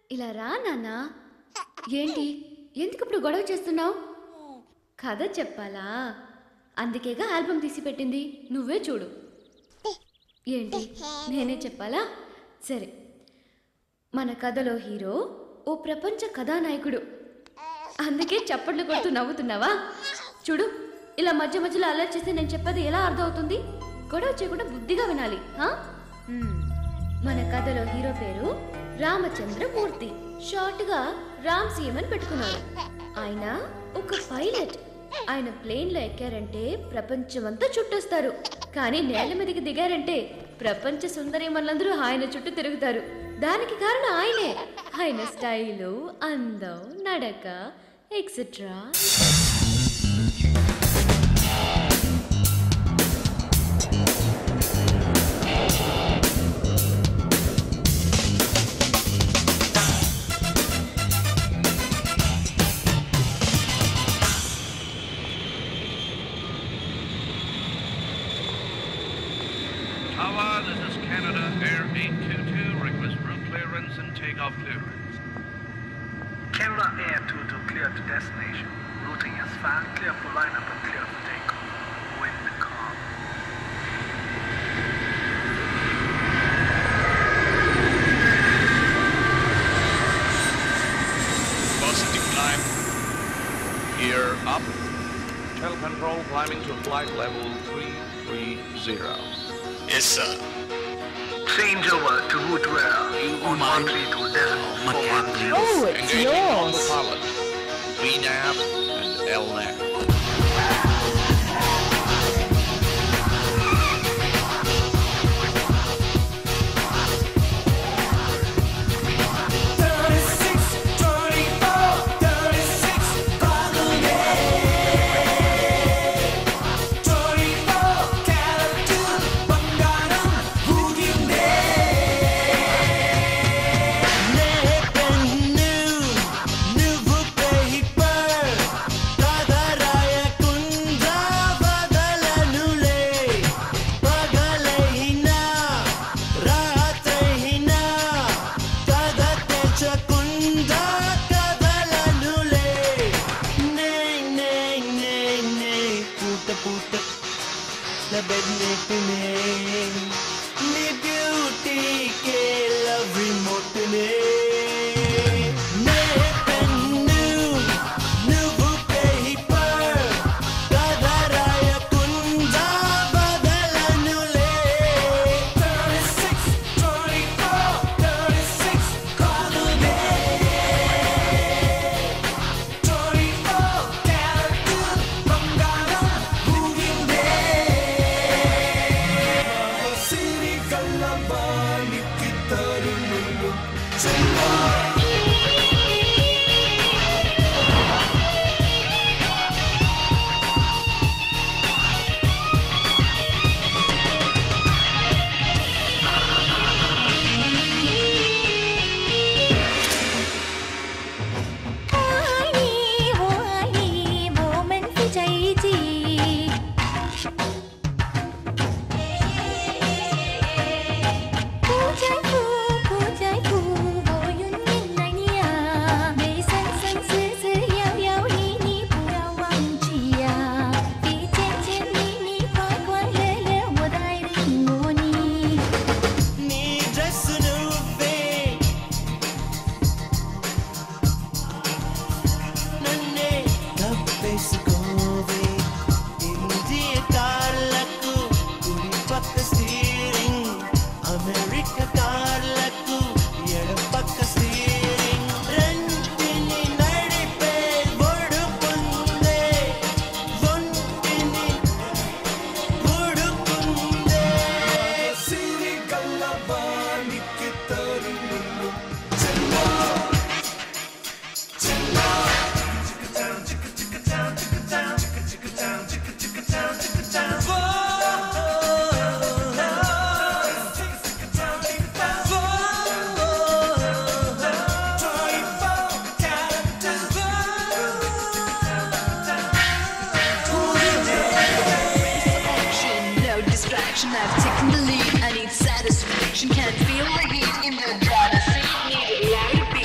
ఇలా రా నాన్న ఏంటి ఎందుకు ఇప్పుడు గొడవ చేస్తున్నావు కథ చెప్పాలా అందుకేగా ఆల్బమ్ తీసి పెట్టింది నువ్వే చూడు ఏంటి నేనే చెప్పాలా సరే మన కథలో హీరో ఓ ప్రపంచ కథానాయకుడు అందుకే చప్పట్లు కొడుతూ నవ్వుతున్నావా చూడు ఇలా మధ్య మధ్యలో అలర్ట్ చేస్తే నేను చెప్పేది ఎలా అర్థమవుతుంది గొడవ చేయకుండా బుద్ధిగా వినాలి ఆ? మ్మ్. మన కథలో హీరో పేరు రామచంద్రమూర్తి షార్ట్ గా రామ్ సీఎం అని పెట్టుకున్నారు ఆయన ఒక పైలట్ ఆయన ప్లేన్ లో ఎక్కారంటే ప్రపంచమంతా చుట్టొస్తారు కానీ నేల మీదకి దిగారంటే ప్రపంచ సుందరి మనందరూ ఆయన చుట్టూ తిరుగుతారు దానికి కారణం ఆయనే ఆయన స్టైలు అందం నడక etcetera Tower, this is Canada Air 822. Request route clearance and takeoff clearance. Canada Air 22 clear to destination. Routing is fine, clear for lineup and clear for takeoff. Wind calm. Positive climb. Gear up. Tell control climbing to flight level 330. Yes, sir. Change over to route rail on mind? 132 decimal my 410. Oh, it's Engaging on the yours. pilot. VNAV and LNAV. No distraction, I've taken the lead. I need satisfaction, can't feel the heat in the driver's seat. Need a light beat,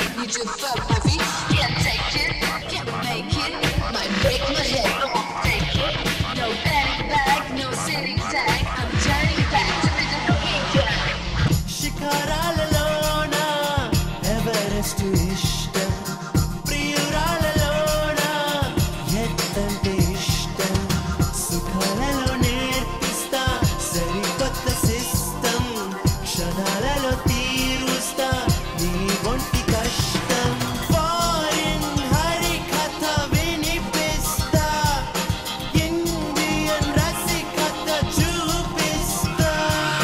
from my feet. Can't take it, can't make it. Might break my head, but won't take it. No panic bag, no sitting tag. I'm turning back to the weekend. శిఖరాలలోన Everest ఇష్టం ప్రియురాలలోన ఎత్తంటే ఇష్టం సుఖాలలో నేర్పిస్తా సరికొత్త system క్షణాలలో తీరుస్తా నీ ఒంటి కష్టం ఫారిన్ హరికథ వినిపిస్తా ఇండియన్ రసికథ చూపిస్తా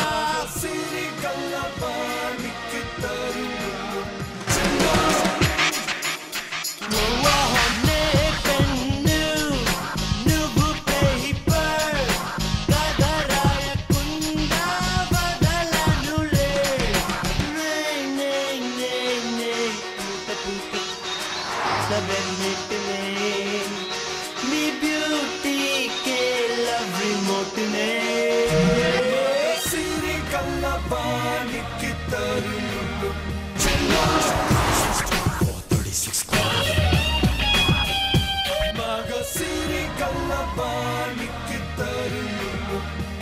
ఓహనే పెన్ను నువ్వు పేపర్ కదరాయకుండా వదలనులే నే నే నే నే सबमिट में మీ బ్యూటీకే లవ్ రిమోట్ నే సిరి కల్లబానికి తరుణులు మగ సిరి కల్లబానికి తరుణులు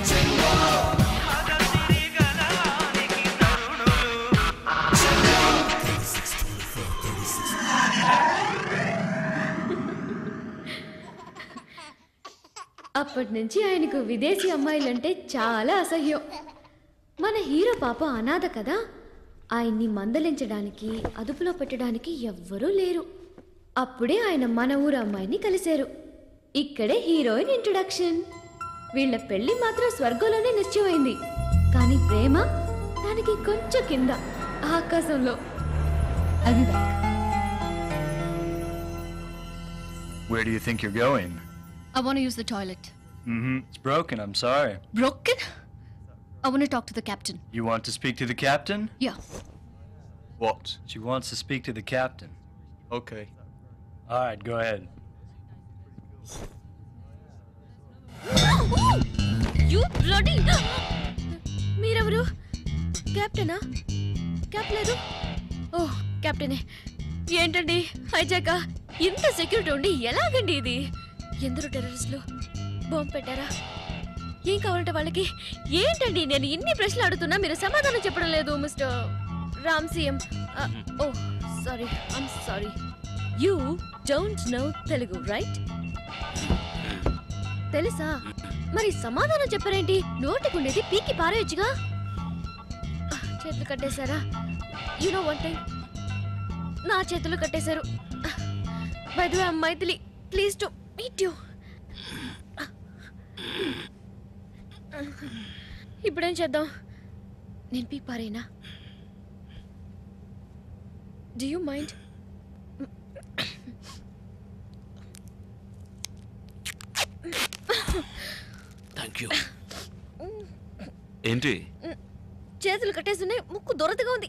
అప్పటి నుంచి ఆయనకు విదేశీ అమ్మాయిలంటే చాలా అసహ్యం మన హీరో పాప అనాథ కదా ఆయన్ని మందలించడానికి అదుపులో పెట్టడానికి ఎవ్వరూ లేరు అప్పుడే ఆయన మన ఊరు అమ్మాయిని కలిశారు ఇక్కడే హీరోయిన్ ఇంట్రొడక్షన్ వీళ్ళ పెళ్లి మాత్రం స్వర్గంలోనే నిశ్చయమైంది కానీ ప్రేమ దానికి కొంచెం కింద ఆకాశంలో అది Where do you think you're going? I want to use the toilet. Mm-hmm. It's broken. I'm sorry. Broken? I want to talk to the captain. You want to speak to the captain? Yeah. What? She wants to speak to the captain. Okay. All right, go ahead. You bloody మీరెవరు కెప్టెనా cap లేదు ఓ కెప్టెనే ఏంటండి హైజాక ఇంత security ఉండి ఎలాగండి ఇది ఎందరో టెర్రరిస్టులు బాంబు పెట్టారా ఏం కావాలంటే వాళ్ళకి ఏంటండి నేను ఇన్ని ప్రశ్నలు అడుగుతున్నా మీరు సమాధానం చెప్పడం లేదు mister Ram CM oh sorry I'm sorry you don't know Telugu right తెలుసా మరి సమాధానం చెప్పరేంటి నోటికుండేది పీకి పారేయచ్చుగా ఆ, చేతులు కట్టేశారా యూనో వన్ టైం నా చేతులు కట్టేశారు by the Maithili please to meet you ఇప్పుడేం చేద్దాం నేను పీక్ పారేనా do you mind thank you ఏంటి చేతులు కట్టేస్తున్నాయి ముక్కు దొరతగా ఉంది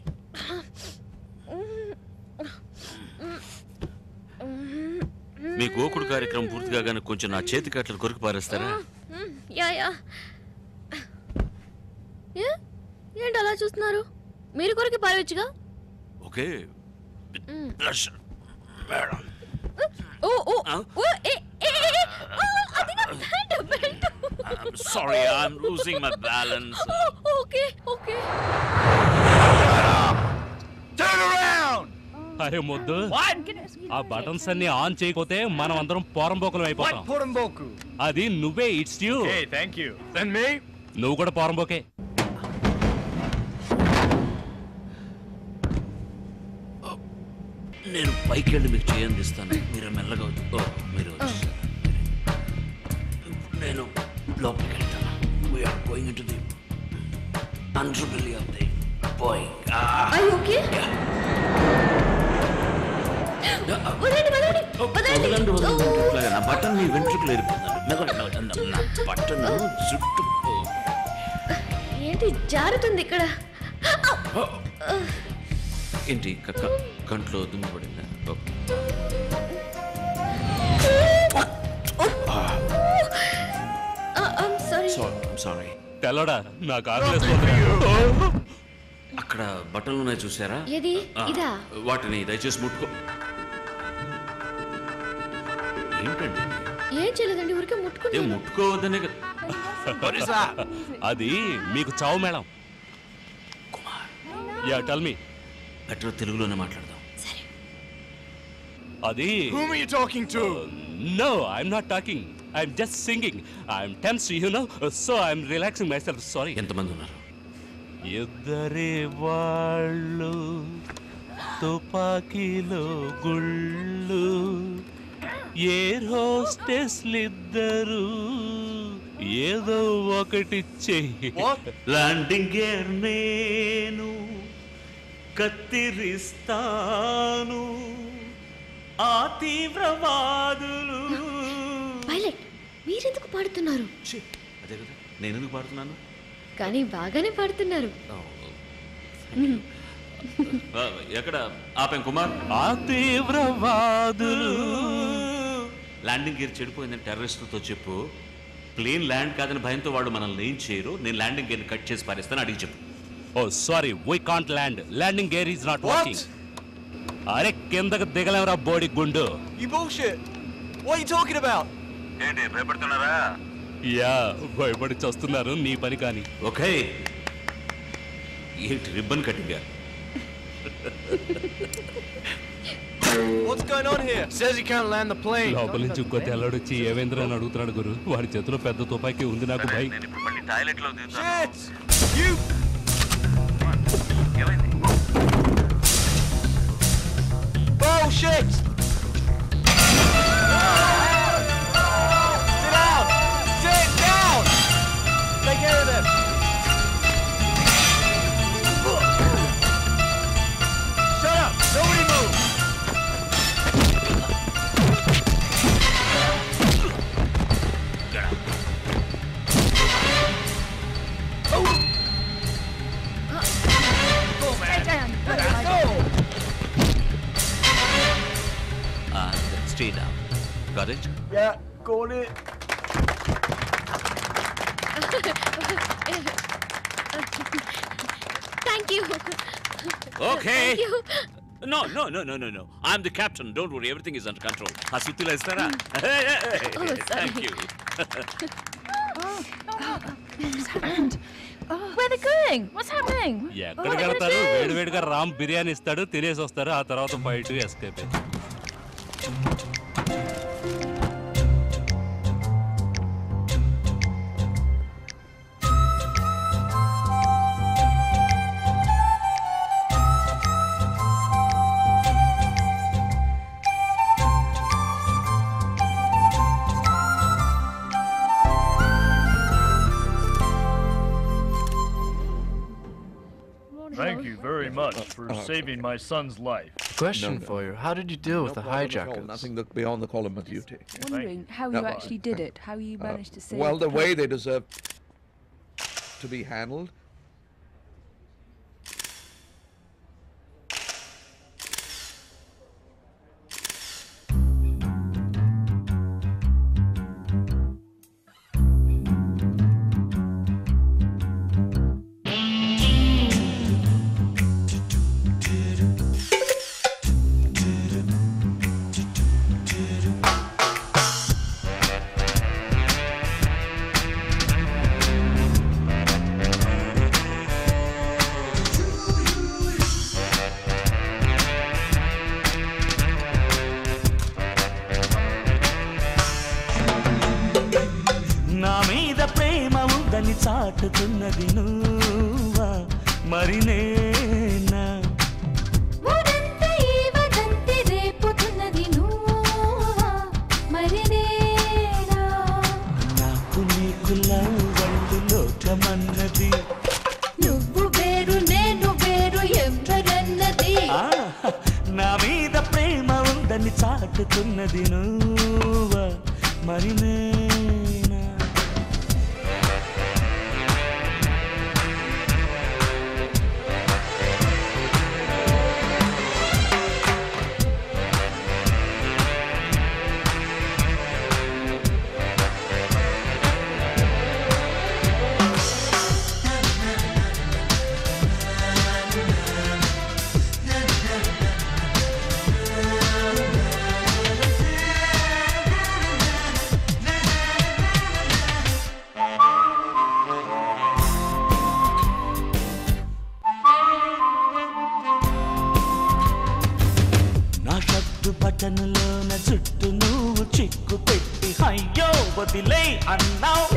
మీ గోకుడు కార్యక్రమం పూర్తి కాగానే కొంచెం నా చేతి కట్టలు కొరికి పారేస్తారా మ్మ్, యా యా ఏ? ఏంటి అలా చూస్తున్నారు మీరు కొరికి పారవచ్చుగా okay pleasure madam oh oh ఆ? ఓ ఏ ఏ ఏ, ఏ, ఓ, అది నా belt belt sorry I'm losing my balance okay okay Turn around! అరే మొద్దు ఆ బటన్స్ అన్ని ఆన్ చేయకపోతే మనం అందరం పోరంబోకలం అయిపోతాం What Porumboku? అది నువ్వే it's you Hey, thank you. Then me? నువ్వు కూడా పోరంబోకే నేను పైకి వెళ్ళి మీకు చేయందిస్తాను మీరు మెల్లగా వచ్చి- ఓ మీరు వచ్చేసారు. ఇప్పుడు నేను లోపలికి వెళ్తాను we're going to the underbelly of the Boeing I okay వదలండి వదలండి వదలండి వదలండి ఓ, వదలండి నా బట్టన్ మీ వెంట్రుకలు ఏరిపోతుంది మెల్లగా మెల్లగా నా బట్టన్ జుట్టు ఏంటి జారుతుంది ఇక్కడ ఏంటి కక్క కంట్లో దుమ్ము పడిందా oh. I'm sorry Sorry, I'm sorry. తెల్లడా నాకు ఆకలిస్తుంది అక్కడ బట్టలు ఉన్నాయి చూసారా ఏది ఆ, ఇదా వాటిని దయచేసి ముట్టుకో ఏంటండి ఏం చేయలేదండి ఊరికే ఏ ముట్టుకున్నాను ముట్టుకోవద్దనే కదా అది మీకు చావు madam yeah tell me better తెలుగులోనే మాట్లాడదాం అది Whom are you talking to? No I'm not talking I'm just singing I'm tense you know so I'm relaxing myself sorry ఎంతమంది ఉన్నారు ఇద్దరే వాళ్ళు తుపాకీలో గుళ్ళు ఎయిర్ హోస్టెస్లిద్దరు ఏదో ఒకటి చెయ్యి ల్యాండింగ్ గేర్ నేను కత్తిరిస్తాను ఆ తీవ్రవాదులు పైలట్ మీరెందుకు పాడుతున్నారు ఛీ, అదే కదా నేను ఎందుకు పాడుతున్నాను కానీ బాగానే పాడుతున్నారు ఆ, ఎక్కడ ఆపాం కుమార్ ఆ తీవ్రవాదులు ల్యాండింగ్ గేర్ చెడిపోయిందని టెర్రరిస్టులతో చెప్పు ప్లేన్ ల్యాండ్ కాదని భయంతో వాళ్ళు మనల్ని ఏం చేయరు నేను ల్యాండింగ్ గేర్ కట్ చేసి పారేస్తాను అడిగి చెప్పు oh sorry why can't land landing gear is not working అరే కిందకు దిగలేమరా బోడి గుండు You bullshit. What are you talking about? ఏంటి భయపడుతున్నారా యా భయపడి చస్తున్నారు నీ పని కానీ ఓకే ఏంటి ribbon cutting What's going on here? Says he can't land the plane. లోపల నుంచి ఇంకో తెల్లడొచ్చి ఏవేంద్ర అని అడుగుతున్నాడు గురు వాడి చేతిలో పెద్ద తుపాకీ ఉంది నాకు భయ్ నేను ఇప్పుడు మళ్ళీ టాయిలెట్ లో Shit! You. ఏమైంది Bullshit! Sit down! Sit down! Take care of them! Shut up! Nobody move! Stay down got it Yeah, got it. Thank you okay Thank you. No no no no no no I'm the captain don't worry everything is under control ఆ సుత్తిలో ఇస్తారా thank you Where are they going? What's happening? ఎక్కడికి వెళ్తారు వేడి వేడిగా రామ్ బిర్యానీ ఇస్తాడు తినేసి వస్తారు ఆ తర్వాత fight escape Thank you very much for saving my son's life. Question No, no. for you. How did you deal with the hijackers? Nothing that beyond the column of duty. Wondering how No, you uh, actually did it, how you uh, managed to save. Well, the way Cap- they deserve to be handled. నా మీద ప్రేమ ఉందని చాటుతున్నది నువ్వా మరి నేనా ఊరంతా ఈ వదంతి రేపుతున్నది నువ్వా, మరి నేనా? నాకు నీకు లవ్వండు లోకమన్నది నువ్వు వేరు నేను వేరు ఎవరన్నది ఆ, నా మీద ప్రేమ ఉందని చాటుతున్నది నువ్వా మరి నేనా బటనులోన జుట్టు నువ్వు చిక్కు పెట్టి అయ్యో వదిలే అన్నావు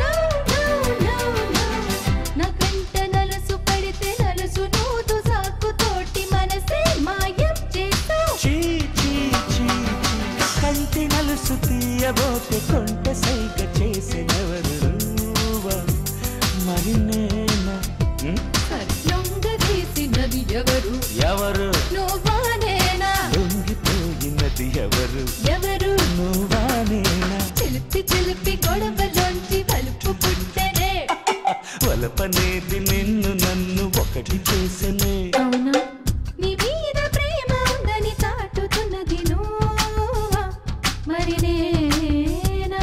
నా కంట నలుసు పడితే నలుసు నూతు సాకు తోటి మనసే మాయం చేస్తావు చీ చీ చీ చీ. కంటి నలుసు తీయబోతే కొంట సైగ చేసినవరు నువ్వా? మరి నేనా ఉమ్, లొంగ తీసినది ఎవరు ఎవరు నువ్వా నేనా లొంగిపోయినది ఎవరు ఎవరు నువ్వా నేనా చిలిపి చిలిపి గొడవలోంచి వలుపు పుట్టనే వలపనేది నిన్ను నన్ను ఒకటి చేసనే అవునా నీ మీద ప్రేమ ఉందని చాటుతున్నది నువ్వా మరి నేనా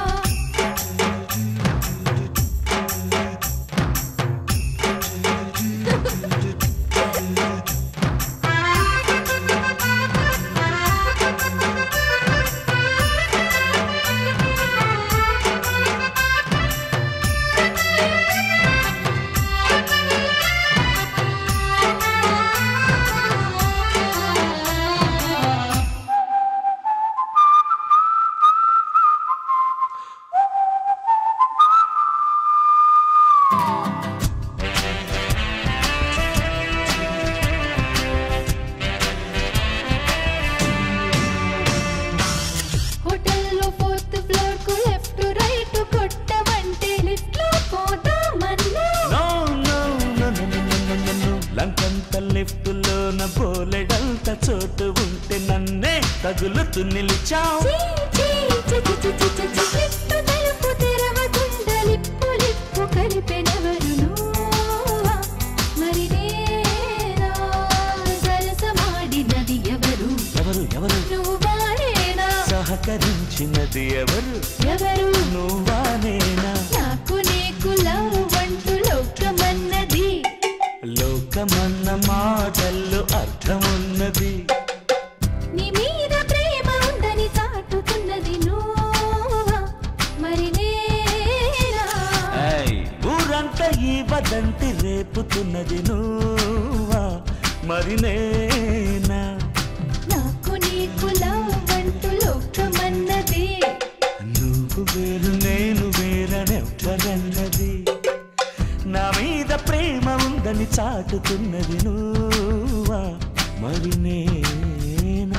హోటల్లో ఫోర్త్ ఫ్లోర్ కు లెఫ్ట్ రైట్ కొట్టమంటే లిఫ్ట్ లో పోదామన్నా no no no no no no no no లంకంత లెఫ్ట్ లోన బోలెడంత చోటు ఉంటే నన్నే తగులుతూ నిలిచావు చీ, చీ, చీ, చీ, చీ, చీ, చీ, లిఫ్ట్ తలుపు తెరవకుండా లిప్పు లిప్పు కలిపెనెవరు నువ్వా? మరి నేనా సరసమాడినది ఎవరు ఎవరు ఎవరు నువ్వా నేనా సహకరించినది ఎవరు ఎవరు నువ్వా నేనా నాకు నీకు లవ్ అంటూ లోకమన్నది లోకమన్న మాటల్లో అర్థమున్నది నీ మీద ప్రేమ ఉందని చాటుతున్నది నువ్వా మరి నేనా ఏయ్, ఊరంతా ఈ వదంతి రేపుతున్నది నువ్వా మరి నేనా నాకు నీకు లవ్ అంటూ లోకమన్నది నువ్వు వేరు నేను వేరనెవ్వరన్నది నా మీద ప్రేమ ఉందని చాటుతున్నది నువ్వా మరి నేనా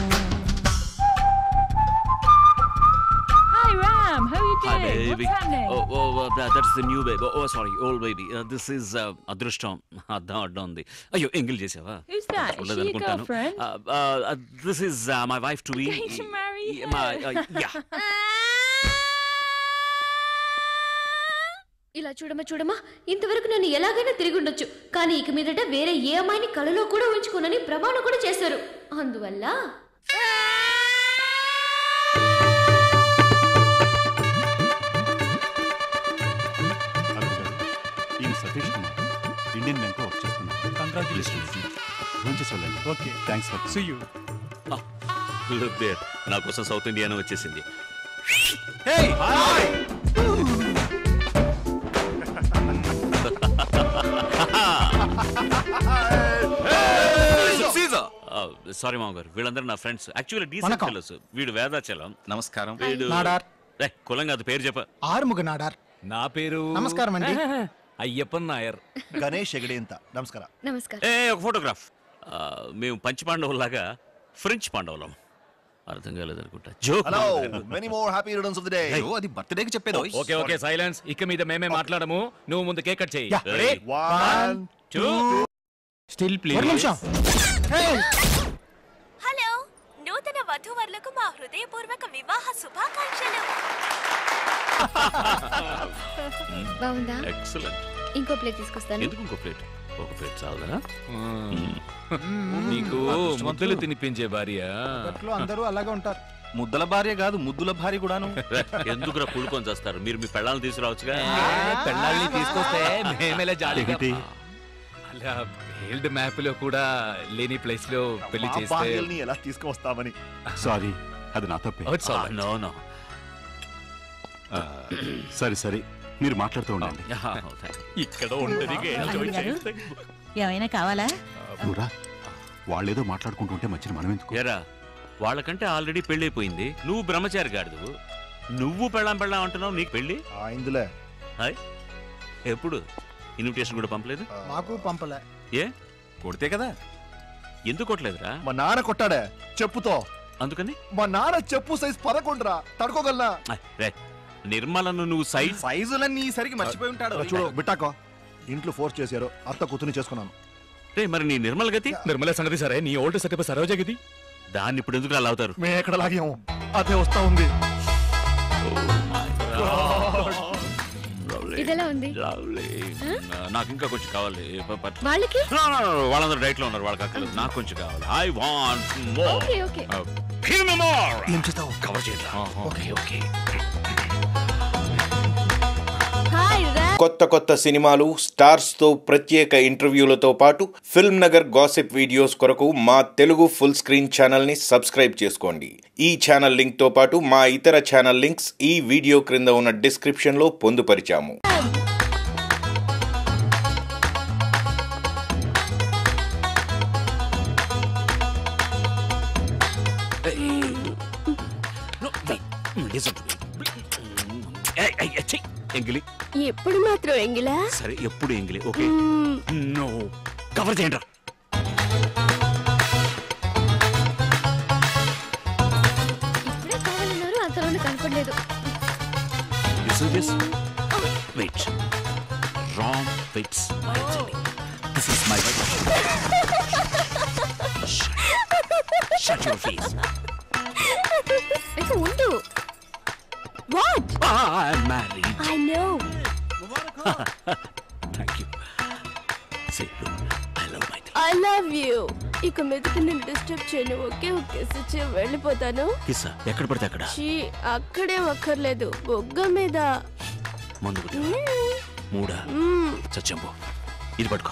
Hi, Ram. How are you Hi, doing? baby. What's happening? Oh, oh, uh, that, that's the new baby. Oh, sorry, old baby. Uh, this is uh, అదృష్టం అద్దం అడ్డం ఉంది అయ్యో ఎంగిల్ చేసావా Who's that? Is she your girlfriend? This is my wife to be Going to marry my her. uh, yeah ఇలా చూడమా చూడమా ఇంతవరకు నన్ను ఎలాగైనా తిరిగి ఉండొచ్చు కానీ ఇక మీదట వేరే ఏ అమ్మాయిని కలలో కూడా ఉంచుకోనని ప్రమాణం కూడా చేశారు అందువల్ల ఈయన Satish Kumar Indian bank work చేస్తున్నాను కంగ్రాచులేషన్స్ భోంచేసి వెళ్ళండి okay thanks for see you look there నా కోసం సౌత్ ఇండియానే వచ్చేసింది సారీ మామ గారు వీళ్ళందరూ నా ఫ్రెండ్స్ యాక్చువల్లీ డీసెంట్ వణకం. ఫెలోస్ వీడు వేదాచలం నమస్కారం హాయ్. వీడు నాడార్. ఏ, కులం కాదు పేరు చెప్ప ఆరుముగ నాడార్ నా పేరు నమస్కారం అండి. అయ్యప్పన్ నాయర్ గణేష్ ఎగడేంత నమస్కారం నమస్కారం ఏ ఒక ఫోటోగ్రాఫ్ ఆ, మేము పంచ పాండవులాగా ఫ్రెంచ్ పాండవులం అర్థం కాలేదనుకుంటా joke hello many more happy returns of the day అది బర్త్డేకి చెప్పేది ఓకే ఓకే సైలెన్స్ ఇక మీద మేమే మాట్లాడము నువ్వు ముందు కేక్ కట్ చేయి Yeah. Ready? One, two still please ఒక నిమిషం హలో నూతన వధూవరులకు మా హృదయపూర్వక వివాహ శుభాకాంక్షలు బాగుందా ఎక్సలెంట్ ఇంకో ప్లేట్ తీసుకొస్తాను ఎందుకు ఇంకో ప్లేట్ ఒక ప్లేట్ చాలదా నీకు ముద్దలు తినిపించే భార్య అప్పట్లో అందరూ అలాగే ఉంటారు ముద్దల భార్య కాదు ముద్దుల భార్య కూడాను ఎందుకురా కుళ్ళుకొని చేస్తారు మీరు మీ పెళ్ళాలను తీసుకురావచ్చుగా పెళ్ళాళ్ళని తీసుకొస్తే మేమేలా జాలిగా ఏంటి? అలా హెల్డ్ మ్యాప్ లో కూడా లేని ప్లేస్ లో పెళ్లి మా చేస్తే భార్యల్ని ఎలా తీసుకువస్తామని సారీ అది నా తప్పే Oh, it's all right. No no ఆ, సరే సరే మీరు మాట్లాడుతూ ఉండండి ఇక్కడ ఉండదు అల్లుడు గారు, ఏమైనా కావాలా నువ్వురా వాళ్ళేదో మాట్లాడుకుంటుంటే మధ్యన మనం ఎందుకు ఏరా వాళ్ళకంటే ఆల్రెడీ పెళ్ళైపోయింది నువ్వు బ్రహ్మచారి గాడిదు నువ్వు పెళ్ళాం పెళ్ళాం అంటున్నావు నీకు పెళ్ళి ఇందులే హాయ్ ఎప్పుడు ఇన్విటేషన్ కూడా పంపలేదు మాకు పంపలే ఏ కొడితే కదా ఎందుకు కొట్టలేదురా మా నాన్న కొట్టాడే చెప్పుతో అందుకని మా నాన్న చెప్పు సైజ్ పదకొండురా తడుకోగలనా ఆయ్, రే నిర్మలను నువ్వు సైజ్ సైజులన్నీ సరికి మర్చిపోయి ఉంటాడు చూడు బిట్టాకో ఇంట్లో ఫోర్స్ చేశారు అత్త కూతుని చేసుకున్నాను రే మరి నీ నిర్మల గతి నిర్మల సంగతి సరే నీ ఓల్డ్ సెటప్ సరోజ గది దాన్ని ఇప్పుడు ఎందుకు అలా అవుతారు మేము ఎక్కడ లాగాము అదే వస్తా ఉంది ఇదెలా ఉంది నాకు ఇంకా కొంచెం కావాలి ప- ప- వాళ్ళకి No, no, no, no, వాళ్ళందరూ డైట్ లో ఉన్నారు వాళ్ళకి అక్కర్లేదు నాకు కొంచెం కావాలి I want more okay okay give me more ఏం చేస్తావు కవర్ చేయండి ఓకే ఓకే హాయ్ రా కొత్త కొత్త సినిమాలు స్టార్స్తో ప్రత్యేక ఇంటర్వ్యూలతో పాటు ఫిల్మ్ నగర్ గాసిప్ వీడియోస్ కొరకు మా తెలుగు ఫుల్ స్క్రీన్ ఛానల్ని సబ్స్క్రైబ్ చేసుకోండి ఈ ఛానల్ లింక్తో పాటు మా ఇతర ఛానల్ లింక్స్ ఈ వీడియో క్రింద ఉన్న డిస్క్రిప్షన్లో పొందుపరిచాము ఎంగిలి ఎప్పుడు మాత్రం ఎంగిలా సరే ఎప్పుడు ఎంగిలి ఓకే నో కవర్ చేయండి ఇప్పుడే కావాలన్నారు అంతలోనే కనపడలేదు this wait wrong fits my journey this is my shut your face ఇక ఉండు what I'm married I know thank you say look I love my I love you ఇక మీదకి నేను డిస్టర్బ్ చేయను ఓకే ఓకే సిచ్చి వెళ్ళిపోతాను కిస్సా ఎక్కడ పడితే అక్కడ చీ అక్కడే ఒక్కర్లేదు బొగ్గ మీద మందు కొట్టు. మూడా మ్మ్. చచ్చంబో ఇది పట్టుకో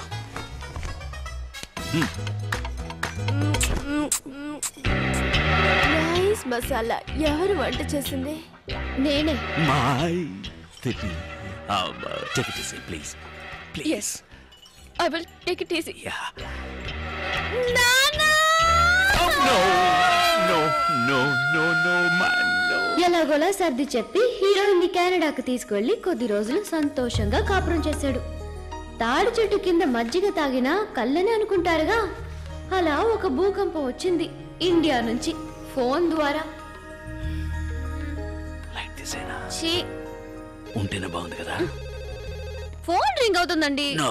నైస్ మసాలా ఎవరు వంట చేసింది నేనే మై తిప్పి take it easy please please I will take it easy yeah no no no no no man no ఎలాగోలా సర్ది చెప్పి హీరోయిన్ ని కెనడాకు తీసుకువెళ్లి కొద్ది రోజులు సంతోషంగా కాపురం చేశాడు తాడి చెట్టు కింద మజ్జిగ తాగినా కళ్ళని అనుకుంటారుగా అలా ఒక భూకంపం వచ్చింది ఇండియా నుంచి ఫోన్ ద్వారా లైక్ దిస్ అయినా ఛీ, ఉంటేనే బాగుంది కదా ఫోన్ రింగ్ అవుతుందండి నో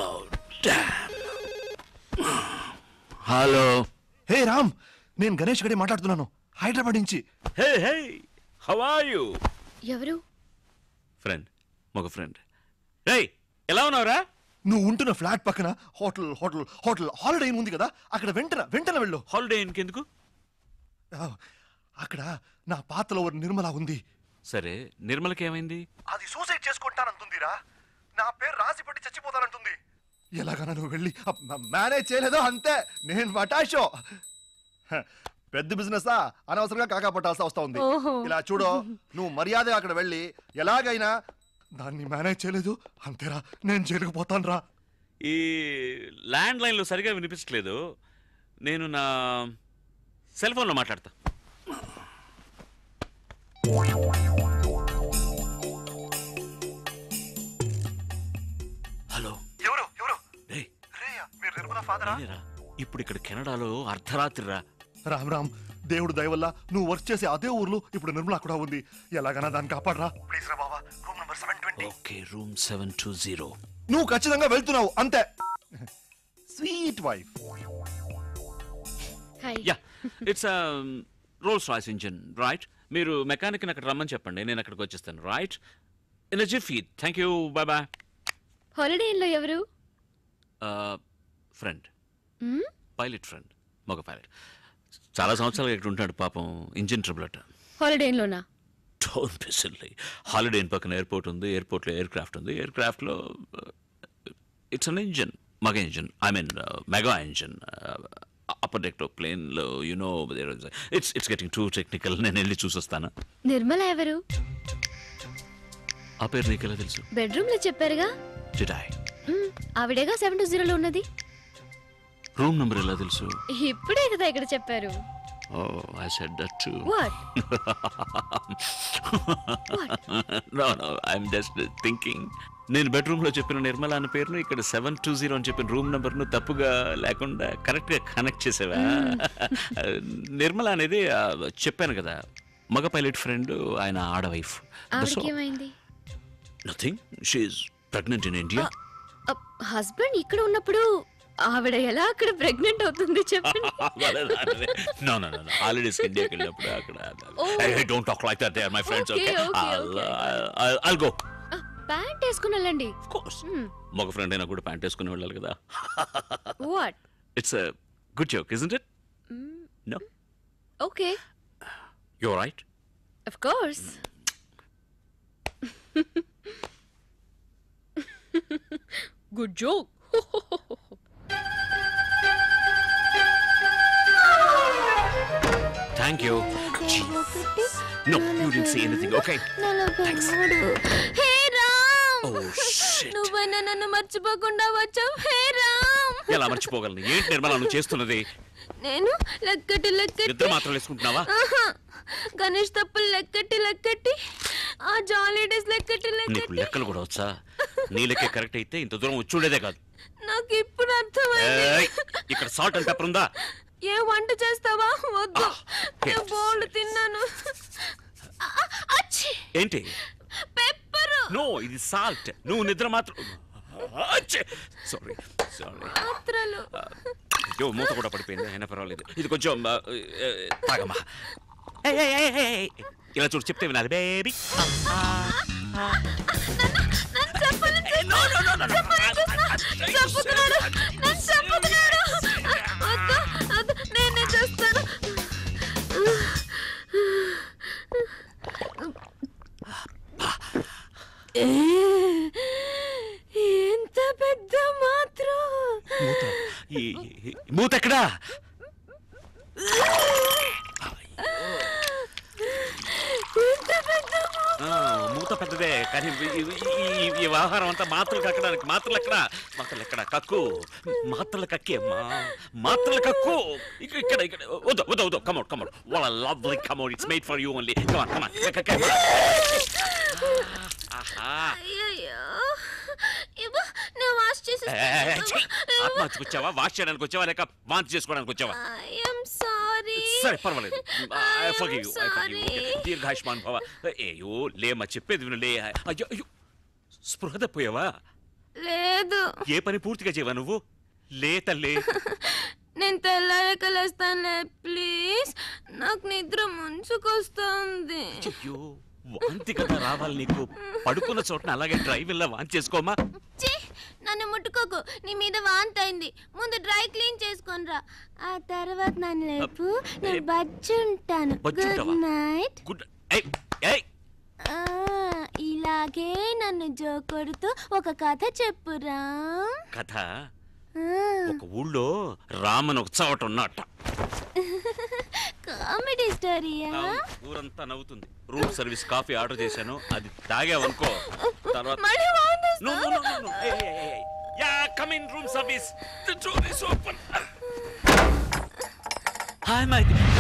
హలో హే రామ్ నేను గణేష్ గడి మాట్లాడుతున్నాను హైదరాబాద్ నుంచి hey hey how are you ఎవరు ఫ్రెండ్ మగ ఫ్రెండ్ రేయ్ ఎలా ఉన్నావురా నువ్వు ఉంటున్న ఫ్లాట్ పక్కన hotel hotel hotel holiday inn ఉంది కదా అక్కడ వెంటనే వెంటనే వెళ్ళు హాలిడే ఇంకెందుకు ఆ, అక్కడ నా పాతలో ఒక నిర్మల ఉంది సరే నిర్మలకి ఏమైంది అది సూసైడ్ చేసుకుంటానంటుందిరా నా పేరు రాసి పెట్టి చచ్చిపోతానంటుంది ఎలాగైనా నువ్వు వెళ్ళి అప్- మ- మేనేజ్ చేయలేదో అంతే నేను మటాషో హ, పెద్ద బిజినెస్ అనవసరంగా కాకా పట్టాల్సి వస్తా ఉంది ఓహో. ఇలా చూడు నువ్వు మర్యాద అక్కడ వెళ్ళి ఎలాగైనా దాన్ని మేనేజ్ చేయలేదు అంతేరా నేను జైలుకు పోతాను రా ఈ ల్యాండ్ లైన్లో సరిగా వినిపించట్లేదు నేను నా సెల్ ఫోన్లో మాట్లాడతా హలో ఎవరు ఎవరు రేయ్ రేయా మీరు నిర్మల ఫాదరా నేనేరా. ఇప్పుడు ఇక్కడ కెనడాలో అర్ధరాత్రి రా రామ్ రామ్ దేవుడు దయ వల్ల నువ్వు వర్క్ చేసే అదే ఊర్లో ఇప్పుడు నిర్మల కూడా ఉంది ఎలాగైనా దాన్ని కాపాడరా ప్లీజ్ రా బాబా room number seven twenty okay room seven two zero నువ్వు ఖచ్చితంగా వెళ్తున్నావు అంతే sweet wife yeah it's Rolls Royce engine right మీరు మెకానిక్ అక్కడ రమ్మని చెప్పండి నేను అక్కడికి వచ్చేస్తాను right in jiffy thank you bye bye holiday లో ఎవరు ఫ్రెండ్ మ్మ్? పైలట్ ఫ్రెండ్ మగ పైలట్ చాలా సంవత్సరాలు ఇక్కడ ఉంటాడు పాపం ఇంజిన్ ట్రిబుల్ అట హాలిడే లోనా don't be silly holiday inn పక్కన ఎయిర్పోర్ట్ ఉంది ఎయిర్పోర్ట్లో ఎయిర్ క్రాఫ్ట్ ఉంది ఎయిర్ క్రాఫ్ట్లో ఇట్స్ అన్ ఇంజిన్ మగ engine I mean mega engine upper deck ప్లేన్లో you know it's it's getting too technical నేను వెళ్ళి చూసొస్తాను నిర్మల ఎవరు ఆ పేరు నీకు ఎలా తెలుసు బెడ్రూమ్ లో చెప్పారుగా జిటాయ్ మ్మ్, ఆవిడేగా సెవెన్ టూ జీరోలో ఉన్నది రూమ్ నెంబర్ ఎలా తెలుసు ఇప్పుడే కదా ఇక్కడ చెప్పారు oh I said that to What? No no I'm just thinking నేను బెడ్రూమ్లో చెప్పిన నిర్మల అన్న పేరును ఇక్కడ సెవెన్ టూ జీరో అని చెప్పిన రూమ్ నెంబర్ను తప్పుగా లేకుండా కరెక్ట్గా కనెక్ట్ చేసావా నిర్మల అనేది ఆ, చెప్పాను కదా మగ పైలట్ ఫ్రెండ్ ఆయన ఆడ వైఫ్ ఆవిడకి ఏమైంది nothing she pregnant in India husband ఇక్కడ ఉన్నప్పుడు ఆవిడ ఎలా అక్కడ ప్రెగ్నెంట్ అవుతుంది చెప్పండి నో నో నో హాలిడేస్ ఇండియాకి వెళ్ళినప్పుడు అక్కడ Oh. Don't talk like that they are my friends Okay, okay okay, okay. I'll go pant వేసుకుని వెళ్ళండి మగ ఫ్రెండ్ అయినా కూడా ప్యాంట్ వేసుకుని వెళ్ళాలి కదా what it's good joke isn't it no okay you right of course good joke thank you no you did say anything okay hey Ram oh shit నువ్వైనా నన్ను మర్చిపోకుండా వచ్చావు హే రామ్ ఎలా మర్చిపోగలను ఏంటి నిర్మల నువ్వు చేస్తున్నది నేను లెక్కటి లెక్కటి ఇద్దరు మాత్రం వేసుకుంటున్నావా ఆహా. గణేష్ తప్పులు లెక్కటి లెక్కటి ఆ జాలీ డేస్ లెక్కటి నీకు లెక్కటి లెక్కలు కూడా వచ్చా నీ లెక్క కరెక్ట్ అయితే ఇంత దూరం వచ్చి ఉండేదే కాదు నాకు ఇప్పుడు అర్థమైంది ఏయ్, ఇక్కడ సాల్ట్ అండ్ పెప్పర్ ఉందా ఏ వంట చేస్తావా వద్దు నేను బోల్డ్ తిన్నాను ఆ, అచ్చి ఏంటి పెప్పరు నో ఇది సాల్ట్ నువ్వు నిద్ర మాత్రం సారీ సారీ మాత్రలు అయ్యో మూత కూడా పడిపోయింది అయినా పర్వాలేదు ఇది కొంచెం ఆ, ఆ, తాగమ్మా ఏయ్, ఏయ్, ఏయ్, ఏయ్. ఇలా చూడు చెప్తే వినాలి బేబీ చంపుతున్నాడు నన్ను చంపుతున్నాడు వద్దు వద్దు నేనే చేస్తాను ఏ, ఎంత పెద్ద మాత్రం మూత ఈ ఈ- మూత ఎక్కడా ఎంత పెద్ద ఆ, మూత పెద్దదే కానీ ఈ- ఈ- ఈ- ఈ వ్యవహారం అంతా మాత్రలు కక్కడానికి మాత్రలు ఎక్కడ మాత్రలు ఎక్కడ కక్కు మాత్రలు కక్కే మా మాత్రలు కక్కు ఇక్కడ ఇక్కడ ఇక్కడ వద్దు వద్దు వద్దు కమౌట్ కమౌట్ వాళ్ళ lovely come out it's made for you only come on come on అయ్యయ్యో ఇవ్వు నేను వాష్ చేసి ఆత్మహత్యకు వచ్చావా వాష్ చేయడానికి వచ్చావా లేక వాంతి చేసుకోవడానికి వచ్చావా ఐఎమ్ సారీ సరే పర్వాలేదు I forgive you I forgive you దీర్ఘాయుష్మాన్ భవ అయ్యో లేమ్మా చెప్పేది విను లే అయ్యో అయ్యో స్పృహ తప్పోయావా లేదు ఏ పని పూర్తిగా చేయవా నువ్వు లే తల్లే నేను తెల్లారక లేస్తానులే ప్లీజ్ నాకు నిద్ర ముంచుకొస్తుంది అయ్యో వాంతి కదా రావాలి నీకు పడుకున్న చోటన అలాగే డ్రైవ్ వెళ్ళా వాంతి చేసుకోమా ఛీ, నన్ను ముట్టుకోకు నీ మీద వాంతి అయింది ముందు డ్రై క్లీన్ చేసుకొనిరా ఆ తర్వాత నన్ను లేపు నేను బజ్జుంటాను గుడ్ బజ్జుంటావా? నైట్ గుడ్ ఏయ్ ఏయ్ ఆ, ఇలాగే నన్ను జోకొడుతూ ఒక కథ చెప్పురా కథ ఆ, ఒక ఊళ్ళో రామన్ ఒక చోట ఉన్నట్ట కామెడీ స్టోరీయా ఊరంతా నవ్వుతుంది రూమ్ సర్వీస్ కాఫీ ఆర్డర్ చేశాను అది తాగావనుకో తర్వాత మళ్ళీ వాంతి No, no, no, no, no. Hey, hey, hey, hey. Yeah, come in, room service. The door is open. Hi, my.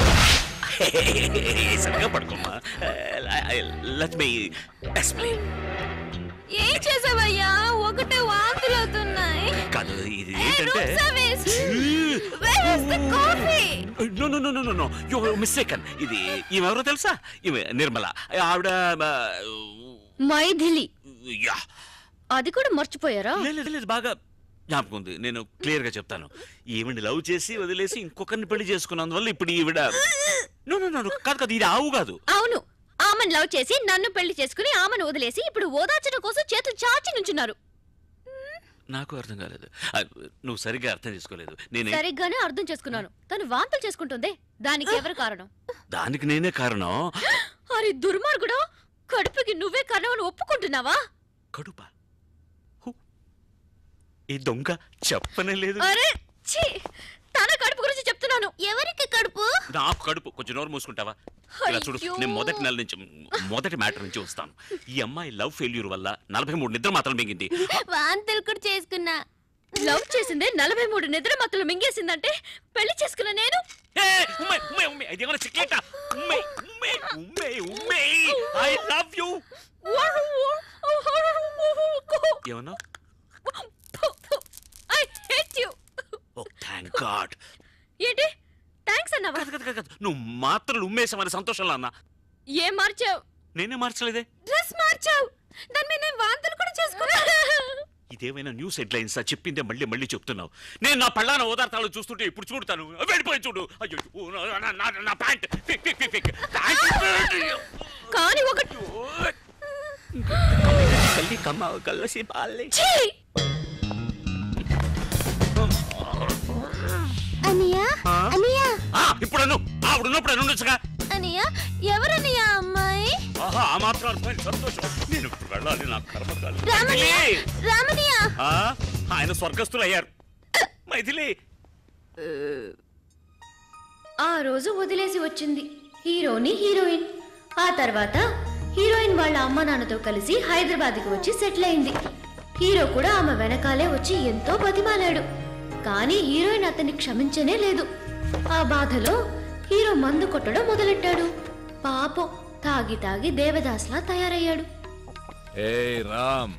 సరిగ్గా పడుకోమ్మా లెట్ మీ ఎక్స్ప్లెయిన్ ఏం చేసావయ్యా ఒకటే వాంతులు అవుతున్నాయి కాదు ఇది ఏంటంటే service where is the coffee no no no no no no you mistaken ఇది ఈమె ఎవరో తెలుసా ఈమె నిర్మల ఆవిడ మైథిలి యా అది కూడా మర్చిపోయారా లేదు లేదు బాగా జ్ఞాపకం ఉంది నేను క్లియర్ గా చెప్తాను ఈవిడ లవ్ చేసి వదిలేసి ఇంకొకరిని పెళ్లి చేసుకున్నందువల్ల ఇప్పుడు ఈవిడ నో నో నో కాదు కాదు ఇది ఆవు కాదు అవును ఆమెను లవ్ చేసి నన్ను పెళ్లి చేసుకుని ఆమెను వదిలేసి ఇప్పుడు ఓదార్చడం కోసం చేతులు చాచి నుంచున్నారు నాకు అర్థం కాలేదు ఆ, నువ్వు సరిగ్గా అర్థం చేసుకోలేదు నేను సరిగ్గానే అర్థం చేసుకున్నాను తను వాంతులు చేసుకుంటుందే దానికి ఎవరు కారణం దానికి నేనే కారణం అరే దుర్మార్గుడు కడుపుకి నువ్వే కారణం అని ఒప్పుకుంటున్నావా కడుప హు. ఈ దొంగ చెప్పనే లేదు అరే ఛీ తన కడుపు గురించి చెప్తున్నాను ఎవరికి కడుపు నాకు కడుపు కొంచెం నోరు మూసుకుంటావా ఇలా చూడు అయ్యో. నేను మొదటి నెల నుంచి మొదటి మ్యాటర్ నుంచి వస్తాను ఈ అమ్మాయి లవ్ ఫెయిల్యూర్ వల్ల నలభై మూడు నిద్ర మాత్రం మింగింది వాంతులు కూడా చేసుకున్నా లవ్ చేసిందే నలభై మూడు నిద్ర మత్తులు మింగేసిందంటే పెళ్లి చేసుకున్న నేను ఉమ్మే ఉమ్మే ఉమ్మే అది ఏమైనా చిక్లేట ఉమ్మే ఉమ్మే ఉమ్మే ఉమ్మే ఐ లవ్ యు ఏమన్నా I hate you oh thank god ఏంటి థ్యాంక్స్ అన్నావా నువ్వు మాత్రలు ఉమ్మేసామని సంతోషంలో అన్నా ఏం మార్చావు నేనే మార్చలేదే డ్రెస్ మార్చావు దాని మీద నేను వాంతులు కూడా చేసుకున్నా ఇదేమైనా న్యూస్ హెడ్లైన్స్ చెప్పిందే మళ్ళీ మళ్ళీ చెప్తున్నావు నేను నా పళ్ళాన ఓదార్తాలు చూస్తుంటే ఇప్పుడు చూడతాను వెళ్ళిపోయి చూడు అయ్యో ఓ, నా- నా- నా- నా pant pick pick pick pick pant కానీ ఒక కల్లి కమ్మ కల్లసి పాలే అనియా అనియా ఇప్పుడు అను ఆవిడ ఉన్నప్పుడు అనుండొచ్చుగా అనియా ఎవరనియా అమ్మాయి ఆహా ఆ మాత్రం అర్థమైంది సంతోషం నేను ఇప్పుడు వెళ్ళాలి నా కర్మకాలి రామనియా రామనియా ఆ, ఆయన స్వర్గస్థులు అయ్యారు మైథిలి ఆ రోజు వదిలేసి వచ్చింది హీరోని హీరోయిన్ ఆ తర్వాత హీరోయిన్ వాళ్ళ అమ్మ నాన్నతో కలిసి హైదరాబాద్కి వచ్చి సెటిల్ అయింది హీరో కూడా ఆమె వెనకాలే వచ్చి ఎంతో బతిమాలాడు కానీ హీరోయిన్ అతన్ని క్షమించనే లేదు ఆ బాధలో హీరో మందు కొట్టడం మొదలెట్టాడు పాపం తాగి తాగి దేవదాస్లా తయారయ్యాడు ఏయ్ రామ్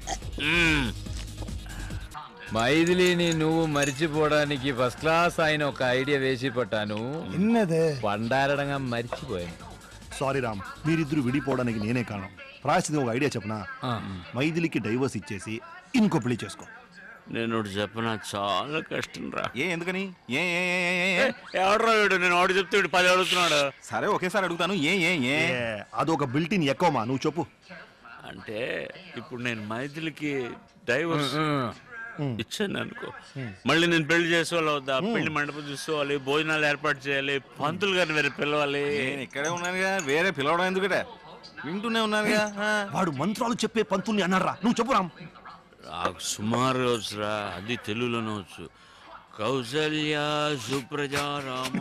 మైథిలిని నువ్వు మర్చిపోవడానికి ఫస్ట్ క్లాస్ ఆయన ఒక ఐడియా వేసి పట్టాను ఇన్నదే పండారడంగా మర్చిపోయాను సారీ రామ్ మీరిద్దరు విడిపోవడానికి నేనే కారణం ప్రాయశ్చితం ఒక ఐడియా చెప్పనా మైథిలికి డైవర్స్ ఇచ్చేసి ఇంకో పెళ్లి చేసుకో నేను ఒకటి చెప్పనా చాలా కష్టం రా ఏ ఎందుకని ఏ ఏ ఏ, ఏ, ఏ, ఏ? ఎవడ్రా వీడు నేను వాడు చెప్తే వీడు పది అడుగుతున్నాడు సరే ఒకేసారి అడుగుతాను ఏ ఏ ఏ అదొక బిల్టిన్ ఎక్కువమా నువ్వు చెప్పు అంటే ఇప్పుడు నేను మైథిలికి డైవర్స్ ఇచ్చాను అనుకో మళ్ళీ నేను పెళ్లి చేసుకోవాలి వద్దా పెళ్లి మండపం చూసుకోవాలి భోజనాలు ఏర్పాటు చేయాలి పంతులు గారిని వేరే పిలవాలి నేను ఇక్కడే ఉన్నానుగా వేరే పిలవడం ఎందుకట వింటూనే ఉన్నానుగా ఆ. వాడు మంత్రాలు చెప్పే పంతుల్ని అన్నారా నువ్వు చెప్పు రామ్ నాకు సుమారు వచ్చురా అది తెలుగులోనే వచ్చు కౌసల్య సుప్రజా రామ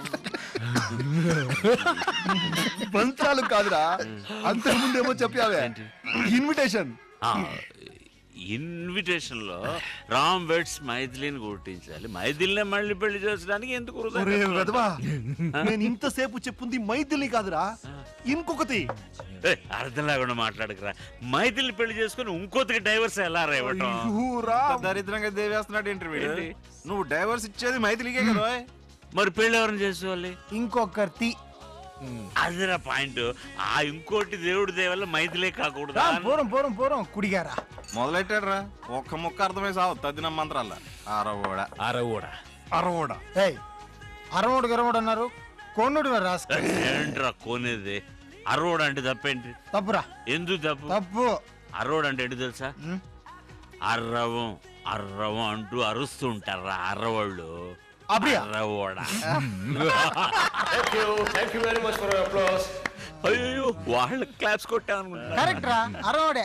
మంత్రాలు కాదురా అంతకుముందేమో చెప్పావే ఇన్విటేషన్ ఇన్విటేషన్ లో రామ్ వెడ్స్ మైథిలిని గుర్తించాలి మైథిలినే మళ్ళీ పెళ్లి చేసడానికి ఎందుకు వృధా ఒరే ఖర్చు? వెధవా, ఆ? నేను ఇంతసేపు చెప్పుంది మైథిలి కాదురా ఇంకొకటి ఏయ్, అర్థం లేకుండా మాట్లాడకరా మైథిలి పెళ్లి చేసుకుని ఇంకోతికి డైవర్స్ ఎలా రా ఇవ్వటం ఇంత దరిద్రంగా దేవేస్తున్నాడు ఇంటర్వ్యూ ఏంటి? నువ్వు డైవర్స్ ఇచ్చేది మైథిలికే కదా ఓయ్. మరి పెళ్లి ఎవరిని చేసుకోవాలి ఇంకొకటి అదిరా పాయింట్ ఆ ఇంకోటి దేవుడి దేవల్ల మైథిలే కాకూడదా పూరం పూరం పూరం కుడిగారా మొదలెట్టాడు రా ఒక్క ముక్క అర్థమై సావు తద్దిన మంత్రాల ఆరవోడ ఆరవోడ అరవోడ ఏయ్ అరవోడు గరవోడు అన్నారు కొన్నుడు రాస్క ఏంట్రా కోనేది అర్రోడ్ అంటే తప్పేంటి తప్పురా ఎందుకు తప్పు తప్పు అర్రోడ్ అంటే ఏంటి తెలుసా అర్రవం అర్రవం అంటూ అరుస్తూ ఉంటారా అర్రవాళ్ళు అబ్రియా? అర్రవోడ Thank you. Thank you very much for your applause. అయ్యో వాళ్ళ క్లాప్స్ కొట్టాను కరెక్ట్ రా అరవోడే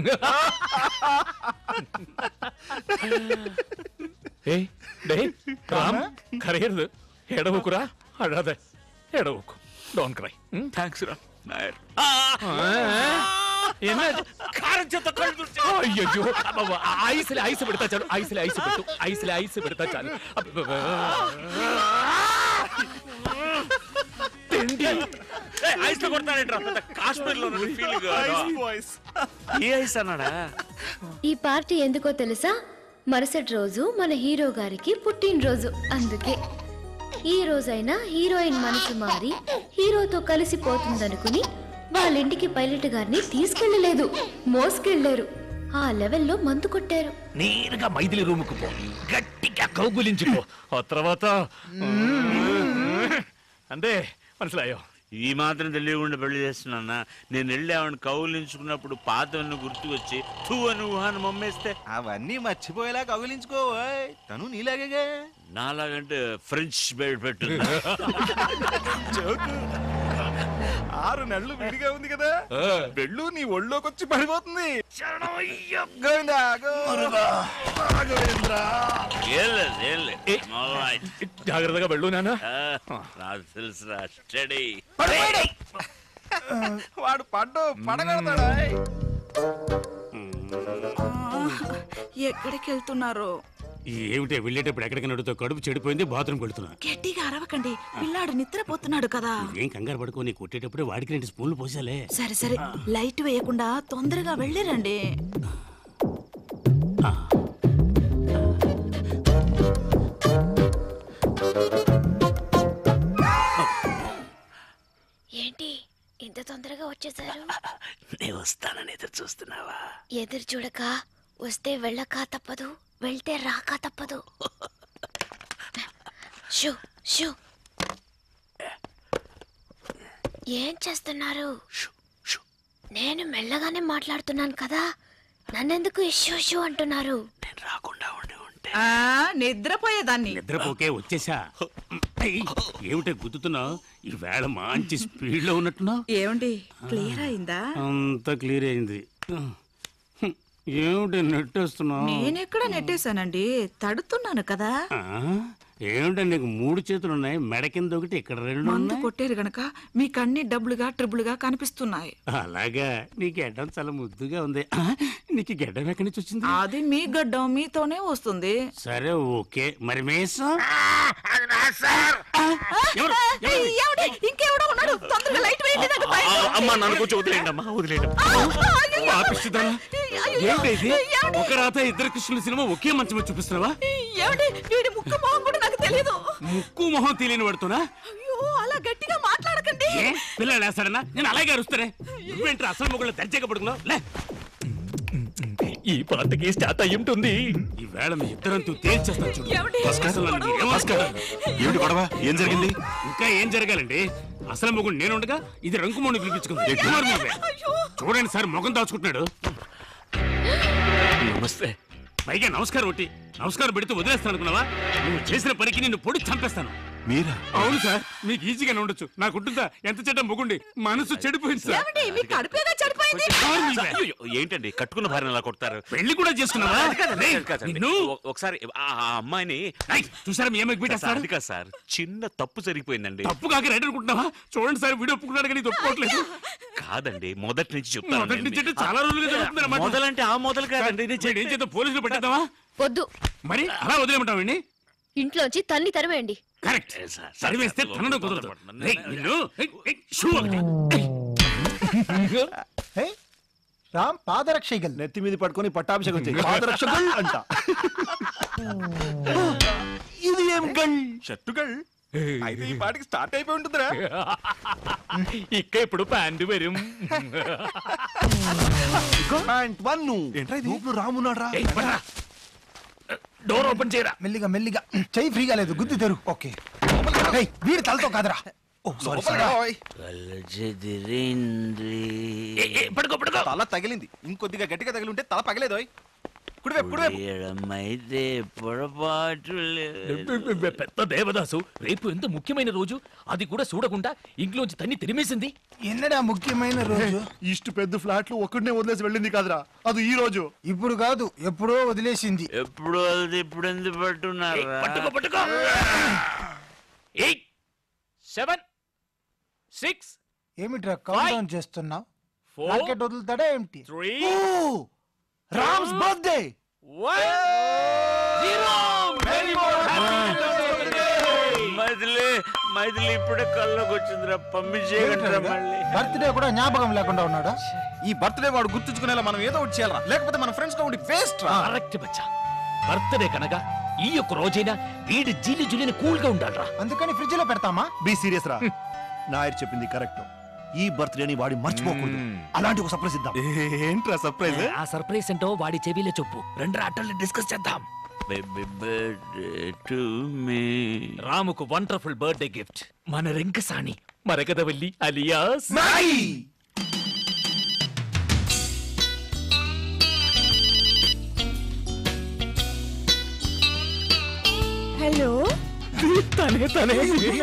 ఏయ్ డే రామ్ కరగదు ఎడవకురా అడదే ఎడవకు డోంట్ క్రై థ్యాంక్స్ రా నాయర్ కారం చేత కళ్ళు అయ్యో ఐస్లే ఐస్ పెడతా చాలు ఐస్లే ఐస్ పెట్టు ఐస్లే ఐస్ పెడతా చాలు తిండి ఐస్ లో కొడతానేంట్రా పెద్ద కాశ్మీర్ లో ఫీలింగ్ ఏ ఐస్ అన్నాడా ఈ పార్టీ ఎందుకో తెలుసా మరుసటి రోజు మన హీరో గారికి పుట్టినరోజు అందుకే ఈ రోజైనా హీరోయిన్ మనసు మారి హీరోతో కలిసిపోతుందనుకుని వాళ్ళ ఇంటికి పైలట్ గారిని తీసుకెళ్ళలేదు మోసుకెళ్లారు ఆ లెవెల్లో మందు కొట్టారు నేరుగా మైథిలి రూముకు పో గట్టిగా కౌగులించుకో ఆ తర్వాత అంటే మనసులాయో ఈ మాత్రం తెలియకుండా పెళ్లి చేస్తున్నా నేను వెళ్ళి ఆవిడ కౌలించుకున్నప్పుడు పాతవన్నీ గుర్తుకొచ్చి తూ అని ఊహాన్ని మమ్మేస్తే అవన్నీ మర్చిపోయేలా కగిలించుకో ఓయ్. తను నీలాగే నాలాగంటే ఫ్రెంచ్ బెడ్ పెట్టు ఆరు నెలలు విడిగా ఉంది కదా బెళ్ళు నీ ఒళ్ళోకి వచ్చి పడిపోతుంది గోవిందా, గోవిందా. ఏం లేదు, ఏం లేదు. All right. జాగ్రత్తగా వెళ్ళు నాన్న ఆ, నాకు తెలుసురా స్టడీ వాడు పడ్డు పడగడతాడా ఎక్కడికి వెళ్తున్నారు ఏమిటే వెళ్ళేటప్పుడు ఎక్కడికి నడుతో కడుపు చెడిపోయింది బాత్రూమ్ వెళుతున్నా గట్టిగా అరవకండి పిల్లాడు నిద్రపోతున్నాడు కదా ఏం కంగారు పడుకో నీ కొట్టేటప్పుడే వాడికి రెండు స్పూన్లు పోసాలే సరే సరే లైట్ వేయకుండా తొందరగా వెళ్ళిరండి ఏంటి ఇంత తొందరగా వచ్చేసారు నే వస్తానని ఎదురు చూస్తున్నావా ఎదురు చూడక వస్తే వెళ్ళక తప్పదు వెళ్తే రాక తప్పదు షూ షూ ఏం చేస్తున్నారు నేను మెల్లగానే మాట్లాడుతున్నాను కదా నన్నెందుకు ఇష్యూ షూ అంటున్నారు ఆ, నిద్రపోయేదాన్ని నిద్రపోకే వచ్చేసా ఏయ్, ఏమిటే గుద్దుతున్నావు ఈ వేళ మంచి స్పీడ్ లో ఉన్నట్టున్నావు ఏమండి క్లియర్ అయిందా అంత క్లియర్ అయింది ఏమిటి నెట్టేస్తున్నావు నేనెక్కడ నెట్టేశానండి తడుతున్నాను కదా ఆ? ఏమిటో నీకు మూడు చేతులు ఉన్నాయి మెడ కింద ఒకటి ఇక్కడ రెండు మందు ఉన్నాయి కొట్టారు గనక మీకు అన్ని డబ్బులుగా ట్రిబుల్గా కనిపిస్తున్నాయి అలాగా నీ గెడ్డం చాలా ముద్దుగా ఉంది ఆ, నీకు ఈ గెడ్డం ఎక్కడి నుంచి వచ్చింది అది మీ గడ్డం మీతోనే వస్తుంది సరే ఓకే మరి మేసం ఏమండి? ఇంకెవడో ఉన్నాడు తొందరగా లైట్ వేయండి నాకు భయం. అమ్మా నన్ను కొంచెం వదిలేయండి అమ్మా వదిలేయండి పాపిస్తుందా ఏంటి ఇది ఒక రాత ఇద్దరు కృష్ణుల సినిమా ఒకే మంచం మీద చూపిస్తున్నావా ఏమండి వీడి ముక్కు మొహం కూడా నాకు తెలియదు ముక్కు మొహం తెలియని పడుతున్నా అయ్యో అలా గట్టిగా మాట్లాడకండి ఏ పిల్లలు వేస్తాడన్నా నేను అలాగే అరుస్తానే నువ్వేంటి అసలు మొగుళ్ళు దర్జాగా పడుకున్నావు లే ఈ పాటకి స్టార్ట్ అయ్యి ఉంటుంది ఈ వేళ మీ ఇద్దరంతూ తేల్చేస్తాను చూడు ఏమండి? అసలు నన్ను గొడవ ఏమనుకోరు? ఏమిటి గొడవ ఏం జరిగింది ఇంకా ఏం జరగాలండి అసలు మొగుడు నేను ఉండగా ఇది రంకుమోని పిలిపించుకుంది కుమార్ నువ్వే. చూడండి సార్ మొగం దాచుకుంటున్నాడు నమస్తే పైగా నమస్కారం ఒకటి నమస్కారం పెడితే వదిలేస్తాను అనుకున్నావా నువ్వు చేసిన పనికి నిన్ను పొడి చంపేస్తాను మీరా అవును సార్ మీకు ఈజీగానే ఉండొచ్చు నాకు ఉంటుందా ఎంత చెడ్డ మొగుండి మనసు చెడిపోయింది సార్ ఏమండి మీ కడుపేగా చెడిపోయింది అయ్యో, ఏంటండి కట్టుకున్న భార్యను అలా కొడతారు పెళ్లి కూడా చేసుకున్నావా అది కాదండి, రేయ్, అది కాదండి. నిన్ను ఒ- ఒకసారి ఆ ఆ అమ్మాయిని చూసారా మీ అమ్మాయికి పెట్టేస్తాడు అది కాదు సార్ చిన్న తప్పు జరిగిపోయిందండి తప్పు కాక రైట్ అనుకుంటున్నావా చూడండి సార్ వీడియో ఒప్పుకున్నాడు కానీ ఇది ఒప్పుకోవట్లేదు కాదండి మొదటి నుంచి చెప్తాను మొదటి నుంచి అంటే చాలా రోజులుగా జరుగుతుందన్నమాట. మొదలంటే ఆ మొదలు కాదండి నేను వీడు ఏం చేద్దాం పోలీసులు పెట్టేద్దామా వద్దు మరి అలా వదిలేమంటావు అండి ఇంట్లోంచి తన్ని తరివేయండి కరెక్ట్ సరివేస్తే తనను కుదరదు రేయ్, నిన్ను ఏయ్, ఏయ్, షూ ఒకటి ఏయ్, రామ్ పాదరక్షగల్ నెత్తి మీద పట్టుకొని పట్టాభిషేకం చేయి పాదరక్షకుల్ అంట ఇది ఏం గల్ షర్టు గల్ అయితే ఈ పాటికి స్టార్ట్ అయిపోయి ఉంటుందిరా ఇక్క ఇప్పుడు ప్యాంటు వരും పాయింట్ వన్ ఏంట్రా ఇది లోపల రామున్నాడ్రా డోర్ ఓపెన్ చేయరా మెల్లిగా మెల్లిగా చెయ్యి ఫ్రీగా లేదు గుద్ది తెరు ఓకే ఏయ్, వీడి తలతో కాదురా ఓ సారీ సారీ పడుకో పడుకో తల తగిలింది ఇంకొద్దిగా గట్టిగా తగిలి ఉంటే తల పగలేదు కుడివైపు కుడివైపు అయితే పొరపాటు పెద్ద దేవదాసు రేపు ఎంత ముఖ్యమైన రోజు అది కూడా చూడకుండా ఇంట్లోంచి తన్ని తిరిమేసింది ఎన్నడా ముఖ్యమైన రోజు ఇಷ್ಟು పెద్ద ఫ్లాట్లు ఒక్కడనే వదిలేసి వెళ్ళింది కాదురా అది ఈ రోజు ఇప్పుడు కాదు ఎప్పుడో వదిలేసింది ఎప్పుడు అది ఇప్పుడు ఎందుకు పట్టున్నారా పట్టుకో పట్టుకో ఎయిట్ సెవెన్ సిక్స్ ఏమిట్రా కౌంట్ డౌన్ చేస్తున్నావు Four. రాకెట్ వదులుతాడా ఏమిటి త్రీ రామ్స్ బర్త్డే మైథిలి మైథిలి ఇప్పుడే కళ్ళలోకి వచ్చిందిరా పంపించేయగలరా మళ్ళీ బర్త్డే కూడా జ్ఞాపకం లేకుండా ఉన్నాడా ఈ బర్త్డే వాడు గుర్తుంచుకునేలా మనం ఏదో ఒకటి చేయాలరా లేకపోతే మన ఫ్రెండ్స్ గా ఉండి వేస్ట్ రా కరెక్ట్ బచ్చా బర్త్డే కనుక ఈ యొక్క రోజైనా వీడి జీలి జులిని కూల్ గా ఉండాలరా అందుకని ఫ్రిడ్జ్ లో పెడతామా బి సీరియస్ రా నాయర్ చెప్పింది కరెక్ట్ ఈ బర్త్డేని వాడి మర్చిపోకూడదు అలాంటి ఒక సర్ప్రైజ్ ఇద్దాం ఏంట్రా సర్ప్రైజ్ ఆ సర్ప్రైజ్ ఏంటో వాడి చెవిలో చెప్పు రెండు ఆటల్ని డిస్కస్ చేద్దాం బేబీ బర్త్డే టు మీ రాముకు వండర్ఫుల్ బర్త్డే గిఫ్ట్ మన రెంకసాని మరగదవల్లి అలియాస్ హలో తనే తనే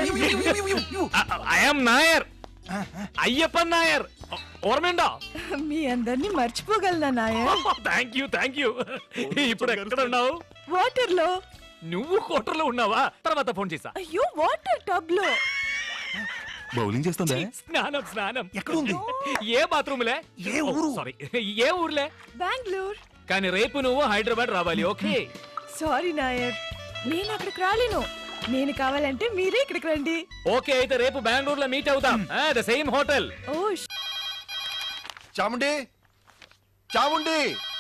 ఐఎమ్ నాయర్ అయ్యప్పన్ నాయర్ ఓర్మేండా మీ అందరినీ మర్చిపోగలనా Nair thank you thank you ఇప్పుడు ఎక్కడ ఉన్నావు వాటర్ లో నువ్వు కోటర్లో ఉన్నావా తర్వాత ఫోన్ చేసా అయ్యో వాటర్ టబ్ లో బౌలింగ్ చేస్తుందా స్నానం స్నానం ఎక్కడ ఉంది ఏ బాత్రూమ్లే ఏ ఊరు? సారీ ఏ ఊర్లే బెంగళూరు కానీ రేపు నువ్వు హైదరాబాద్ రావాలి ఓకే సారీ నాయర్ నేను అక్కడికి రాలేను నేను కావాలంటే మీరే ఇక్కడికి రండి ఓకే అయితే రేపు బెంగళూరులో మీట్ అవుతాం the same hotel oh Chamundi Chamundi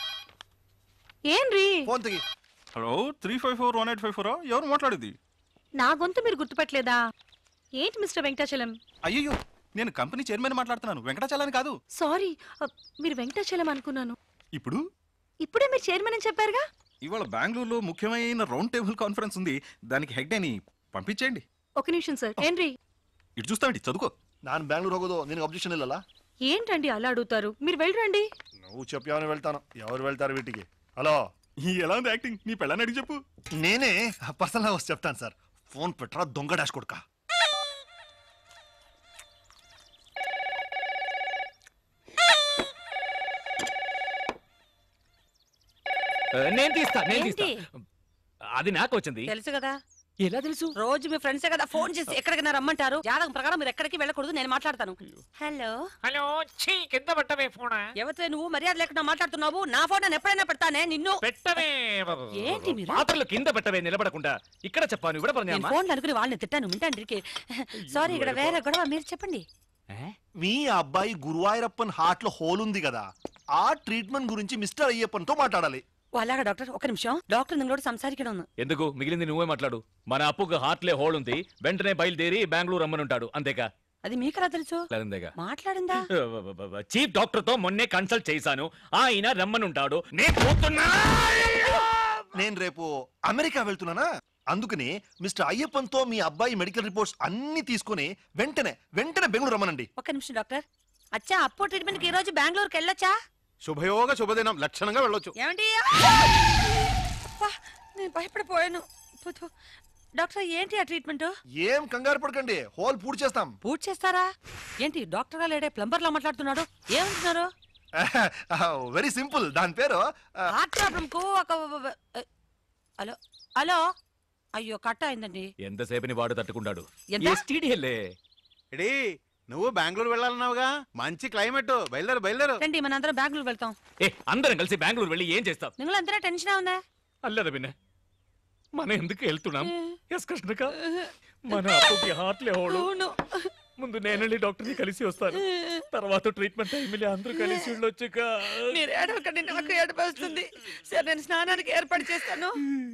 ఏంరి ఫోన్ తెగి hello three five four one eight five four ఎవరు మాట్లాడేది నా గొంతు మీరు గుర్తుపట్టలేదా ఏంటి మిస్టర్ వెంకటాచలం అయ్యో నేను కంపెనీ చైర్మన్ మాట్లాడుతున్నాను వెంకటాచలాని కాదు సారీ అ, మీరు వెంకటాచలం అనుకున్నాను ఇప్పుడు ఇప్పుడే మీరు చైర్మన్ అని చెప్పారుగా ఇవాళ బెంగళూరులో ముఖ్యమైన రౌండ్ టేబుల్ కాన్ఫరెన్స్ ఉంది దానికి హెడ్ అని పంపించేయండి ఒక నిమిషం సార్ ఏంరి ఇటు చూస్తామండి చదువుకో ನಾನು ಬ್ಯಾಂಗ್ಳೂರ್ ಹೋಗೋದು ನಿನಗೆ ಅಬ್ಜೆಕ್ಷನ್ ಇಲ್ಲಲ್ಲ ఏంటండి అలా అడుగుతారు మీరు వెళ్ళరండి నువ్వు చెప్పావని వెళ్తాను ఎవరు వెళ్తారు వీటికి హలో ఎలా ఉంది యాక్టింగ్ నీ పెళ్ళని అడిగి చెప్పు నేనే పర్సనల్ వచ్చి చెప్తాను సార్ ఫోన్ పెట్టరా దొంగ డాష్ కొడుక నేను తీస్తా నేను తీస్తా ఏంటి? అది నాకు వచ్చింది తెలుసు కదా ఎలా తెలుసు రోజు మీ ఫ్రెండ్సే కదా ఫోన్ చేసి ఎక్కడికి రమ్మంటారు జాతకం ప్రకారం మీరు ఎక్కడికి వెళ్ళకూడదు నేను మాట్లాడతాను హలో హలో ఛీ కింద పెట్టవే ఫోన్ ఎవరితో నువ్వు మర్యాద లేకుండా మాట్లాడుతున్నావు నా ఫోన్ నేను ఎప్పుడైనా పెడతానే నిన్ను పెట్టవే ఏంటి మీరు పాత్రలు కింద పెట్టవే నిలబడకుండా ఇక్కడ చెప్పాను ఇక్కడ నేను పర్ణామా ఫోన్ అనుకుని వాళ్ళని తిట్టాను వింటాండ్రికి సారీ ఇక్కడ వేరే గొడవ మీరు చెప్పండి మీ అబ్బాయి గురువాయూరప్పన్ హార్ట్ లో హోల్ ఉంది కదా ఆ ట్రీట్మెంట్ గురించి మిస్టర్ అయ్యప్పన్తో మాట్లాడాలి ఓ, అలాగా డాక్టర్ ఒక నిమిషం డాక్టర్ నిങ്ങളోട് సంസാരിക്കണം ఎందుకు మిగిలింది నువ్వే మాట్లాడు మన అప్పుకు హార్ట్లే హోల్ ఉంది వెంటనే బయలుదేరి బెంగళూరు రమ్మనుంటాడు అంతేగా అది మీకెలా తెలుసు లేదంతేగా మాట్లాడిందా చీఫ్ డాక్టర్ తో మొన్నే కన్సల్ట్ చేశాను ఆయన రమ్మనుంటాడు నేను పోతున్నా నేను రేపు అమెరికా వెళ్తున్నానా అందుకని మిస్టర్ అయ్యప్పన్తో మీ అబ్బాయి మెడికల్ రిపోర్ట్స్ అన్ని తీసుకొని వెంటనే వెంటనే బెంగళూరు రమ్మనండి ఒక నిమిషం డాక్టర్ అచ్చా అప్పో ట్రీట్మెంట్ కి ఈ రోజు బెంగళూరుకి వెళ్ళొచ్చా శుభయోగ శుభదినం లక్షణంగా వెళ్ళొచ్చు ఏమండి అబ్బా, నేను భయపడిపోయాను థు, థు. డాక్టర్ ఏంటి ఆ ట్రీట్మెంట్ ఏం కంగారు పడకండి హోల్ పూర్తి చేస్తాం పూర్తి చేస్తారా ఏంటి డాక్టర్ గా లేడే ప్లంబర్ లా మాట్లాడుతున్నాడు ఏమంటున్నారు వెరీ సింపుల్ దాని పేరు ఆ, హార్ట్ ప్రాబ్లం కు ఒక హలో హలో అయ్యో కట్ అయిందండి ఎంతసేపని వాడు తట్టుకుంటాడు ఎంత? ఎస్టీడీఎల్ఏ ఎడీ నువ్వు బెంగళూరు వెళ్ళాలన్నావుగా మంచి క్లైమేట్ బయలుదేరు బయలుదేరు రండి మనందరం బెంగళూరు వెళ్తాం ఏ అందరం కలిసి బెంగళూరు వెళ్ళి ఏం చేస్తాం నిങ്ങളందరూ టెన్షన్ ఉందా అల్లదా పిన్న మనం ఎందుకు వెళ్తున్నాం ఎస్ కృష్ణక మన అప్పుకి హార్ట్లే హోడు ముందు నేను వెళ్ళి డాక్టర్ని కలిసి వస్తాను తర్వాత ట్రీట్మెంట్ టైంలో అందరూ కలిసి వెళ్ళొచ్చుక మీరు ఏడవకండి నాకు ఏడుపు వస్తుంది సరే నేను స్నానానికి ఏర్పాటు చేస్తాను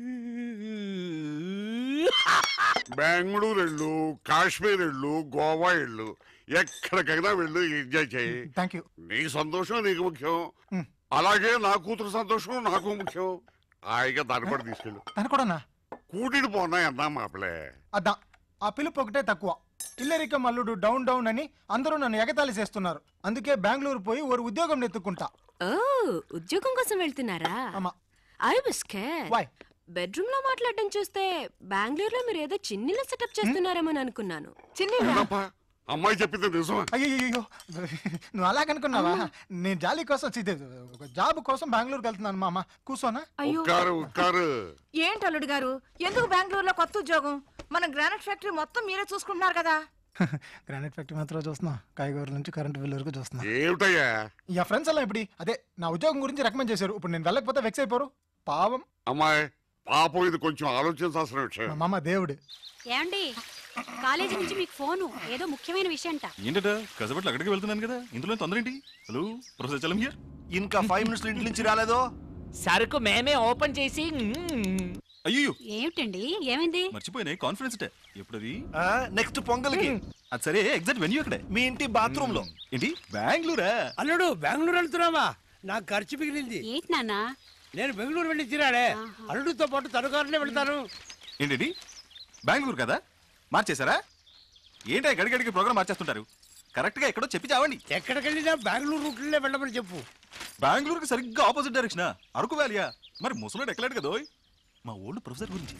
బెంగళూరు వెళ్ళు కాశ్మీర్ వెళ్ళు గోవా వెళ్ళు ఎక్కడికైనా వెళ్ళు ఎంజాయ్ చేయి థ్యాంక్ యూ నీ సంతోషం నీకు ముఖ్యం అలాగే నా కూతురు సంతోషం నాకు ముఖ్యం హాయిగా దాన్ని కూడా తీసుకెళ్ళు తను కూడానా కూటిని పోనా అన్నా మాపలే అద్దా ఆ పిలుపు ఒకటే తక్కువ ఇల్లరిక మల్లుడు డౌన్ డౌన్ అని అందరూ నన్ను ఎగతాళి చేస్తున్నారు అందుకే బెంగళూరు పోయి ఒక ఉద్యోగం నెత్తుకుంటా ఓ ఉద్యోగం కోసం వెళ్తున్నారా ఐ వాస్ Why? బెడ్రూమ్ లో మాట్లాడడం చూస్తే బెంగళూరులో మీరు ఏదో చిన్నిల సెటప్ చేస్తున్నారేమో అని అనుకున్నాను ఏంటప్పా? అమ్మాయి చెప్పింది నిజమా అయ్యో నువ్వు అలాగనుకున్నావా నేను జాలి కోసం చి- ఒక జాబ్ కోసం బెంగళూరుకి వెళ్తున్నాను మామ కూర్చోనా ఉక్కారు ఉక్కారు ఏంటి అల్లుడు గారు ఎందుకు బెంగళూరులో కొత్త ఉద్యోగం మన గ్రానైట్ ఫ్యాక్టరీ మొత్తం మీరే చూసుకుంటున్నారు కదా గ్రానైట్ ఫ్యాక్టరీ మాత్రం చూస్తున్నా కాయగూరల నుంచి కరెంట్ బిల్ వరకు చూస్తున్నా ఏమిటయ్యా ఇక ఫ్రెండ్స్ అలా ఇప్పుడు అదే నా ఉద్యోగం గురించి రికమెండ్ చేశారు ఇప్పుడు నేను వెళ్ళకపోతే వెక్స్ అయిపోరు పావం అమ్మాయి పాపం ఇది కొంచెం ఆలోచించాల్సిన మా విషయం మామ దేవుడు ఏమండి కాలేజీ నుంచి మీకు ఫోను ఏదో ముఖ్యమైన విషయం అంట ఏంటట కసబట్లు అక్కడికి వెళ్తున్నాను కదా ఇందులో తొందర ఏంటి హలో ప్రొఫెసర్ చలం హియర్ ఇంకా ఫైవ్ మినిట్స్ ఇంటి నుంచి రాలేదో సరుకు మేమే ఓపెన్ చేసి అయ్యో ఏమిటండి ఏమైంది మర్చిపోయినాయి కాన్ఫరెన్స్ డే ఎప్పుడది నెక్స్ట్ పొంగల్కి అది సరే ఎగ్జాక్ట్ వెన్యూ అక్కడే మీ ఇంటి బాత్రూమ్ లో ఏంటి బెంగళూరా అల్లుడు బెంగళూరు వెళ్తున్నావా నాకు ఖర్చు మిగిలింది ఏంటి నాన్న నేను బెంగళూరు వెళ్ళి తిరాడే అల్లుడితో పాటు తనుకారులే వెళ్తాను ఏంటి బెంగళూరు కదా మార్చేశారా ఏంటి గడిగడికి ప్రోగ్రామ్ మార్చేస్తుంటారు కరెక్ట్ గా ఎక్కడో చెప్పి చావండి ఎక్కడికి వెళ్ళినా బెంగళూరు రూట్లే వెళ్ళమని చెప్పు బెంగళూరుకి సరిగ్గా ఆపోజిట్ డైరెక్షన్ అరకు వ్యాలియా మరి ముసలోడు ఎక్కలేడు కదా ఓయ్. మా ఓల్డ్ ప్రొఫెసర్ గురించి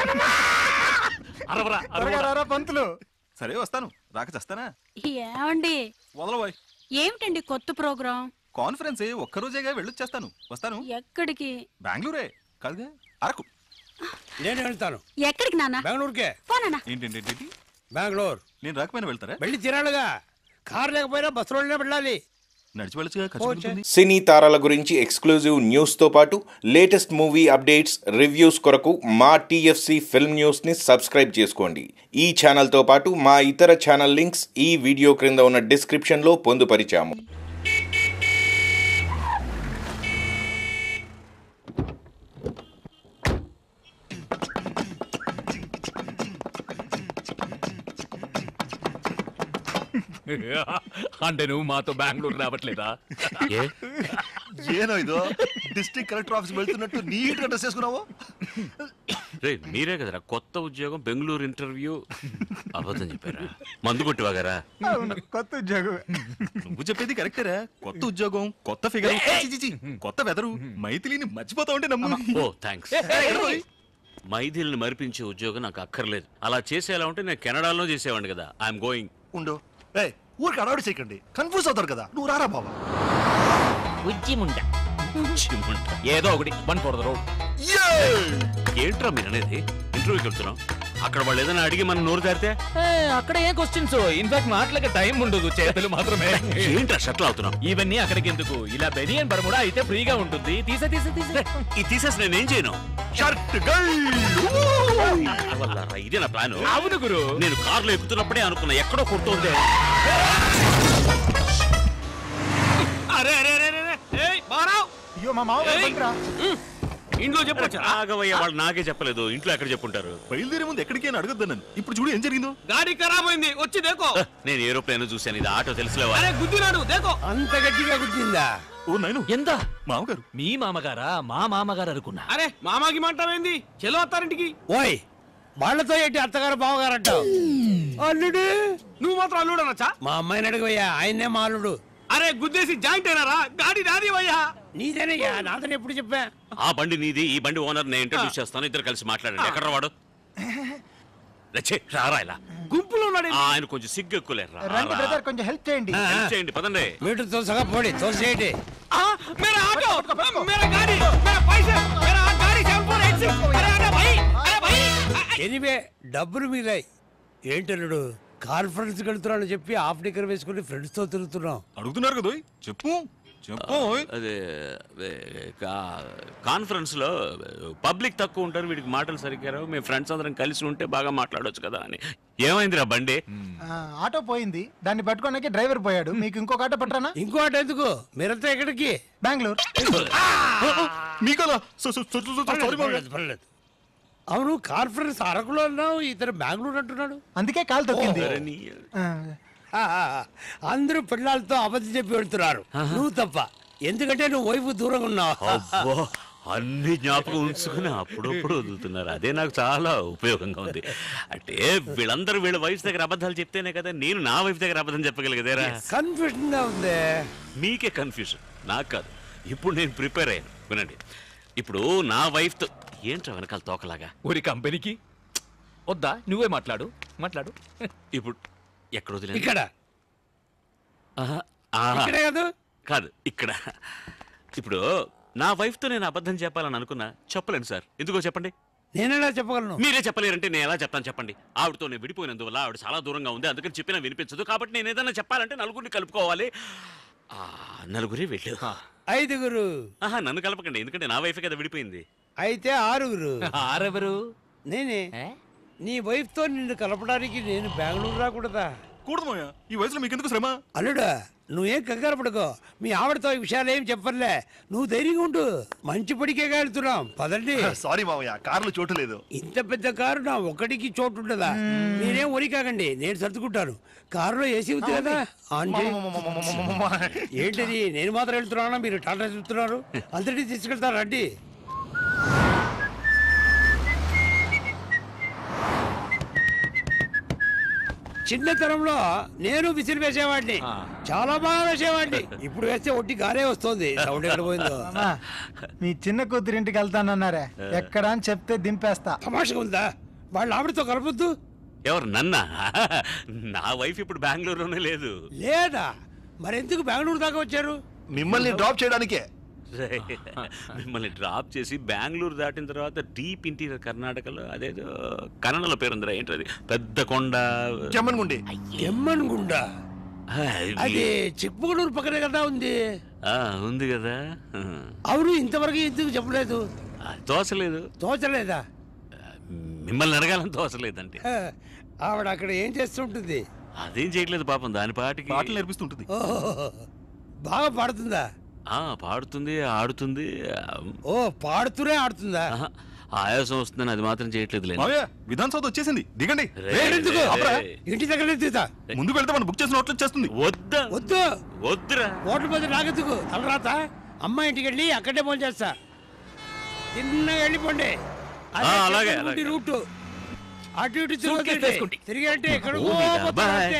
అరవరా త్వరగా రారా పంతులు సరే వస్తాను రాక చేస్తానా ఏమండి వదలబోయ్ ఏమిటండి కొత్త ప్రోగ్రాం కాన్ఫరెన్స్ ఒక్కరోజేగా వెళ్ళొచ్చేస్తాను వస్తాను ఎక్కడికి బెంగళూరే కాదుగా అరకు నేను వెళ్తాను ఎక్కడికి నాన్న బెంగళూరుకే పోనా ఏంటంటే బెంగళూరు నేను రాకపోయినా వెళ్తారా వెళ్ళి తిరాడుగా కారు లేకపోయినా బస్సులోనే వెళ్ళాలి నడిచి వెళ్ళచ్చుగా ఖర్చు పెరుగుతుంది. సినీ తారాల గురించి ఎక్స్క్లూజివ్ న్యూస్తో పాటు లేటెస్ట్ మూవీ అప్డేట్స్ రివ్యూస్ కొరకు మా టీఎఫ్సి ఫిల్మ్ న్యూస్ని సబ్స్క్రైబ్ చేసుకోండి ఈ ఛానల్తో పాటు మా ఇతర ఛానల్ లింక్స్ ఈ వీడియో క్రింద ఉన్న డిస్క్రిప్షన్లో పొందుపరిచాము అంటే నువ్వు మాతో బెంగళూరు రావట్లేదా ಏನೋ ಇದು డిస్ట్రిక్ట్ కలెక్టర్ ఆఫీస్ వెళ్తున్నట్టు నీట్ గా డ్రెస్ చేసుకున్నావు రే మీరే కదరా కొత్త ఉద్యోగం బెంగళూరు ఇంటర్వ్యూ అబద్ధం చెప్పారా మందు కొట్టివాగారా అవును కొత్త ఉద్యోగం నువ్వు చెప్పేది కరెక్టేరా కొత్త ఉద్యోగం కొత్త ఫిగర్ కొత్త వెదరు మైథిలిని మర్చిపోతా ఉంటే నమ్ము ఓ థ్యాంక్స్ మైథిల్ని మరిపించే ఉద్యోగం నాకు అక్కర్లేదు అలా చేసేలా ఉంటే నేను కెనడాలో చేసేవాడిని కదా ఐఎమ్ గోయింగ్ ఉండు ఏ ఊరికి అడవాడి చేయకండి కన్ఫ్యూజ్ అవుతారు కదా నువ్వు రారా బాబా ఉజ్జిముండ ఏదో ఒకటి వన్ ఫర్ ద రోడ్ ఏంట్రా మీరు అనేది ఇంటర్వ్యూకి వెళ్తున్నాం అక్కడ వాళ్ళు ఏదైనా అడిగి మనం నోరు దారితే అక్కడ ఏం క్వశ్చన్స్ ఇన్ఫాక్ట్ మాటలకి టైం ఉండదు చేతులు మాత్రమే ఏంట్రా షట్లు అవుతున్నాం ఇవన్నీ అక్కడికి ఎందుకు ఇలా బెనియన్ బర్ముడా అయితే ఫ్రీగా ఉంటుంది తీసే తీసే తీసే ఈ తీసేసి నేనేం చేయను షర్ట్ వల్లరా, ఇదే నా ప్లాన్ అవును గురు నేను కార్లో ఎక్కుతున్నప్పుడే అనుకున్నా ఎక్కడో కొడుతుంది అరే అరే అరే అరే ఏయ్ బారావ్ అయ్యో మా మామగారు బండిరా. ఇంట్లో చెప్పొచ్చా ఆగవయ్య వాళ్ళు నాకే చెప్పలేదు ఇంట్లో ఎక్కడ చెప్పుంటారు బయలుదేరే ముందు ఎక్కడికి అని అడగద్దు నన్ను ఇప్పుడు చూడు ఏం జరిగిందో గాడి ఖరాబ్ అయింది వచ్చి దేకో నేను ఏరోప్లేన్ చూశాను ఇది ఆటో తెలుసులేవా అరే గుద్దినాడు దేకో అంత గట్టిగా గుద్దిందా ఓ నైను ఎంత మామగారు మీ మామగారా మా మామగారు అనుకున్నా అరే మామాకి మంటావేంది చెలో అత్తారింటికి ఓయ్ వాళ్ళతో ఏంటి అత్తగారు బావగారు అంటావు అల్లుడు నువ్వు మాత్రం అల్లుడు అనొచ్చా మా అమ్మాయిని అడుగుయ్యా ఆయన్నే మా అల్లుడు అరే గుద్దేసి జాయింట్ అయినారా గాడి నాది అయ్యా నీదేనయ్యా నాదని ఎప్పుడు చెప్పా ఆ బండి నీది ఈ బండి ఓనర్ నేను ఇంట్రడ్యూస్ చేస్తాను ఇద్దరు కలిసి మాట్లాడండి ఎక్కడ వాడు లచ్చే రారా ఇలా గుంపులో ఉన్నాడు ఆ, ఆయన కొంచెం సిగ్గు ఎక్కువలే రా, రండి రా. బ్రదర్ కొంచెం హెల్ప్ చేయండి హెల్ప్ చేయండి పదండి మీటర్ తోసగా పోడి తోసేయండి मेरा ऑटो मेरा गाड़ी मेरा पैसे मेरा गाड़ी सेवन फोर एट सिक्स अरे अरे भाई अरे भाई ఎనివే డబ్బులు మిగిలాయి ఏంటల్లుడు కాన్ఫరెన్స్ వెళ్తున్నాను చెప్పి హాఫ్ డిక్కర్ వేసుకుని ఫ్రెండ్స్ తో తిరుగుతున్నాం అడుగుతున్నారు కదా ఓయ్. చెప్పు చెప్పు ఓయ్. అదే కాన్ఫరెన్స్ లో పబ్లిక్ తక్కువ ఉంటారు వీడికి మాటలు సరిగ్గా రావు మేము ఫ్రెండ్స్ అందరం కలిసి ఉంటే బాగా మాట్లాడొచ్చు కదా అని ఏమైందిరా బండి ఆ, ఆటో పోయింది దాన్ని పట్టుకోడానికి డ్రైవర్ పోయాడు మీకు ఇంకొక ఆటో పట్టరానా ఇంకో ఆట ఎందుకు మీరంతా ఎక్కడికి బెంగళూరు మీకలా పర్లేదు, పర్లేదు, పర్లేదు. అవును కాన్ఫరెన్స్ అరకులో అన్నావు ఇతను బెంగళూరు అంటున్నాడు అందుకే కాలు తొక్కింది అరే నీ- ఆ, ఆ, అందరూ పిల్లలతో అబద్ధం చెప్పి వెళ్తున్నారు నువ్వు తప్ప ఎందుకంటే నువ్వు వైపు దూరంగా ఉన్నావు అబ్బో అన్ని జ్ఞాపకం ఉంచుకుని అప్పుడప్పుడు వదులుతున్నారు అదే నాకు చాలా ఉపయోగంగా ఉంది అంటే వీళ్ళందరూ వీళ్ళ వైఫ్ దగ్గర అబద్ధాలు చెప్తేనే కదా నేను నా వైఫ్ దగ్గర అబద్ధం చెప్పగలిగేదేరా కన్ఫ్యూజన్ గా ఉంది మీకే కన్ఫ్యూజన్ నాకు కాదు ఇప్పుడు నేను ప్రిపేర్ అయ్యాను వినండి ఇప్పుడు నా వైఫ్తో ఏంట్రా వెనకాల తోకలాగా ఊరి కంపెనీకి వద్దా నువ్వే మాట్లాడు మాట్లాడు ఇప్పుడు ఎక్కడ వదిలేదు ఇక్కడ ఆహా, ఆ, ఇక్కడే కాదు కాదు ఇక్కడ ఇప్పుడు నా వైఫ్తో నేను అబద్ధం చెప్పాలని అనుకున్నా చెప్పలేను సార్ ఎందుకో చెప్పండి నేనెలా చెప్పగలను మీరే చెప్పలేరంటే నేను ఎలా చెప్తాను చెప్పండి ఆవిడతో నేను విడిపోయినందువల్ల ఆవిడ చాలా దూరంగా ఉంది అందుకని చెప్పినా వినిపించదు కాబట్టి నేను ఏదైనా చెప్పాలంటే నలుగురిని కలుపుకోవాలి ఆ, నలుగురే వెళ్ళు ఐదుగురు ఆహా నన్ను కలపకండి ఎందుకంటే నా వైఫ్ కదా విడిపోయింది అయితే ఆరుగురు ఆరెవరు నేనే నీ వైఫ్ తో నిన్ను కలపడానికి నేను బెంగళూరు రాకూడదా కూడదు మాయా ఈ వయసులో మీకెందుకు శ్రమ అల్లుడా నువ్వేం కంగారు పడుకో మీ ఆవిడతో ఈ విషయాలు ఏం చెప్పర్లే నువ్వు ధైర్యంగా ఉండు మంచి పడికే వెళ్తున్నాం పదండి సారీ మామయ్య కార్లో చోటు లేదు ఇంత పెద్ద కారు నా ఒకటికి చోటు ఉంటుందా మీరేం ఒరి కాకండి నేను సర్దుకుంటాను కారులో ఏసీ ఉంది కదా ఆన్ చేయి. ఏంటిది నేను మాత్రం వెళ్తున్నానా మీరు టాటా చెప్తున్నారు అందరినీ తీసుకెళ్తారు రండి చిన్నతనంలో నేను విసిరి వేసేవాడిని చాలా బాగా వేసేవాడిని ఇప్పుడు వేస్తే ఒట్టి గారే వస్తుంది సౌండ్ ఎక్కడ పోయిందో మామా, మీ చిన్న కూతురింటికి వెళ్తానన్నారే ఎక్కడ అని చెప్తే దింపేస్తా తమాషగా ఉందా వాళ్ళ ఆవిడతో కలపొద్దు ఎవరు నన్నా నా వైఫ్ ఇప్పుడు బెంగళూరులోనే లేదు లేదా మరెందుకు బెంగళూరు దాకా వచ్చారు మిమ్మల్ని డ్రాప్ చేయడానికే మిమ్మల్ని డ్రాప్ చేసి బెంగళూరు దాటిన తర్వాత డీప్ ఇంటీరియర్ కర్ణాటకలో అదేదో కన్నడలో పేరుందిరా ఏంటది పెద్ద కొండ చెమ్మన్గుండి ఎమ్మన్ గుండా అది చిక్మగళూరు పక్కనే కదా ఉంది ఆ, ఉంది కదా అవును ఇంతవరకు ఎందుకు చెప్పలేదు తోసలేదు తోచలేదా మిమ్మల్ని అడగాలని తోసలేదండి హ, ఆవిడ అక్కడ ఏం చేస్తుంటుంది అదేం చేయట్లేదు పాపం దాని పాటికి పాటలు నేర్పిస్తుంటుంది ఓహో, బాగా పాడుతుందా ఆ పాడుతుంది ఆడుతుంది ఓ పాడుతూనే ఆడుతుందా ఆయాసం వస్తుందని అది మాత్రం చేయట్లేదు మావయ్య విధాన్ సౌత్ వచ్చేసింది దిగండి రే, రే, రే, ఎందుకు? రే, ఆపరా. రే. ఇంటి దగ్గర తీతా ముందుకు వెళ్తే మనం బుక్ చేసిన హోటల్ చేస్తుంది వద్దా వద్దు వద్దురా ఓట్ల మీద నాకెందుకు తలరాత అమ్మ ఇంటికి వెళ్ళి అక్కడే ఫోన్ చేస్తా తిన్నగా వెళ్ళిపోండి అదే ఆ, అలాగే, చెప్పండి అలాగే. రూట్ అటు ఇటు Suitcase తిరగండి వేసుకోండి. తిరిగి అంటే ఎక్కడ ఓ, మీద, bye.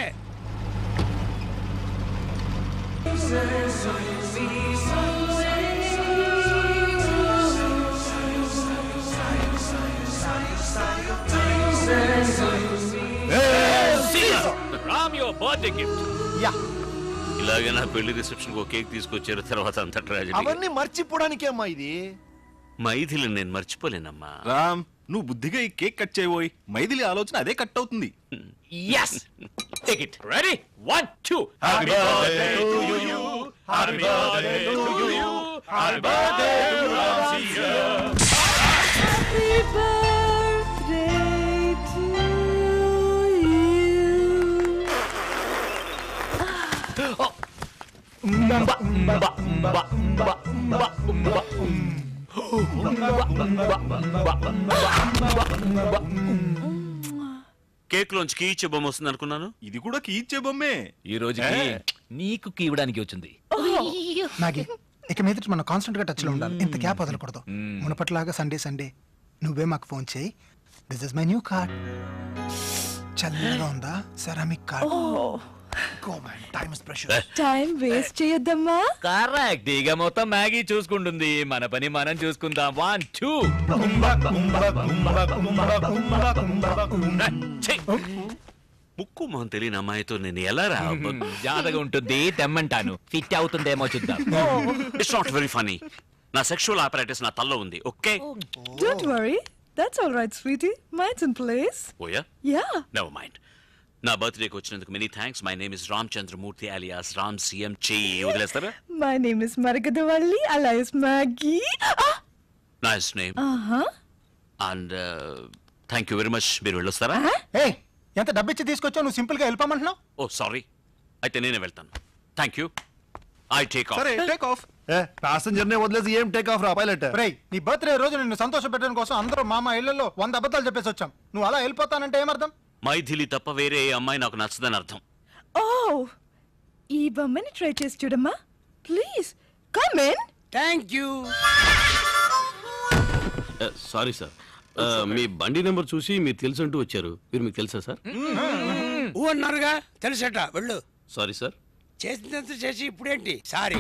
Ram your birthday gift yeah ఇలాగే నా పెళ్లి రిసెప్షన్ ఒక కేక్ తీసుకొచ్చారు తర్వాత అంత ట్రాజెడీ అవన్నీ మర్చిపోవడానికే అమ్మా ఇది మైథిలి నేను మర్చిపోలేనమ్మా రామ్ నువ్వు బుద్ధిగా ఈ కేక్ కట్ చేయబోయి మైథిలి ఆలోచన అదే కట్ అవుతుంది yes take it ready one two Happy birthday to you. Happy birthday to you. Happy birthday to Ramsiya. Cake లోంచి కీ ఇచ్చే బొమ్మ వస్తుంది అనుకున్నాను ఇది కూడా కీ ఇచ్చే బొమ్మే ఈ రోజుకి ఏ. నీకు కీ ఇవ్వడానికి వచ్చింది నాగి ఇక మీదట మనం కాన్స్టెంట్ గా టచ్ లో ఉండాలి ఇంత గ్యాప్ వదలకూడదు మునపట్లాగా సండే సండే నువ్వే మాకు ఫోన్ చేయి this is my new card చల్లగా ఉందా ceramic card go man time is pressure time waste చేయొద్దమ్మా కరెక్ట్ ఇక మొత్తం మ్యాగీ చూసుకుంటుంది మన పని మనం చూసుకుందాం వన్ టూ ముక్కు మొహం తెలియని అమ్మాయితో నేను ఎలా రా జాతగా ఉంటుంది తెమ్మంటాను ఫిట్ అవుతుందేమో చూద్దాం ఇట్స్ నాట్ వెరీ ఫనీ నా సెక్షువల్ ఆపరేటర్స్ నా తల్లో ఉంది okay don't worry that's all right sweetie minds in place ఓయా యా నెవర్ మైండ్ నా బర్త్డేకి వచ్చినందుకు many thanks my name is Ram Chandramurthy alias Ram CM చెయ్యి వదిలేస్తారా my name is Maragadavalli alias Maggie nice name ఆహా and thank you very much మీరు వెళ్ళొస్తారా ఏ ఎంత డబ్బిచ్చి తీసుకొచ్చావు నువ్వు సింపుల్ గా వెళ్ళిపోమంటున్నావు ఓ సారీ అయితే నేనే వెళ్తాను thank you I take off సరే టేక్ ఆఫ్ ఏ ప్యాసింజర్ నే వదిలేసి ఏం టేక్ ఆఫ్ రా పైలట్ రేయ్ నీ బర్త్డే రోజు నిన్ను సంతోష పెట్టడం కోసం అందరూ మామ ఇళ్లలో వంద అబద్ధాలు చెప్పేసి వచ్చాం నువ్వు అలా వెళ్ళిపోతానంటే ఏమర్థం మైథిలి తప్ప వేరే ఏ అమ్మాయి నాకు నచ్చదని అర్థం ఓ ఈ బొమ్మని ట్రై చేసి చూడమ్మా please come in thank you sorry sir మీ బండి నెంబర్ చూసి మీరు తెలుసు అంటూ వచ్చారు మీరు మీకు తెలుసా సార్ ఊ అన్నారుగా తెలుసట వెళ్ళు సారీ సార్ చేసినంత చేసి ఇప్పుడేంటి సారీ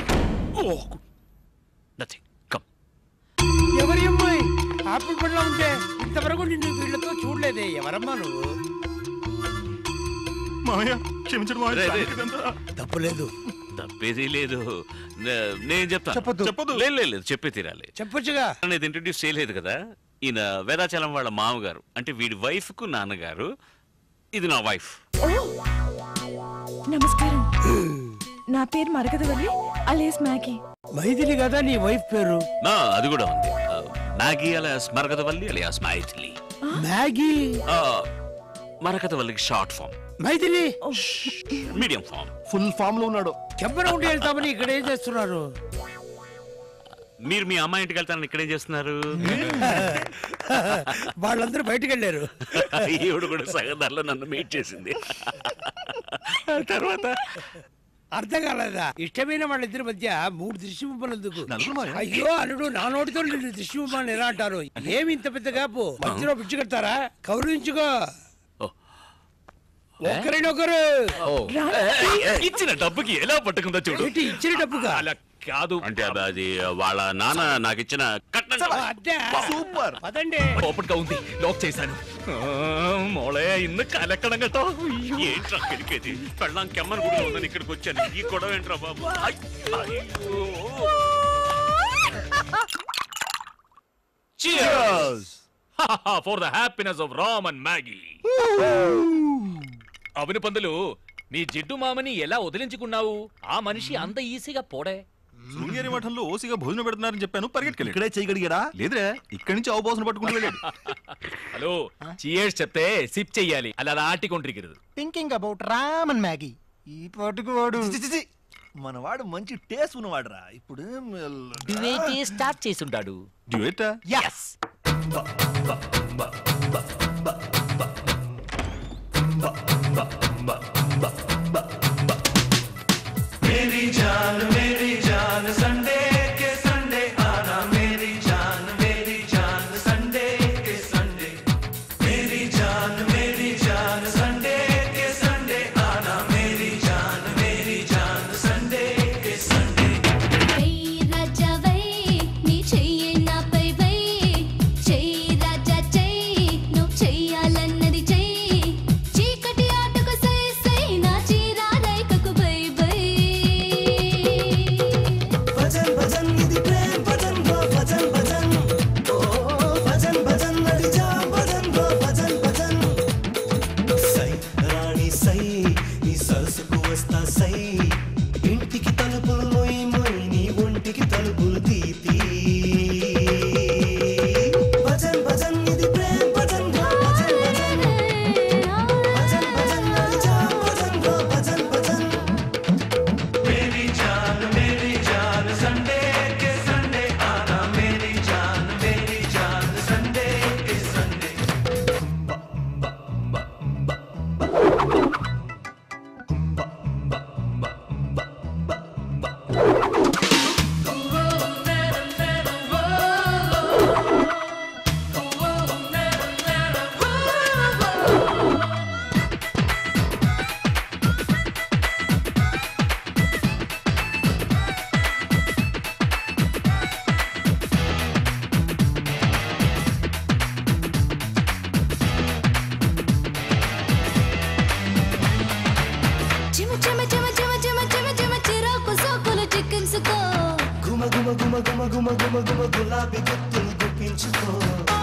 నథింగ్ ఎవరి అమ్మాయి ఆపిల్ పండ్లో ఉంటే ఇంతవరకు నిన్ను వీళ్ళతో చూడలేదే ఎవరమ్మా నువ్వు మామయ్య క్షమించడం రే, రే. తప్పులేదు తప్పేది లేదు నే- నేను చెప్తాను చెప్పొద్దు. చెప్పదు లేదు లేదు, లేదు చెప్పే తీరాలి చెప్పొచ్చుగా అనేది ఇంట్రడ్యూస్ చేయలేదు కదా ఈయన వేదాచలం వాళ్ళ మామగారు అంటే వీడి వైఫ్ కు నాన్నగారు ఇది నా వైఫ్ నమస్కారం నా పేరు మరగదవల్లి అలియస్ మ్యాగీ మైథిలి కదా నీ వైఫ్ పేరు నా అది కూడా ఉంది ఆ, Maggie alias Marakathavalli alias Maithili Maggie ఆ, మరకతవల్లికి short form Maithili medium form full form లో ఉన్నాడు కెంపర ఉండి వెళ్తామని ఇక్కడ ఏం చేస్తున్నారు మీరు మీ అమ్మాయి ఇంటికి వెళ్తానని ఇక్కడేం చేస్తున్నారు వాళ్ళందరూ బయటికి వెళ్ళారు ఈవిడ కూడా సగదారిలో నన్ను మీట్ చేసింది తర్వాత అర్థం కాలేదా ఇష్టమైన వాళ్ళిద్దరి మధ్య మూడు దృష్టి బొమ్మలు ఎందుకు అయ్యో అల్లుడు నా నోటితో నిన్ను దృష్టి బొమ్మలు ఎలా అంటారు ఏమి ఇంత పెద్ద గాపు మధ్యలో పిచ్చి కడతారా కౌరించుకో ఒకరినొకరు ఇచ్చిన డబ్బుకి ఎలా పట్టుకుందో చూడు ఏంటి ఇచ్చిన డబ్బుగా అలా కాదు అంటే అది- అది వాళ్ళ నాన్న నాకు ఇచ్చిన సూపర్ పదండి ఓపెన్ గా ఉంది లాక్ చేశాను മോളെ ഇന്ന് കലക്കണം കേട്ടോ ఏంట్రా కెలికేది పెళ్ళాం కెమ్మని గుడిలో ఉందని ఇక్కడికి వచ్చాను ఈ గొడవ ఏంట్రా బాబు ఐ, అయ్యో. Cheers! For the happiness of Ram and Maggie అవును పందులు నీ జిడ్డు మామని ఎలా వదిలించుకున్నావు ఆ మనిషి అంత ఈజీగా పోడే శృంగేరి మఠంలో ఓసిగా భోజనం పెడుతున్నారని చెప్పాను పరిగెట్టుకెళ్ళి ఇక్కడే చేయగలిగాడా లేదురా ఇక్కడి నుంచి అవబోసన పట్టుకుంటూ వెళ్ళాడు హలో చియర్స్ చెప్తే సిప్ చెయ్యాలి అలా ఆటికొండ్రికిరదు thinking about Ram and Maggie ఈ పాటుకు వాడు మనవాడు మంచి టేస్ట్ ఉన్నవాడురా ఇప్పుడు డ్యూయేట్ స్టార్ట్ చేసుంటాడు డ్యూయేటా yes मेरी जान मेरी जान संडे के संडे आना मेरी जान मेरी जान संडे के संडे मेरी जान मेरी जान संडे के संडे आना मेरी जान मेरी जान संडे के संडे రాజావై నీ చెయ్యి నాపై వై చెయ్యి రాజా చెయ్యి నువ్వు చెయ్యాలన్నది చెయ్యి చీకటి ఆటకు సై సై నా చీరా రైకకు బై బై भजन भजन ఇది ప్రేమ భజన్ గో భజన్ భజన్ ఓ భజన్ భజన్ నడి జా భజన్ గో భజన్ భజన్ సై రాణి సై నీ సరసుకు వస్తా సై ఇంటికి తలుపులు మొయ్ మొయ్ నీ ఒంటికి తలుపులు తీతి భజన్ భజన్ ఇది ప్రేమ భజన్ గో భజన్ భజన్ భజన్ భజన్ నడి జా భజన్ గో భజన్ భజన్ मेरी जान मेरी जान संडे के संडे आना मेरी जान मेरी जान संडे के संडे చిమ చిమ చిమ చిమ చిమ చిమ చిమ చిరాకు సోకులు చిక్కించుకో గుమ గుమ గుమ గుమ గుమ గుమ గుమ గులాబీ గుత్తులు గుప్పించుకో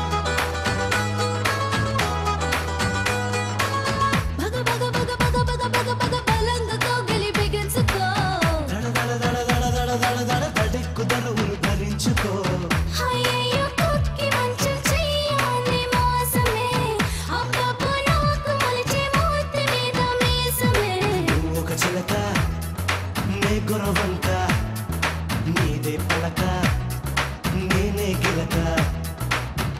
భగ భగ భగ భగ భగ భగ భగ బలంగా కౌగిలి బిగించుకో దడ దడ దడ దడ దడ దడ దడ దడెక్కు దరువులు ధరించుకో అయ్యయ్యో కుక్కి మంచం చెయ్యాలి మోసమే అబ్బబ్బో నాకు మొలిచే మూతి మీద మీసమే నువ్వు ఒక చిలక నే గురవంక నీదే పలక నేనే గిలక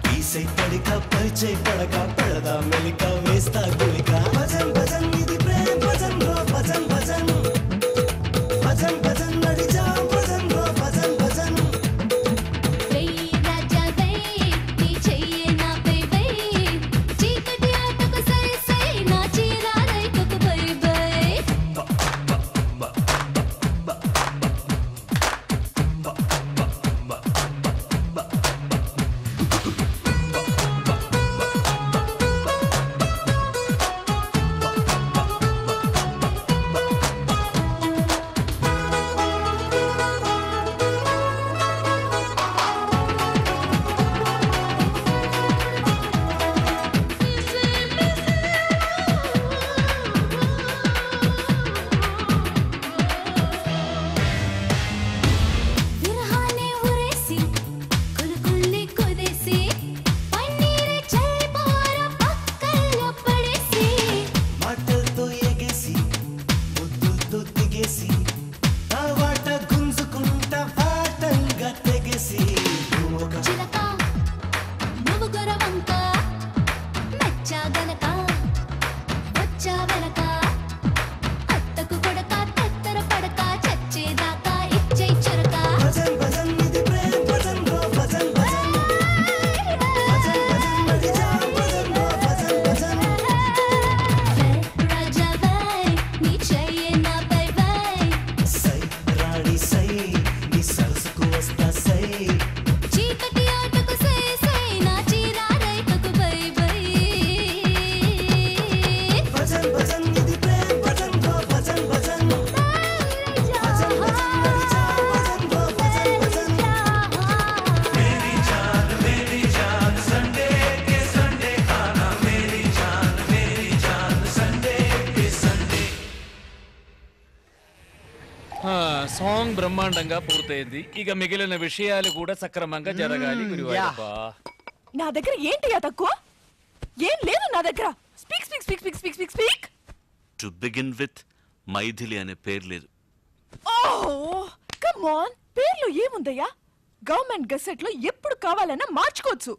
సాంగ్ బ్రహ్మాండంగా పూర్తయింది ఇక మిగిలిన విషయాలు కూడా సక్రమంగా జరగాలి గురువాయూరప్ప నా దగ్గర ఏంటి తక్కువ ఏం లేదు నా దగ్గర speak speak speak speak speak speak speak to begin with Maithili అనే పేరు లేదు ఓ కమ్ ఆన్ పేర్లో ఏముందయ్యా గవర్నమెంట్ గెసెట్ లో ఎప్పుడు కావాలన్నా మార్చుకోవచ్చు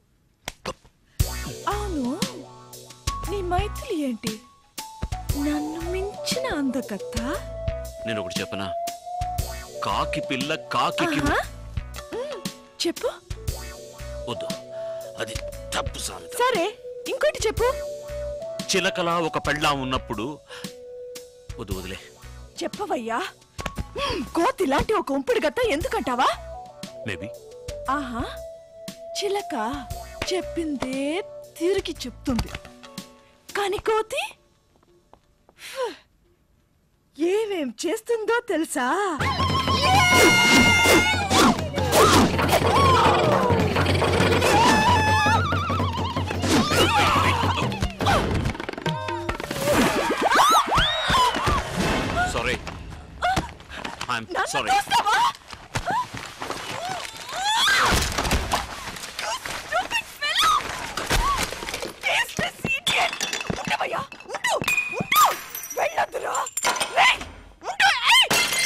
అవును నీ మైథిలి ఏంటి నన్ను మించిన అందకత్త నేను ఒకటి చెప్పనా కాకి పిల్ల కాకి ఆహా. మ్, చెప్పు వద్దు అది తప్పు సామెత సరే ఇంకోటి చెప్పు చిలకలా ఒక పెళ్ళాం ఉన్నప్పుడు వద్దు వదిలే చెప్పవయ్యా మ్, కోతి లాంటి ఒక ఉంపుడు గత్త ఎందుకంటావా మేబీ ఆహా చిలక చెప్పిందే తిరిగి చెప్తుంది కాని కోతి ఫ్, ఏమేం చేస్తుందో తెలుసా సారీ ఐఎమ్ నన్ను సారీ చూస్తావా? Tasteless idiot! ఉండవయ్యా, ఉండు, ఉండు! వెళ్ళొద్దురా! రేయ్, ఉండు, ఏయ్!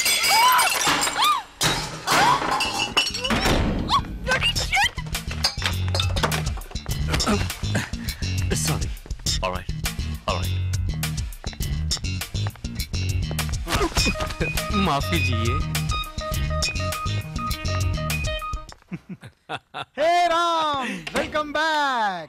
Bloody shit! Sorry all right all right माफ कीजिए హే రామ్ వెల్కమ్ బ్యాక్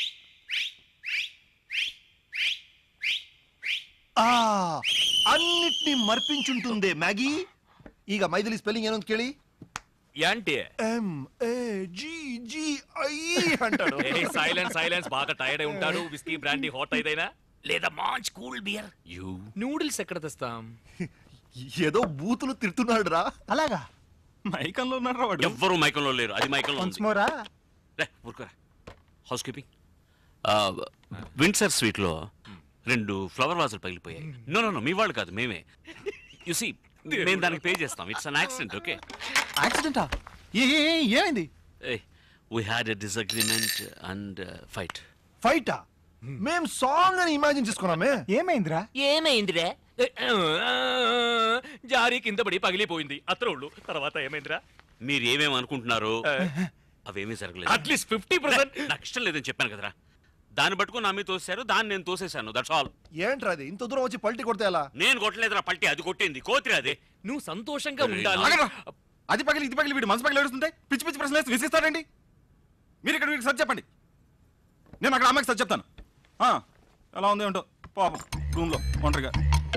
ಆ ಅನ್ನಿಟ್ನಿ ಮರ್ಪಿಂಚುಂಟುಂದೆ ಮ್ಯಾಗಿ ಈಗ ಮೈದಿಲಿ ಸ್ಪೆಲ್ಲಿಂಗ್ ಏನು ಅಂತ ಕೇಳಿ యాంటి M A G G I అంటాడు సైలెన్స్ సైలెన్స్ బాగా టైర్డ్ అయి ఉంటాడు విస్కీ బ్రాండీ హాట్ అయిదైనా లేదా మంచి కూల్ బియర్ యూ నూడిల్స్ ఎక్కడ తెస్తాం ఏదో బూతులు తిడుతున్నాడు రా అలాగా మైకంలో ఉన్నాడు వాడు ఎవ్వరూ మైకంలో లేరు అది మైకంలో వన్స్ ఉంది మోరా రే ఊరుకోరా హౌస్ కీపింగ్ విండ్సర్ స్వీట్ లో రెండు ఫ్లవర్ వాజులు పగిలిపోయాయి నో నో నో మీ వాళ్ళు కాదు మేమే యు సీ మేము దానికి పే చేస్తాం ఇట్స్ అన్ యాక్సిడెంట్ ఓకే యాక్సిడెంటా ఏ ఏ, ఏ, ఏమైంది we had a disagreement and fight ఫైటా మేం సాంగ్ అని ఇమాజిన్ చేసుకున్నామే ఏమైందిరా ఏమైందిరా జారీ కింద పడి పగిలిపోయింది అత్రోళ్ళు తర్వాత ఏమైందిరా మీరు ఏమేమి అనుకుంటున్నారో అవేమీ జరగలేదు అట్లీస్ట్ ఫిఫ్టీ పర్సెంట్ నాకు ఇష్టం లేదని చెప్పాను కదరా దాన్ని పట్టుకుని నా మీద తోసారు దాన్ని నేను తోసేశాను దట్స్ ఆల్ ఏంట్రా అది ఇంత దూరం వచ్చి పల్టీ కొడితే ఎలా నేను కొట్టలేదురా పల్టీ అది కొట్టింది కోతిరా అది నువ్వు సంతోషంగా అరే, ఉండాలి ఆగరా. అది పగిలి ఇది పగిలి వీడు మనసు పగిలి ఏడుస్తుంటే పిచ్చి పిచ్చి ప్రశ్నలు వేసి విసిస్తాడండి మీరు ఇక్కడ వీడికి సరి చెప్పండి నేను అక్కడ అమ్మాయికి సరి చెప్తాను ఆ, ఎలా ఉంది ఏంటో పాపం రూమ్లో ఒంటరిగా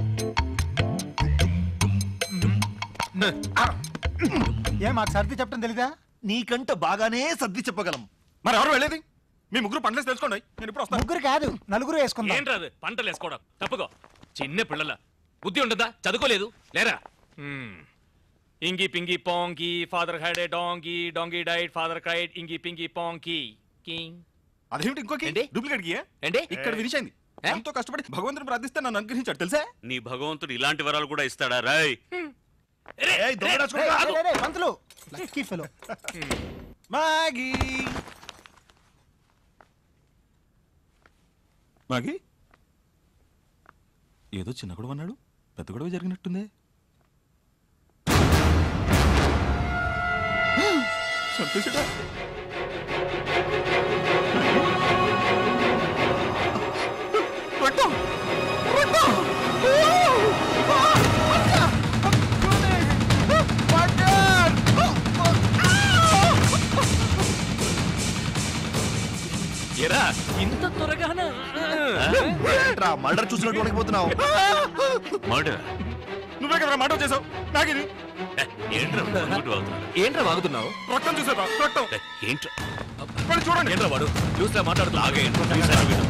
ఏ మాకు సర్ది చెప్పడం తెలీదా నీకంటే బాగానే సర్ది చెప్పగలం మరి ఎవరు వెళ్ళేది మీ ముగ్గురు పంటలేసి తెలుసుకోండి నేను ఇప్పుడు వస్తాను ముగ్గురు కాదు నలుగురు వేసుకుందాం ఏంట్రా అది పంటలు వేసుకోవడం తప్పుకో చిన్న పిల్లల బుద్ధి ఉండదా చదువుకోలేదు లేరా మ్మ్. ఇంగి పింగి పాంకి ఫాదర్ హ్యాడ్ ఏ డాంగి డాంగి డైట్ ఫాదర్ క్రైడ్ ఇంగి పింగి పాంకి కింగ్ అదేమిటి ఇంకోకి డూప్లికేట్ కి ఏంటి ఇక్కడ ఫినిష్ అయింది ఎంతో కష్టపడి భగవంతుని ప్రార్థిస్తే నన్ను అనుగ్రహించాడు తెలుసా నీ భగవంతుడు ఇలాంటి వరాలు కూడా ఇస్తాడా రాయ్ రేయ్, రేయ్, రేయ్, పంతులు లక్కీ ఫెలో మాగి మాగి ఏదో చిన్న గొడవ అన్నాడు పెద్ద గొడవ జరిగినట్టుంది చంపేసాడా రక్తం రక్తం ఎరా ఇంత త్వరగానా ఏంట్రా మర్డర్ చూసినట్టు వణికిపోతున్నావు మర్డర్ నువ్వే కదా మాట చేసావు నాగిది ఏంట్రా కొనుక్కుంటూ అవుతున్నాడు? ఏంట్రా వాగుతున్నావు రక్తం చూసావా రక్తం ఏంట్రా మరి చూడండి ఏంట్రా వాడు చూసా మాట్లాడుతున్నా లాగే చూసారా వీడు?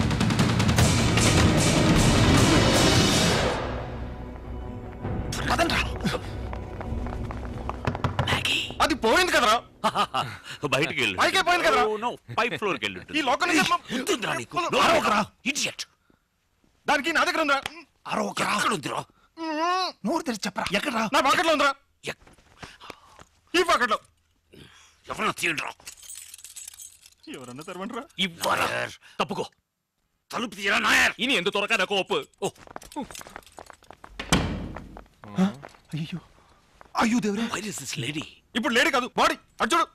అది పోయింది కదరా బయటికి వెళ్ళు పైకే పోయింది కదరా నో పై ఫ్లోర్కి వెళ్ళు ఈ లోకల్ నుంచి మా- బుద్ధిందిరా నీకు నువ్వు అరవకురా. ఇడియట్ దానికి నా దగ్గర ఉందా అరవకరా ఎక్కడుందిరా నోరు తెరిచి చెప్పరా ఎక్కడ్రా నా పాకెట్లో ఉందిరా ఈ పాకెట్లో ఎవరన్నా తీయండిరా ఎవరన్నా తెరవండిరా ఇవ్వరా తప్పుకో తలుపు తీయరా నాయర్ ఇని ఎందు త్వరగా నాకు ఒప్పు ఓ అయ్యో అయ్యో దేవుడే వైర్ ఇస్ దిస్ లేడీ ఇప్పుడు లేడీ కాదు బాడీ అటు చూడు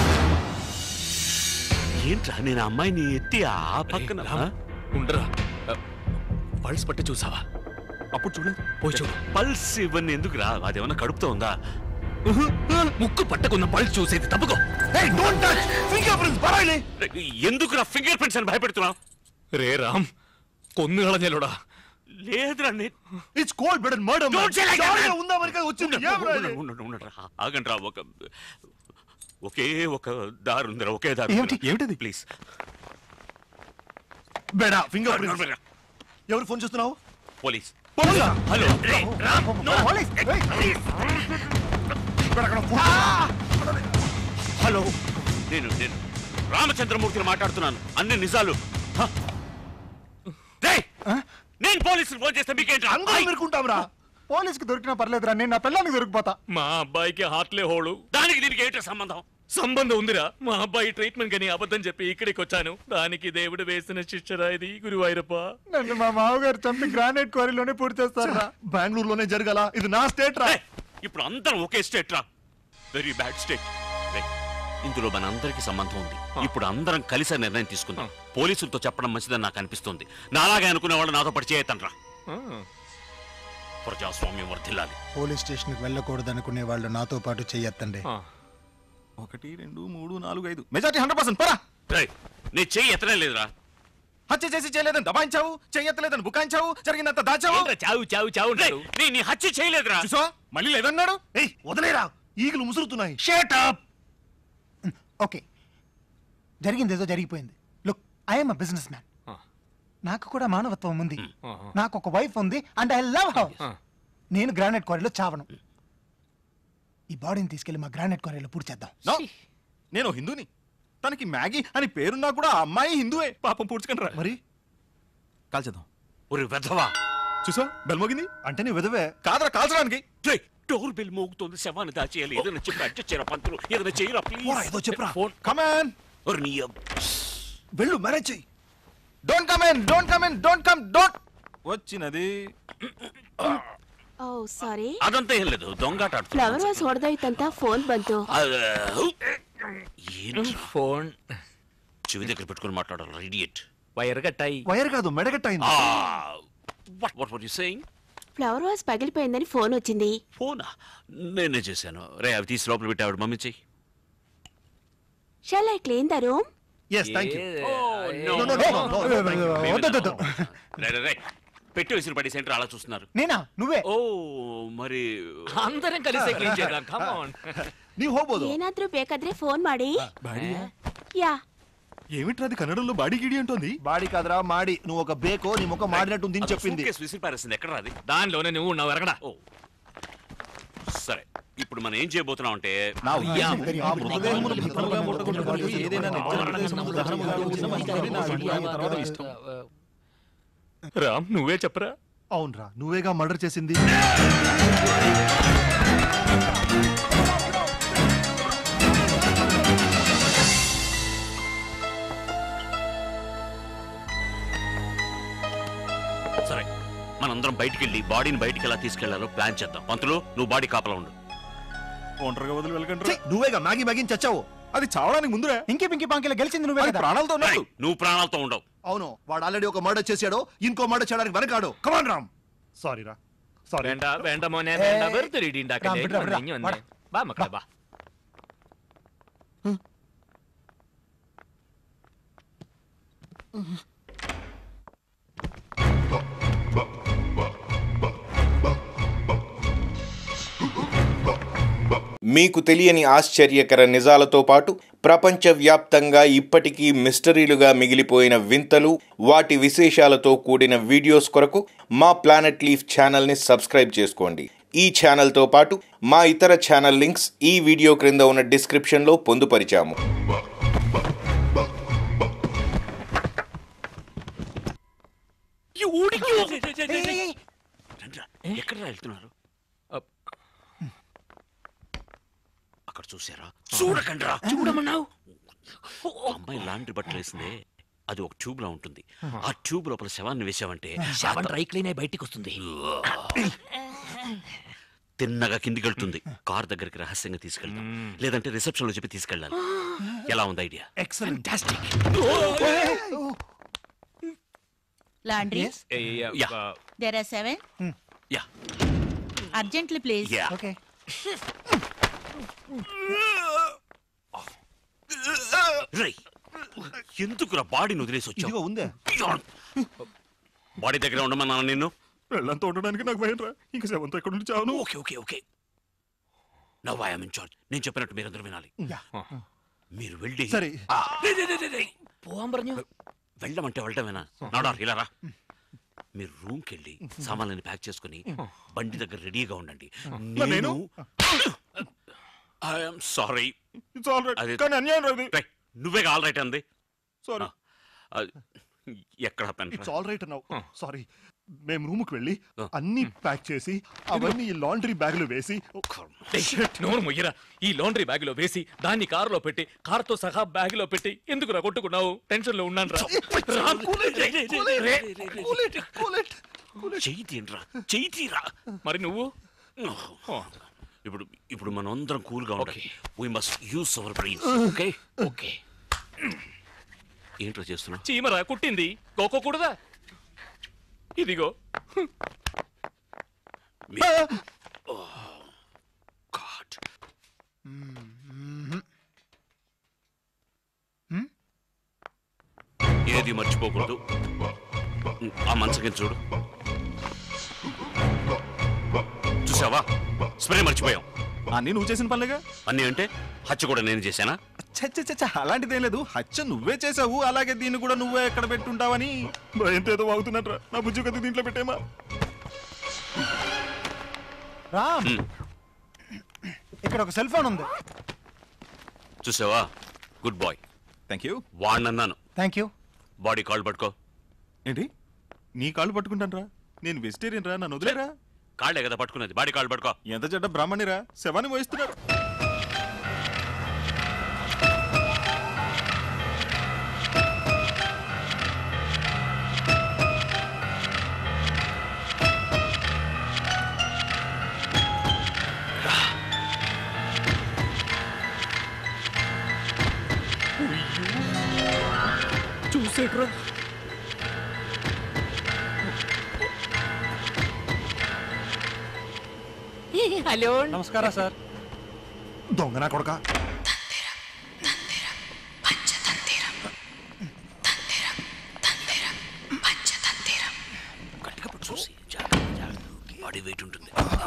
ఏంట్రా నేను ఆ అమ్మాయిని ఎత్తి ఆ పక్కన ఉండరా పల్స్ పట్టి చూసావా అప్పుడు చూడలేదు పోయి చూడు పల్స్ ఇవన్నీ ఎందుకురా అదేమన్నా కడుపుతో ఉందా ముక్కు పట్టకున్న పల్స్ చూసేది తప్పుకో ఫింగర్ ప్రింట్స్ పరాయిలే ఎందుకురా ఫింగర్ ప్రింట్స్ అని భయపెడుతున్నావు రే రామ్ కొన్ను കളഞ്ഞല്ലോടാ లేదురా నేను it's cold blooded murder Don't say like that, man. ఉందా మనకి వచ్చింది ఏం రా ఇది? ఆగండ్రా ఒక ఒకే ఒక దారి ఉందిరా ఒకే దారి ఏమిటి? ఏమిటది ప్లీజ్ బేడా ఫింగర్ ప్రింట్స్ ఎవరు ఫోన్ చేస్తున్నావు పోలీస్ పోలీసా? హలో రే రామ్ నో పోలీస్ ఏయ్. హలో నేను నేను రామచంద్రమూర్తిని మాట్లాడుతున్నాను అన్ని నిజాలు హ? రేయ్, నేను పోలీసులు ఫోన్ చేస్తే మీకేంట్రా అందరూ మెరుకుంటాం రా పోలీస్కి దొరికినా పర్లేదురా నేను నా పిల్లానికి దొరికిపోతా మా అబ్బాయికి హార్ట్లే హోళు దానికి దీనికి ఏంటో సంబంధం సంబంధం ఉందిరా మా అబ్బాయి ట్రీట్మెంట్ కని అబద్ధం చెప్పి ఇక్కడికి వచ్చాను దానికి దేవుడు వేసిన శిక్షరా ఇది గురువాయూరప్ప నన్ను మా మామగారు చంపి గ్రానైట్ క్వారీలోనే పూర్తి చేస్తారా బెంగళూరులోనే జరగాల ఇది నా స్టేట్ రా ఇప్పుడు అందరం ఒకే స్టేట్ రా వెరీ బ్యాడ్ స్టేట్ ఇందులో మన అందరికి సంబంధం ఉంది ఇప్పుడు అందరం కలిసి ఆ నిర్ణయం తీసుకుందాం పోలీసులతో చెప్పడం మంచిదని నాకు అనిపిస్తుంది నాలాగే అనుకునే వాళ్ళు నాతో పడి చేయతండ్రా ప్రజాస్వామ్యం వర్ధిల్లాలి పోలీస్ స్టేషన్కి వెళ్ళకూడదు అనుకునే వాళ్ళు నాతో పాటు చెయ్యొత్తండి ఒకటి రెండు మూడు నాలుగు ఐదు మెజార్టీ హండ్రెడ్ పర్సెంట్ పరా రేయ్, నీ చెయ్యి ఎత్తనే లేదురా హత్య చేసి చేయలేదని దబాయించావు చెయ్యెత్తలేదని బుకాయించావు జరిగినంత దాచావు చావు చావు చావు రేయ్, నీ నీ హత్య చేయలేదురా చూసా మళ్ళీ లేదన్నాడు ఏయ్ వదిలేరా ఈగలు ముసురుతున్నాయి షేట్ అప్ ఓకే జరిగింది ఏదో జరిగిపోయింది look I'm a business man నాకు కూడా మానవత్వం ఉంది నాకు ఒక వైఫ్ ఉంది అండ్ ఐ లవ్ హౌస్ నేను గ్రానైట్ క్వారీలో చావను ఈ బాడీని తీసుకెళ్లి మా గ్రానైట్ క్వారీలో పూర్తి చేద్దాం నో నేను హిందూని తనకి మ్యాగీ అని పేరున్నా కూడా ఆ అమ్మాయి హిందువే పాపం పూడ్చుకుని రా మరి కాల్చేద్దాం ఒరే వెధవా చూసా బెల్మోగింది అంటే నీ విధవే కాదరా కాల్చడానికి రేయ్, డోర్ బెల్ మోగుతోంది శవాన్ని దాచేయాలి ఏదైనా చెప్పి అడ్జస్ట్ చేయరా పంతులు ఏదైనా చేయరా పోరా, ఏదో ప్లీజ్ చెప్పురా. ఫోన్ కమాన్ ఒరే నీ అబ్బ- వెళ్ళు మ్యారేజ్ చెయ్యి don't come in don't come in don't come don't వచ్చినది ಓ ಸಾರಿ అదంతా ఏం లేదు దొంగాట ಫ್ಲವರ್ ವಾಸ್ ಹೊಡೆದೋಯ್ತಂತ ಫೋನ್ ಬಂತು ఫోన్ చెవి దగ్గర పెట్టుకొని మాట్లాడాలి ఇడియట్ వైర్ కట్టాయి వైర్ కాదు మెడగట్టయింది what what what you saying flower vase పగిలిపోయిందని ఫోన్ వచ్చింది ఫోనా నేనే చేశాను రే అవి తీసి లోపల పెట్టి ఆవిడ మమ్మీ చెయ్యి shall I clean the room yes thank you no, no, no, no, no, no, వద్దొద్దొద్దు. రే, రే, రే. పెట్టి విసిరి పడి సెంటర్ అలా చూస్తున్నారు నేనా నువ్వే ఓ మరి అందరం కలిసి క్లీన్ చేద్దాం కమ్ ఆన్ ನೀವು ಹೋಗ್ಬೋದು ಏನಾದ್ರೂ ಬೇಕಾದ್ರೆ ಫೋನ್ ಮಾಡಿ యా ఏమిట్రా అది కన్నడంలో బాడీ గిడి అంటోంది బాడీ కాదురా మాడి నువ్వు ఒక బేకో నీ ముఖం మాడినట్టు ఉంది అని చెప్పింది సూట్కేస్ విసిరి పారేసింది ఎక్కడ అది దానిలోనే నువ్వు ఉన్నావు ఎరగడా ఓ సరే ఇప్పుడు మనం ఏం చేయబోతున్నాం అంటే నా ఉద్దేశం ఆ మృతదేహమును భద్రముగా ముట్టగొట్టుటకు ఏదైనా నిర్జన ప్రదేశమును దహనముగా ఉంచమని నా అభిప్రాయం తర్వాత ఇష్టం రామ్ నువ్వే చెప్పరా అవునరా నువ్వేగా మర్డర్ చేసింది సరే మనందరం బయటికి వెళ్ళి బాడీని బయటికి ఎలా తీసుకెళ్లాలో ప్లాన్ చేద్దాం పంతులు నువ్వు బాడీ కాపలా ఉండు ఒంటరిగా వదిలి వెళ్ళకండి ఛీ, నువ్వేగా మ్యాగీ మ్యాగీ చచ్చావు అది చావడానికి ముందురే ఇంకి పింకి పాంకిలో గెలిచింది నువ్వే అది కదా ప్రాణాలతో ఉన్నాడు రేయ్, నువ్వు ప్రాణాలతో ఉండవు అవును వాడు ఆల్రెడీ ఒక మర్డర్ చేశాడు ఇంకో మర్డర్ చేయడానికి వెనకాడు కమాన్ రామ్ సారీ రా సారీ വേണ്ട വേണ്ട മോനെ വേണ്ട വെറുതെ ഒരു ഇടി ഉണ്ടാക്കല്ലേ വിടാ, വിടാ, ഇങ്ങ് വന്നേ, ഇങ്ങ് വന്നേ. വാ മക്കളെ വാ మీకు తెలియని ఆశ్చర్యకర నిజాలతో పాటు ప్రపంచవ్యాప్తంగా ఇప్పటికీ మిస్టరీలుగా మిగిలిపోయిన వింతలు వాటి విశేషాలతో కూడిన వీడియోస్ కొరకు మా ప్లానెట్ లీఫ్ ఛానల్ని సబ్స్క్రైబ్ చేసుకోండి ఈ ఛానల్తో పాటు మా ఇతర ఛానల్ లింక్స్ ఈ వీడియో క్రింద ఉన్న డిస్క్రిప్షన్లో పొందుపరిచాము ఎక్కడ వెళ్తున్నారు చూసారా చూడకండి రా చూడమన్నావు అమ్మాయి లాండ్రీ బట్టలు వేసిందే అది ఒక ట్యూబ్ లో ఉంటుంది ఆ ట్యూబ్ లోపల శవాన్ని వేసావంటే శవం డ్రై క్లీన్ అయి బయటికి వస్తుంది తిన్నగా కిందికి వెళ్తుంది కార్ దగ్గరికి రహస్యంగా తీసుకెళ్తాం లేదంటే రిసెప్షన్ లో చెప్పి తీసుకెళ్ళాలి ఎలా ఉంది idea excellent laundry yeah there are seven yeah urgently please yeah okay రై ఎందుకురా బాడీని వదిలేసి వచ్చావు ఉందే బాడీ దగ్గర ఉండమన్నాను నిన్ను వెళ్ళంతా ఉండడానికి నాకు భయం రా ఇంకా సెవెంత్ ఎక్కడ నుండి చావును okay okay okay now I'm in charge నేను చెప్పినట్టు మీరందరూ వినాలి మీరు వెళ్ళి సరే. ఆ, రే, రే, రే, రే, రే. వెళ్ళమంటే వెళ్ళటమేనా నాడార్ ఇలా రా మీరు రూమ్కి వెళ్ళి సామాన్లని ప్యాక్ చేసుకుని బండి దగ్గర రెడీగా ఉండండి మరి నేను? I'm sorry It's all right. కానీ అన్యాయం రా ఇది. నువ్వే ఆల్ రైట్ అంది Sorry. ఆ, ఎక్కడ pen it's all right now sorry మేము రూమ్కి వెళ్ళి అన్ని ప్యాక్ చేసి అవన్నీ ఈ లాండ్రీ బ్యాగ్లో వేసి నోరు మొయ్యరా ఈ లాండ్రీ బ్యాగ్ లో వేసి దాన్ని కారులో పెట్టి కారుతో సహా బ్యాగ్ లో పెట్టి ఎందుకు రా కొట్టుకున్నావు టెన్షన్ లో ఉన్నాను రా. రా. చెయ్యి తీయండిరా చెయ్యి తీరా మరి నువ్వు ఇప్పుడు ఇప్పుడు మనం అందరం కూల్ గా ఉండాలి we must use our brains okay okay ఏంట్రా చేస్తున్నా చీమరా కుట్టింది కోకోకూడదా ఇదిగో ఏది మర్చిపోకూడదు ఆ మంచం చూడు చూసావా స్ప్రే మర్చిపోయాం అన్ని నువ్వు చేసిన పనులేగా అన్నీ అంటే హత్య కూడా నేను చేశానా చచ్చ అలాంటిదేం లేదు హత్య నువ్వే చేసావు అలాగే దీన్ని కూడా నువ్వే ఎక్కడ పెట్టుంటావని భయంతో ఏదో వాగుతున్నట్రా నా బుజ్జు కత్తి దీంట్లో పెట్టేమా రామ్ ఇక్కడ ఒక సెల్ ఫోన్ ఉంది చూసావా గుడ్ బాయ్ థ్యాంక్ యూ వాడినన్నాను థ్యాంక్ యూ బాడీ కాల్ పట్టుకో ఏంటి నీ కాళ్ళు పట్టుకుంటాను రా నేను వెజిటేరియన్ రా నన్ను వదిలేరా కాళ్ళే కదా పట్టుకున్నది బాడీ కాల్ పట్టుకో ఎంత చెడ్డ బ్రాహ్మణిరా శవాన్ని మోయిస్తున్నారు చూసేట్రా హలో నమస్కారం సార్ దొంగ నా కొడక గట్టిగా పట్టు చూసి జాగ్రత్త, జాగ్రత్త. బాడీ వెయిట్ ఉంటుంది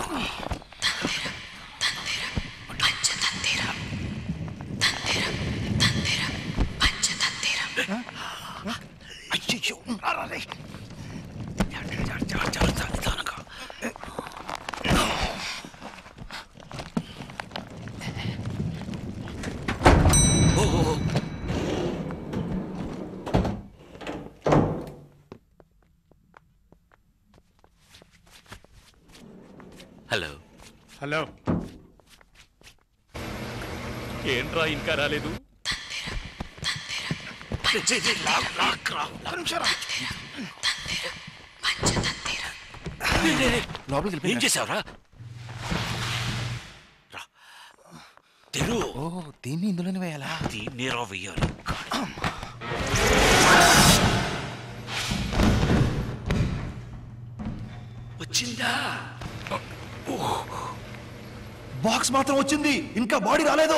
అయ్యో హలో హలో ఏంట్రా ఇంకా రాలేదు లోపలికి ఏం చేసావురా రా. తెరు ఓ దీన్ని ఇందులోనే వేయాలా దీన్ని రా వెయ్యాలి వచ్చిందా బాక్స్ మాత్రం వచ్చింది ఇంకా బాడీ రాలేదు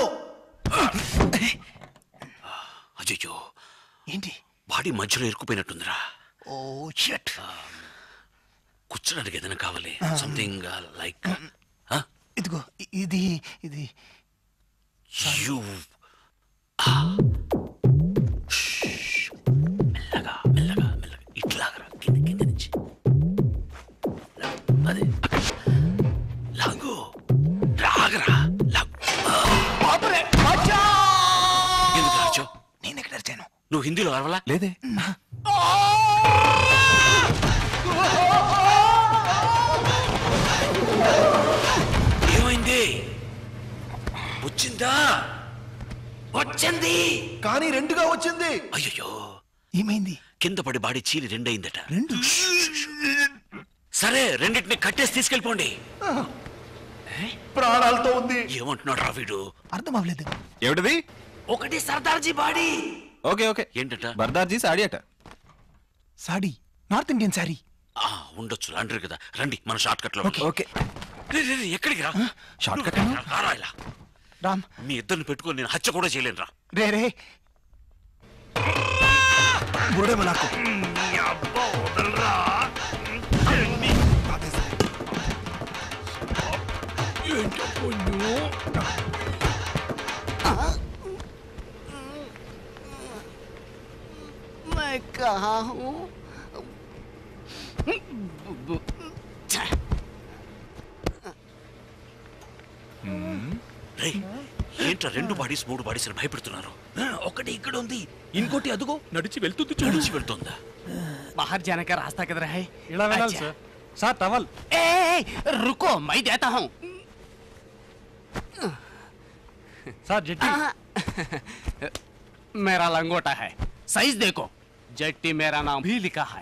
అయ్యో ఏంటి బాడీ మధ్యలో ఇరుక్కుపోయినట్టుందిరా ఓ షట్ కూర్చోడానికి ఏదైనా కావాలి ఆ. సంథింగ్ లైక్ ఇదిగో ఇ- ఇది ఇది యూ మెల్లగా మెల్లగా మెల్లగా ఇట్లాగరా కింద కింద నుంచి అదే అక్కడ. లాగు రాగరా లాగు ఎందుకు అరిచావు నేను ఎక్కడ అరిచాను నువ్వు హిందీలో అరవలా లేదే ఏమైంది వచ్చిందా కానీ రెండుగా వచ్చింది అయ్యో ఏమైంది కింద పడి బాడీ చీలి రెండయిందట రెండు సరే రెండింటిని కట్టేసి తీసుకెళ్ళిపోండి ప్రాణాలతో ఉంది ఏమంటున్నాడు రా వీడు అర్థం అవ్వలేదు ఏమిటిది ఒకటి సర్దార్జీ బాడీ ఓకే ఓకే ఏంటట బర్దార్జీ సాడీ అట సాడీ నార్త్ ఇండియన్ సారీ ఆ, ఉండొచ్చు అంటారు కదా రండి మన షార్ట్ కట్ లో ఓకే రే, రే, రే, ఎక్కడికి రా షార్ట్ కట్ రా, రా ఇలా రామ్ మీ ఇద్దరిని పెట్టుకొని నేను హత్య కూడా చేయలేను రా రే రే బురుడేమో నాకు मैं कहा हूँ రే ఏంట్రా రెండు బాడీస్ మూడు బాడీస్ అని భయపెడుతున్నారు ఒకటి ఇక్కడ ఉంది ఇంకోటి అదుగో నడిచి వెళ్తుంది చూడు నడిచి వెళ్తుందా बाहर जाने का रास्ता किधर है ఇలా వెళ్ళాలి अच्छा। సార్ సార్ టవల్ ए, ए, ए, रुको मैं देता हूँ సార్ జట్టి मेरा लंगोटा है साइज देखो जट्टी मेरा नाम भी लिखा है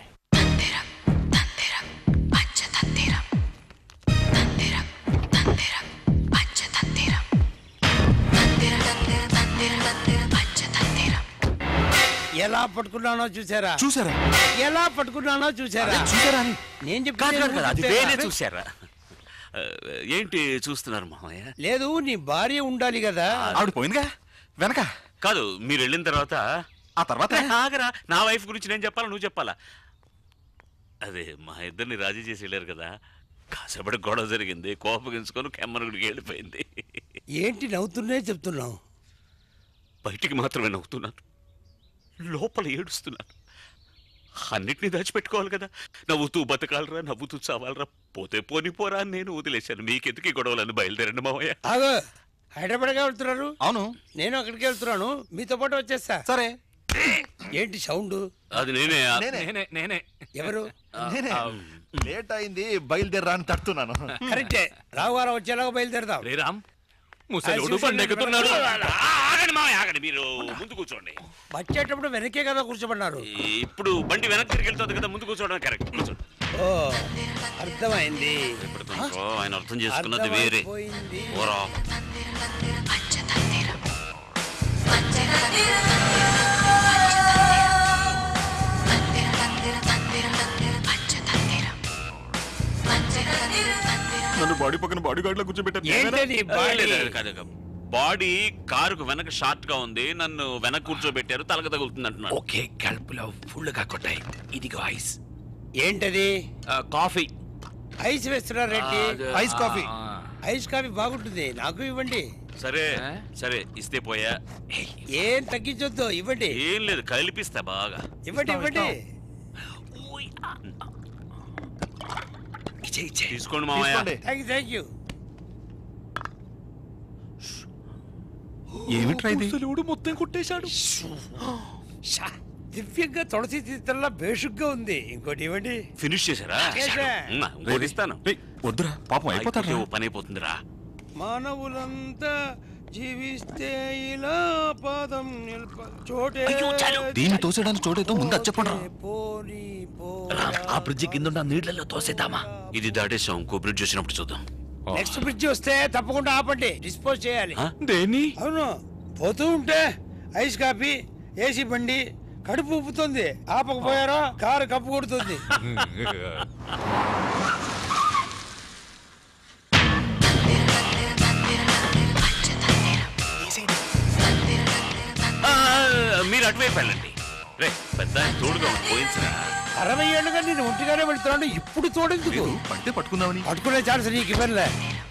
ఎలా పట్టుకున్నానో చూసారా చూసారా ఎలా పట్టుకున్నానో చూసారా చూసారా అని నేను కాదు కాదు కాదు అది వేరే చెప్తే చూసారా ఆ, ఏంటి చూస్తున్నారు మామయ్య లేదు నీ భార్య ఉండాలి కదా ఆవిడ పోయిందిగా వెనక కాదు మీరు వెళ్ళిన తర్వాత ఆ తర్వాత ఆగరా నా వైఫ్ గురించి నేను చెప్పాలా నువ్వు చెప్పాలా అదే మా ఇద్దరిని రాజీ చేసి వెళ్ళారు కదా కాసేపటి గొడవ జరిగింది కోపగించుకొని కెమ్మరుగుడికి వెళ్ళిపోయింది ఏంటి నవ్వుతున్నే చెప్తున్నావు బయటికి మాత్రమే నవ్వుతున్నాను లోపల ఏడుస్తున్నాను అన్నిటినీ దాచిపెట్టుకోవాలి కదా నవ్వుతూ బతకాలరా నవ్వుతూ చావాలరా పోతే పోని పోరా అని నేను వదిలేశాను మీకెందుకు ఈ గొడవలని బయలుదేరండి మావయ్య ఆగో హైదరాబాద్గా వెళ్తున్నారు అవును నేను అక్కడికి వెళ్తున్నాను మీతో పాటు వచ్చేస్తా సరే ఏంటి సౌండ్ అది నేనే ఆ- నేనే నేనే ఎవరు నేనే లేట్ అయింది బయలుదేరా అని తట్టున్నాను కరెక్టే రావుగారం వచ్చేలాగా బయలుదేరదాం రే రామ్ ముసలోడు బండెక్కుతున్నాడు ఆగండి మావయ్య ఆగండి మీరు ముందు కూర్చోండి వచ్చేటప్పుడు వెనకే కదా కూర్చోబడినారు ఇప్పుడు బండి వెనక్కి తిరిగి వెళ్తుంది కదా ముందు కూర్చోవడం కరెక్ట్ కూర్చోండి ఓ అర్థమైంది ఇప్పుడు తనకో ఆయన అర్థం చేసుకున్నది వేరే అర్థమైపోయింది. ఓరా నన్ను బాడీ పక్కన బాడీ గార్డ్ లో కూర్చోబెట్టారు ఏంటది బాడీ లేదు, కాదు, కాదు. బాడీ కారుకు వెనక షార్ట్ గా ఉంది నన్ను వెనక కూర్చోబెట్టారు తలక తగులుతుంది అంటున్నాడు ఒకే కడుపులో ఫుల్గా కొట్టాయి ఇదిగో ఐస్ ఏంటది కాఫీ ఐస్ వేస్తున్నారు రెడ్డి ఆ, ఐస్ కాఫీ. ఐస్ కాఫీ బాగుంటుంది నాకు ఇవ్వండి సరే సరే ఇస్తే పోయా ఏం తగ్గించొద్దు ఇవ్వండి ఏం లేదు కలిపిస్తా బాగా ఇవ్వండి ఇవ్వండి తీసుకోండి మామయ్య థ్యాంక్ యూ థ్యాంక్ యూ ఏమిట్రా ఇది ముసలోడు మొత్తం కొట్టేశాడు దివ్యంగా తులసి తీర్థంలా బేషుగ్గా ఉంది ఇంకోటి ఇవ్వండి ఫినిష్ చేశారా చేశా. ఉమ్మా, ఇంకోటి ఇస్తాను వద్దురా పాపం అయిపోతాడు అయిపోతే ఓ పని అయిపోతుందిరా మానవులంతా జీవిస్తే ఇలా పాదం నిల్ప చోటే దీన్ని తోసేయడానికి చోటేదో ముందు అది చెప్పండి పోని పో ఆ బ్రిడ్జి కింద ఉన్న నీళ్లలో తోసేద్దామా ఇది దాటేసాం ఇంకో బ్రిడ్జ్ వచ్చినప్పుడు చూద్దాం నెక్స్ట్ బ్రిడ్జ్ వస్తే తప్పకుండా ఆపండి డిస్పోజ్ చేయాలి దేని అవును పోతూ ఉంటే ఐస్ కాఫీ ఏసీ బండి కడుపు ఉప్పుతుంది ఆపకపోయారో కారు కప్పు కొడుతుంది ఆ, మీరు అటువైపు వెళ్ళండి రే పెద్ద ఆయన తోడుగా ఉండి పోయించరా అరవై ఏళ్ళుగా నేను ఒంటిగానే వెళ్తున్నాను ఇప్పుడు తోడెందుకు పడితే పట్టుకుందామని పట్టుకునే ఛాన్స్ నీకు ఇవ్వనులే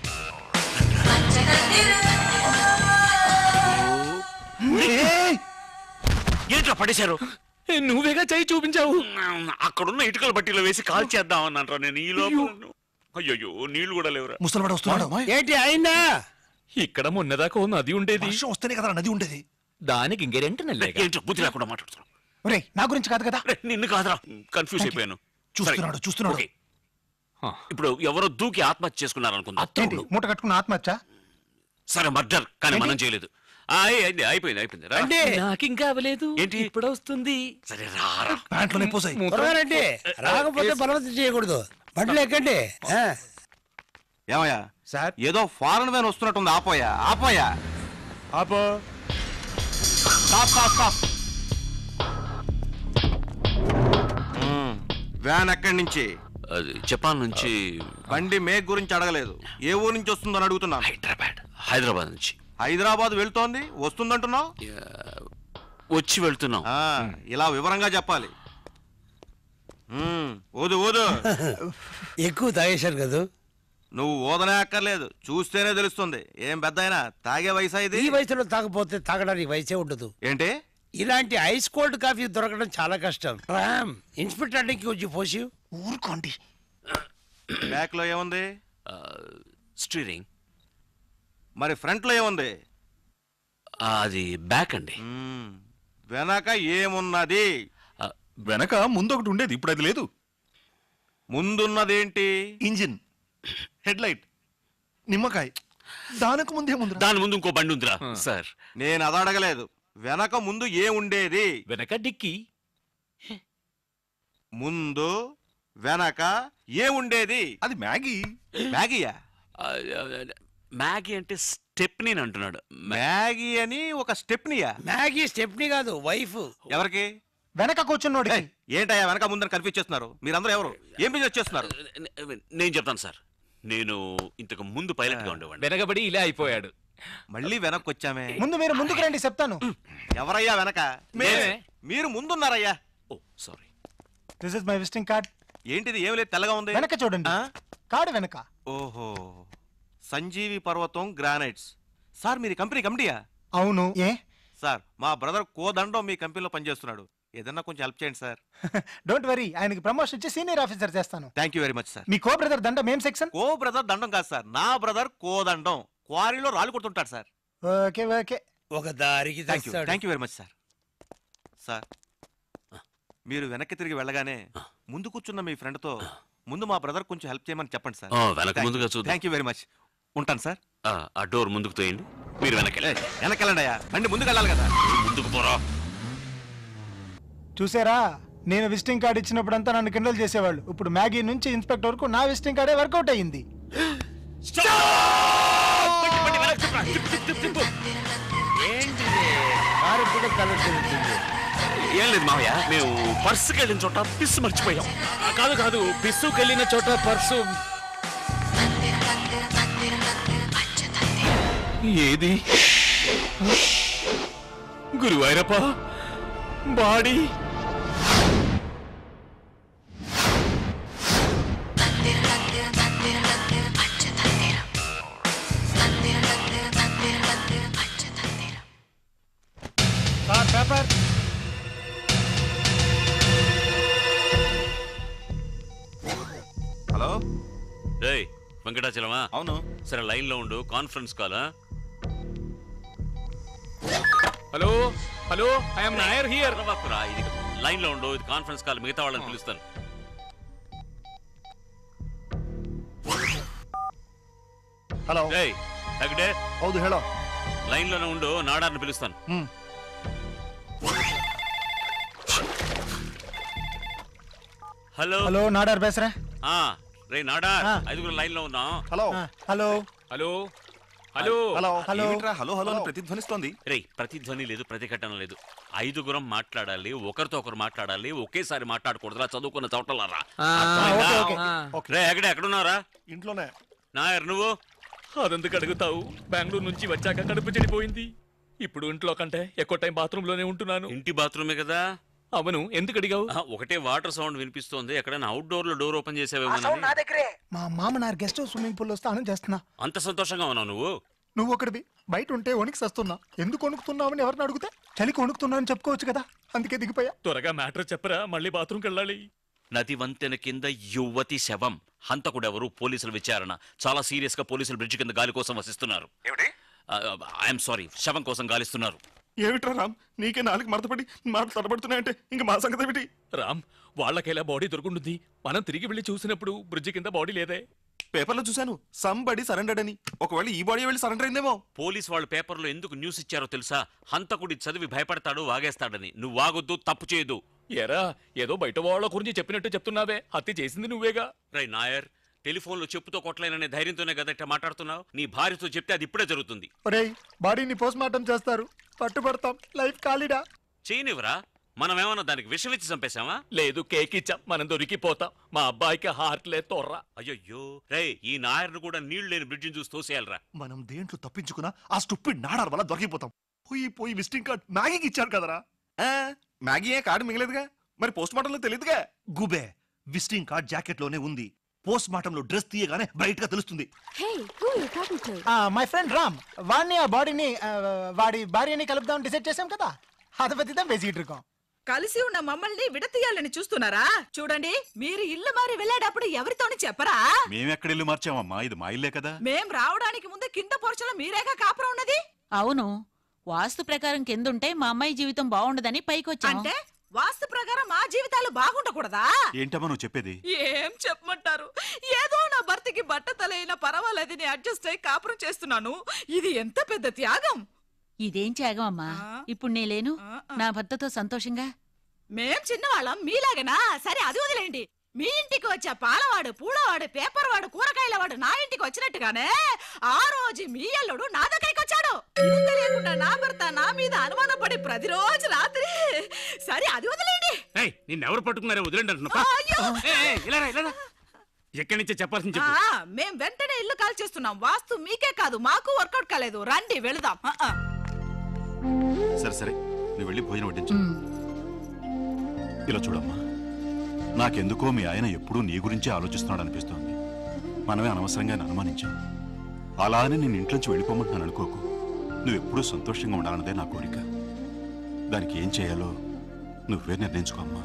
ఏంట్రా పడేశారు నువ్వేగా చేయి చూపించావు అక్కడున్న ఇటుకల బట్టీలో వేసి కాల్ చేద్దాం అన్నారా నేను ఈ లోపల అయ్యో నీళ్లు కూడా లేవురా ముసలివాడు వస్తున్నాడు ఏంటి అయినా ఇక్కడ మొన్నదాకా ఓ నది ఉండేది వర్షం వస్తేనే కదా నది ఉండేది దానికి ఇంకెరెంట ఏంటో బుద్ధి లేకుండా మాట్లాడుతున్నావు ఒరే నా గురించి కాదు కదా రే, నిన్ను కాదురా కన్ఫ్యూజ్ అయిపోయాను చూస్తున్నాడు, సరే, చూస్తున్నాడు. ఓకే. ఇప్పుడు ఎవరో దూకి ఆత్మహత్య చేసుకున్నారు అనుకుందా ఏంటి మూట కట్టుకున్న ఆత్మహత్య సరే మర్డర్ కానీ మనం చేయలేదు ఆ, అయింది అయిపోయింది అయిపోయింది రా. రండి. నాకు ఇంకా అవ్వలేదు ఏంటి ఇప్పుడు వస్తుంది సరే రారా ప్యాంట్లోనే పోసాయి త్వరగా రండి రాకపోతే బలవంతం చేయకూడదు బండ్లు ఎక్కండి ఆ. ఏమయ్యా సార్ ఏదో ఫారెన్ వ్యాన్ వస్తున్నట్టుంది ఆపోయా ఆపోయా ఆపో స్టాప్ స్టాప్ స్టాప్ వ్యాన్ ఎక్కడి నుంచి అది జపాన్ నుంచి బండి మేక్ గురించి అడగలేదు ఏ ఊరు నుంచి వస్తుందని అడుగుతున్నాను హైదరాబాద్ హైదరాబాద్ నుంచి హైదరాబాద్ వెళ్తోంది వస్తుందంటున్నావు వచ్చి వెళ్తున్నాం ఆ, ఇలా వివరంగా చెప్పాలి మ్మ్, ఊదు ఊదు ఎక్కువ తాగేశారు కదా నువ్వు ఊదనే అక్కర్లేదు చూస్తేనే తెలుస్తుంది ఏం పెద్ద అయినా తాగే వయసు ఇది ఈ వయసులో తాగపోతే తాగడానికి వయసే ఉండదు ఏంటి ఇలాంటి ఐస్ కోల్డ్ కాఫీ దొరకడం చాలా కష్టం రామ్ ఇన్స్పెక్టర్ కి వచ్చి పోసి ఊరుకోండి బ్యాక్ లో ఏముంది స్టీరింగ్ మరి ఫ్రంట్ లో ఏముంది అది బ్యాక్ అండి మ్మ్, వెనక ఏమున్నది వెనక ముందు ఒకటి ఉండేది ఇప్పుడు అది లేదు ముందున్నదేంటి ఇంజిన్ హెడ్ లైట్ నిమ్మకాయ దానికి ముందే ముందు దాని ముందు ఇంకో బండి ఉందిరా సార్ నేను అది అడగలేదు వెనక ముందు ఏ ఉండేది వెనక డిక్కి ముందు వెనక ఏ ఉండేది అది మ్యాగీ మ్యాగీయా మ్యాగీ అంటే స్టెప్ని అంటున్నాడు మ్యాగీ అని ఒక స్టెప్నియా మ్యాగీ స్టెప్ని కాదు వైఫ్ ఎవరికి వెనక కూర్చున్నోడి ఏంటయ్యా వెనక ముందని కన్ఫ్యూజ్ చేస్తున్నారు మీరందరూ ఎవరు ఏం బిజినెస్ చేస్తున్నారు నేను చెప్తాను సార్ నేను ఇంతకు ముందు పైలట్ గా ఉండేవాడిని వెనకబడి ఇలా అయిపోయాడు మళ్ళీ వెనక్కి వచ్చామే ముందు మీరు ముందుకు రండి చెప్తాను ఎవరయ్యా వెనక మేమే. మీరు ముందున్నారయ్యా ఓ sorry this is my visiting card ఏంటిది ఏం లేదు తెల్లగా ఉంది వెనక చూడండి కార్డు వెనక ఓహో సంజీవి పర్వతం గ్రానైట్స్ సార్ మీరు కంపెనీ కమిటీయా అవును ఏ సార్ మా బ్రదర్ కోదండం మీ కంపెనీలో పనిచేస్తున్నాడు ఏదన్నా కొంచెం హెల్ప్ చేయండి సార్ డోంట్ వరీ ఆయనకి ప్రమోషన్ ఇచ్చి సీనియర్ ఆఫీసర్ చేస్తాను thank you very much sir మీ కో బ్రదర్ దండం ఏం సెక్షన్ కో బ్రదర్ దండం కాదు సార్ నా బ్రదర్ కోదండం క్వారీలో రాళ్ళు కొడుతుంటాడు సార్ ఓకే ఓకే ఒక దారికి థ్యాంక్ యూ తెస్తాడు. Thank you very much sir sir మీరు వెనక్కి తిరిగి వెళ్ళగానే ముందు కూర్చున్న మీ ఫ్రెండ్తో ముందు మా బ్రదర్ కొంచెం హెల్ప్ చేయమని చెప్పండి సార్ ఆ, వెనక ముందుగా చూద్దాం. థ్యాంక్ యూ వెరీ మచ్ ఉంటాను సార్ ఆ, ఆ డోర్ ముందుకు తోయండి మీరు వెనకెళ్ళి వెనకెళ్ళండి అయ్యా బండి ముందుకు వెళ్ళాలి కదా ముందుకు పోరా చూసారా నేను విజిటింగ్ కార్డు ఇచ్చినప్పుడంతా నన్ను కిండల్ చేసేవాళ్ళు ఇప్పుడు మ్యాగీ నుంచి ఇన్స్పెక్టర్ వరకు నా విజిటింగ్ కార్డే వర్కౌట్ అయ్యింది ఏంటిది కారు కూడా తల తిరుగుతుంది ఏం లేదు మావయ్య మేము పర్సుకి వెళ్ళిన చోట పిస్ మర్చిపోయాం ఆ, కాదు కాదు పిస్సుకి వెళ్ళిన చోట పర్సు ఏది Guruvayurappa body sir paper hello రేయ్ వెంకటాచలమా అవును సరే లైన్ లో ఉండు conference call hello hello I'm Nair here ఇది లైన్ లో ఉండు ఇది కాన్ఫరెన్స్ కాల్ మిగతా వాళ్ళని పిలుస్తాను హలో రేయ్ తగ్గడే ಹೌದು ಹೇಳೋ లైన్ లోనే ఉండు నాడార్ని పిలుస్తాను ಹ್ಮ್ హలో హలో నాడార్ బేసరా ఆ రే నాడార్ ఐదుగురు లైన్ లో ఉన్నాం hello hello hello hello hello hello ఏమిట్రా హలో హలో అని ప్రతిధ్వనిస్తోంది రే ప్రతిధ్వని లేదు ప్రతిఘటన లేదు ఐదుగురం మాట్లాడాలి ఒకరితో ఒకరు మాట్లాడాలి ఒకేసారి మాట్లాడకూడదురా చదువుకున్న చోటలారా ఆ, ఓకే, ఓకే. రే ఎక్కడే ఎక్కడున్నారా ఇంట్లోనే నాయర్ నువ్వు అదెందుకు అడుగుతావు బెంగళూరు నుంచి వచ్చాక కడుపు చెడిపోయింది ఇప్పుడు ఇంట్లో కంటే ఎక్కువ టైం బాత్రూమ్ లోనే ఉంటున్నాను ఇంటి బాత్రూమే కదా అవును ఎందుకు అడిగావు ఆ, ఒకటే వాటర్ సౌండ్ వినిపిస్తోంది ఎక్కడైనా అవుట్డోర్ లో డోర్ ఓపెన్ చేసావేమో దగ్గరే మా మామనార్ గెస్ట్ హౌస్ స్విమ్మింగ్ పూల్ లో స్నానం చేస్తున్నా అంత సంతోషంగా ఉన్నావు నువ్వు నువ్వు ఒకటివి బయట ఉంటే వణికి సస్తున్నా ఎందుకు వణుకుతున్నావని ఎవరిని అడిగితే చలికి వణుకుతున్నావని చెప్పుకోవచ్చు కదా అందుకే దిగిపోయా త్వరగా మ్యాటర్ చెప్పరా మళ్ళీ బాత్రూమ్కి వెళ్ళాలి నది వంతెన కింద యువతి శవం హంతకుడెవరు పోలీసుల విచారణ చాలా సీరియస్ గా పోలీసులు బ్రిడ్జ్ కింద గాలి కోసం వసిస్తున్నారు ఐఎమ్ సారీ శవం కోసం గాలిస్తున్నారు ఏమిట్రా రామ్ నీకే నాలుగు మడతపడి మాటలు తడబడుతున్నాయంటే ఇంకా మా సంగతి ఏమిటి రామ్ వాళ్ళకెలా బాడీ దొరుకుంటుంది మనం తిరిగి వెళ్ళి చూసినప్పుడు బ్రిడ్జి కింద బాడీ లేదే పేపర్లో చూశాను సంబడి సరెండర్డ్ అని ఒకవేళ ఈ బాడీ వెళ్ళి సరెండర్ అయిందేమో పోలీస్ వాళ్ళు పేపర్లో ఎందుకు న్యూస్ ఇచ్చారో తెలుసా హంతకుడి చదివి భయపడతాడు వాగేస్తాడని నువ్వు వాగొద్దు తప్పు చేయదు ఎరా ఏదో బయట వాళ్ళ గురించి చెప్పినట్టు చెప్తున్నావే హత్య చేసింది నువ్వేగా రై నాయర్ టెలిఫోన్లో చెప్పుతో కొట్టలేననే ధైర్యంతోనే కదట మాట్లాడుతున్నావు నీ భార్యతో చెప్తే అది ఇప్పుడే జరుగుతుంది ఒరేయ్ బాడీని పోస్ట్ మార్టం చేస్తారు పట్టుబడతాం లైఫ్ ఖాళీడా చేయనివరా మనం ఏమన్నా దానికి విషం ఇచ్చి చంపేశామా లేదు కేక్ ఇచ్చాం మనం దొరికిపోతాం మా అబ్బాయికి హార్ట్ లే తోర్రా అయ్యయ్యో రే ఈ నాయర్ను కూడా నీళ్లు లేని బ్రిడ్జిని చూసి తోసేయాలరా మనం దేంట్లో తప్పించుకున్నా ఆ స్టూపిడ్ నాడార్ వల్ల దొరికిపోతాం పోయి పోయి విజిటింగ్ కార్డ్ మ్యాగీకి ఇచ్చారు కదరా మ్యాగీ ఏ కార్డు మిగలేదుగా మరి పోస్ట్ మార్టంలో తెలియదుగా గుబే విజిటింగ్ కార్డ్ జాకెట్ లోనే ఉంది పోస్ట్ మార్టంలో డ్రెస్ తీయగానే బ్రైట్ గా తెలుస్తుంది hey who you talking to my friend Ram వాడిని ఆ బాడీని వాడి భార్యని కలుపుదాం డిసైడ్ చేసాం కదా அதை பத்தி தான் பேசிட்டு இருக்கோம் కలిసి ఉన్న మమ్మల్ని విడతీయాలని చూస్తున్నారా చూడండి మీరు ఇల్లు మారి వెళ్ళేటప్పుడు ఎవరితోని చెప్పరా మేమెక్కడ ఇల్లు మార్చామమ్మా ఇది మా ఇల్లే కదా మేం రావడానికి ముందు కింద పొరచలో మీరేగా కాపురం ఉన్నది అవును వాస్తు ప్రకారం కిందుంటే మా అమ్మాయి జీవితం బాగుండదని పైకొచ్చాం అంటే వాస్తు ప్రకారం మా జీవితాలు బాగుండకూడదా ఏంటమ్మా నువ్వు చెప్పేది ఏం చెప్పమంటారు ఏదో నా భర్తకి బట్ట తలైనా పర్వాలేదని అడ్జస్ట్ అయి కాపురం చేస్తున్నాను ఇది ఎంత పెద్ద త్యాగం ఇదేం త్యాగం అమ్మా ఇప్పుడు నేలేను నా భర్తతో సంతోషంగా మేం చిన్నవాళ్ళం మీలాగనా సరే అది వదిలేండి మీ ఇంటికి వచ్చే పాలవాడు పూలవాడు పేపర్ వాడు కూరగాయల వాడు నా ఇంటికి వచ్చినట్టుగానే ఆ రోజు మీ అల్లుడు నా దగ్గరికి వచ్చాడు ఇది తెలియకుండా నా భర్త నా మీద అనుమానం పడి ప్రతిరోజు రాత్రి సరే అది వదిలేండి ఏయ్ నిన్నెవరు పట్టుకున్నారో వదిలేండి అంటున్నా అయ్యో! ఎక్కడి నుంచి చెప్పాల్సింది ఆ, చెప్పు మేం వెంటనే ఇల్లు కాల్ చేస్తున్నాం వాస్తు మీకే కాదు మాకు వర్కౌట్ కాలేదు రండి వెళదాం ఆ, ఆ. సరే సరే నువ్వు వెళ్ళి భోజనం వడ్డించు ఇలా చూడమ్మా నాకెందుకో మీ ఆయన ఎప్పుడూ నీ గురించే ఆలోచిస్తున్నాడు అనిపిస్తోంది మనమే అనవసరంగా ఆయన అనుమానించాం అలా అని నేను ఇంట్లోంచి వెళ్ళిపోమంటున్నాను అనుకోకు నువ్వు ఎప్పుడూ సంతోషంగా ఉండాలన్నదే నా కోరిక దానికి ఏం చేయాలో నువ్వే నిర్ణయించుకో అమ్మా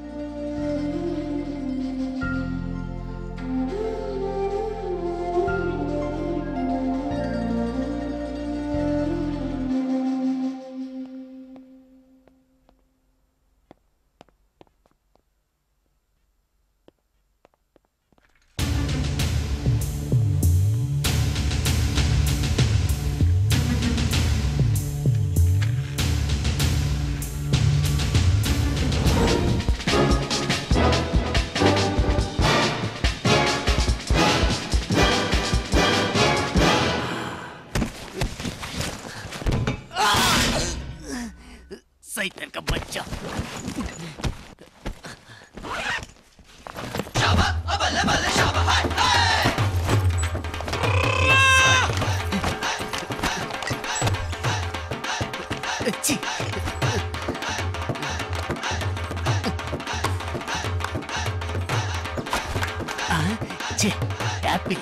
सैतन का बच्चा యాపిల్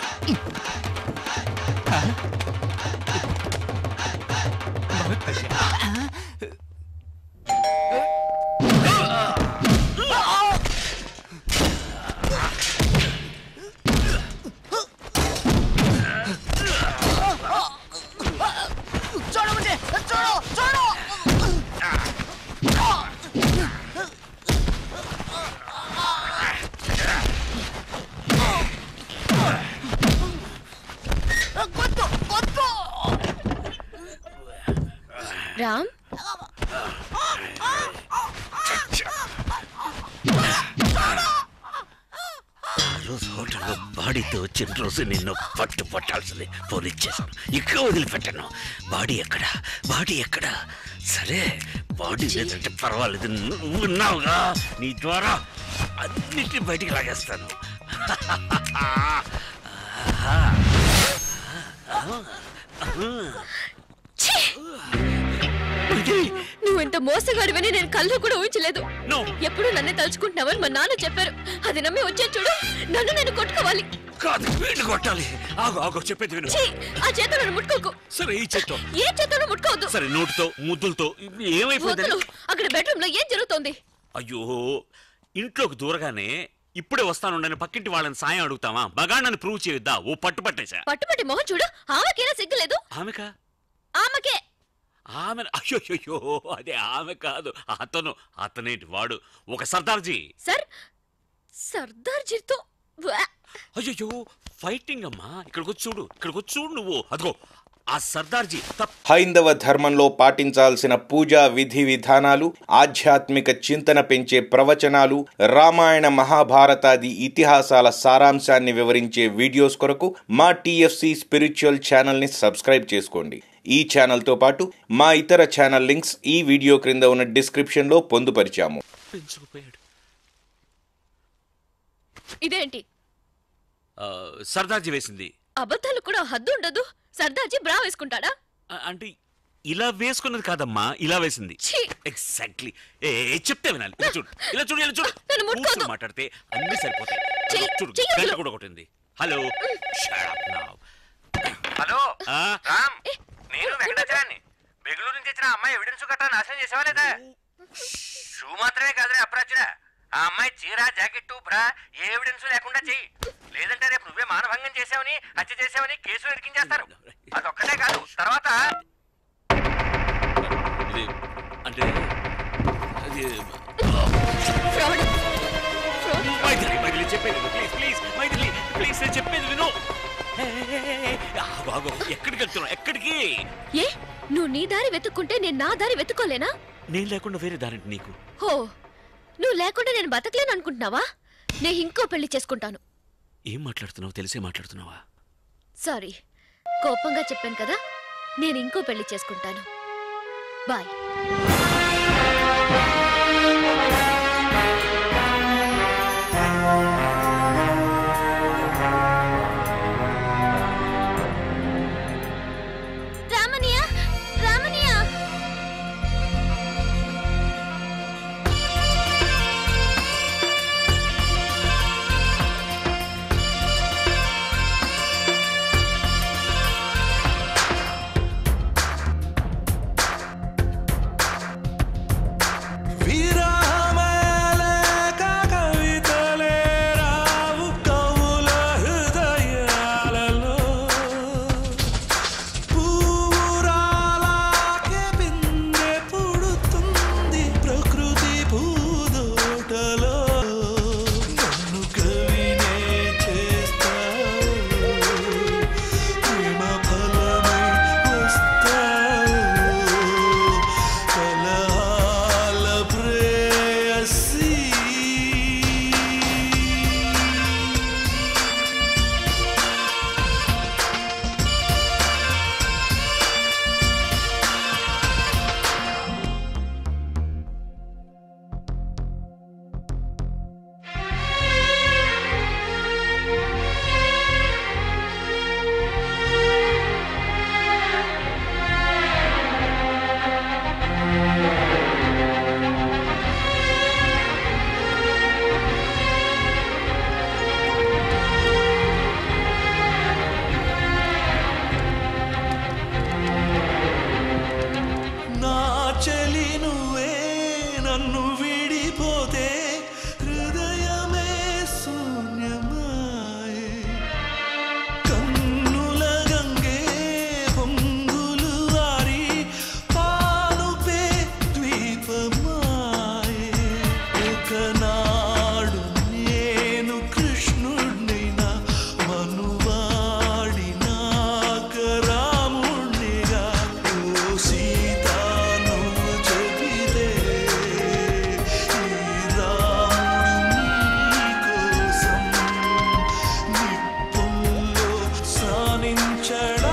छोड़ो मुझे छोड़ो छोड़ो కొట్టు కొట్టు రామ్ ఆ రోజు హోటల్లో బాడీతో వచ్చిన రోజు నిన్ను పట్టు పట్టాల్సింది పోలీస్ చేశాను ఇక్కడ వదిలిపెట్టాను బాడీ ఎక్కడ బాడీ ఎక్కడ సరే బాడీ లేదంటే పర్వాలేదు నువ్వు ఉన్నావుగా నీ ద్వారా అన్నిటిని బయటికి లాగేస్తాను నువ్వు ఇంత మోసగాడివని నేను కళ్ళు కూడా ఊహించలేదు ఎప్పుడు నన్నే తలుచుకుంటున్నావని మా నాన్న చెప్పారు అది నమ్మి వచ్చే చూడు నన్ను నేను కొట్టుకోవాలి కాదు వీళ్ళు కొట్టాలి ఆగు ఆగు చెప్పేది విను ఛీ, ఆ చేతులను నన్ను ముట్టుకోకు సరే ఈ చేత్తో ఏ చేతులను ముట్టుకోవద్దు సరే నోటితో ముద్దులతో ఏమైపోయింది వదులు అక్కడ బెడ్రూమ్ లో ఏం జరుగుతోంది అయ్యో ఇంట్లోకి దూరగానే ఇప్పుడే వస్తానుండని పక్కింటి వాళ్ళని సాయం అడుగుతావా మగాళ్ళని ప్రూవ్ చేయొద్దా ఓ పట్టు పట్టేశా పట్టుపట్టి మొహం చూడు ఆమెకేనా సిగ్గులేదు ఆమెకా ఆమెకే ఆమె అయ్యో అదే ఆమె కాదు అతను అతనేంటి వాడు ఒక సర్దార్జీ సార్ సర్దార్ జీతో అయ్యో ఫైటింగ్ అమ్మా ఇక్కడికి వచ్చి చూడు ఇక్కడికి వచ్చి చూడు నువ్వు అదిగో ఆ సర్దార్జీ తప్ప హైందవ ధర్మంలో పాటించాల్సిన పూజా విధి విధానాలు ఆధ్యాత్మిక చింతన పెంచే ప్రవచనాలు రామాయణ మహాభారతాది ఇతిహాసాల సారాంశాన్ని వివరించే వీడియోస్ కొరకు మా టీఎఫ్సి స్పిరిచువల్ ఛానల్ని సబ్స్క్రైబ్ చేసుకోండి ఈ ఛానల్తో పాటు మా ఇతర ఛానల్ లింక్స్ ఈ వీడియో క్రింద ఉన్న డిస్క్రిప్షన్లో పొందుపరిచాము పెంచుకుపోయాడు ఇదేంటి ఆ, సర్దార్జీ వేసింది అబద్ధాలు కూడా హద్దు ఉండదు సర్దార్జీ బ్రా వేసుకుంటాడా ఆ, అంటే ఇలా వేసుకున్నది కాదమ్మా ఇలా వేసింది ఛీ! ఎగ్జాక్ట్లీ ఏ ఏ, చెప్తే వినాలి ఇలా చూడు ఇలా చూడు ఇలా చూడు నన్ను ముట్టుకోవద్దు. కూర్చొని మాట్లాడితే అన్ని సరిపోతాయి చెయ్యి- చూడు చెయ్యి గంట వదిలు. కూడా కొట్టింది hello Shut up now. Hello ఆ? రామ్ నేను వెంకటాచలాన్ని బెంగళూరు నుంచి వచ్చిన అమ్మాయి ఎవిడెన్స్ గట్రా నాశనం చేసావా లేదా షూ మాత్రమే కాదురే అప్రాచుడా ఆ అమ్మాయి చీర జాకెట్ బ్రా ఏ ఎవిడెన్స్ లేకుండా చెయ్యి లేదంటే రేపు నువ్వే మానభంగం చేసావని హత్య చేసావని కేసులు ఇరికించేస్తారు అదొక్కటే కాదు తర్వాత ఇది అంటే అది మైథిలి మైథిలి చెప్పేది ప్లీజ్ ప్లీజ్ మైథిలి ప్లీజ్ నేను చెప్పేది విను ఏ, ఏ, ఏ, ఏ, ఆగు, ఆగు. ఎక్కడికి వెళ్తున్నావు ఎక్కడికి ఏ నువ్వు నీ దారి వెతుక్కుంటే నేను నా దారి వెతుక్కోలేనా నేను లేకుండా వేరే దారింటి నీకు హో నువ్వు లేకుండా నేను బతకలేను అనుకుంటున్నావా నేను ఇంకో పెళ్లి చేసుకుంటాను ఏం మాట్లాడుతున్నావు తెలిసే మాట్లాడుతున్నావా సారీ కోపంగా చెప్పాను కదా నేను ఇంకో పెళ్లి చేసుకుంటాను బాయ్ రామనియా రామనియా విరహమేలేక కవితలే రావు కవుల హృదయాలలో పూరాలాకే బిందె పుడుతుంది ప్రకృతి పూదోటలో నన్ను కవినే చేస్తావు ప్రేమ ఫలమై వస్తావు కలహాల ప్రేయసీ నా చెలి నువ్వే నన్ను విడిపోతే హృదయమే శూన్యమాయే కన్నుల గంగే పొంగులు వారి పానుపే ద్వీపమాయే ఒకనాడు నేను కృష్ణుడినైనా మనువాడి నాక రాముడిగా ఓ సీత నువ్వు చెబితే ఈ రాముడు నీకోసం నిప్పుల్లో సానించడా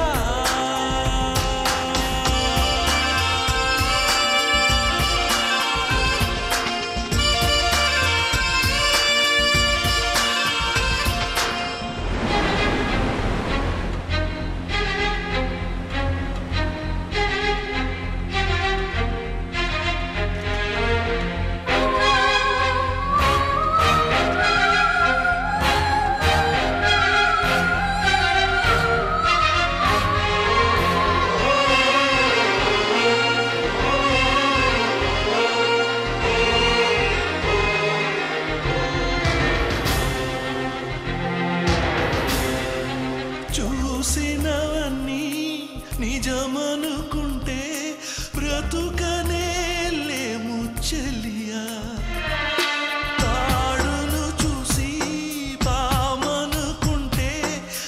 చూసినవన్నీ నిజమనుకుంటే బ్రతుకనే లేము చెలియా తాడును చూసి పామనుకుంటే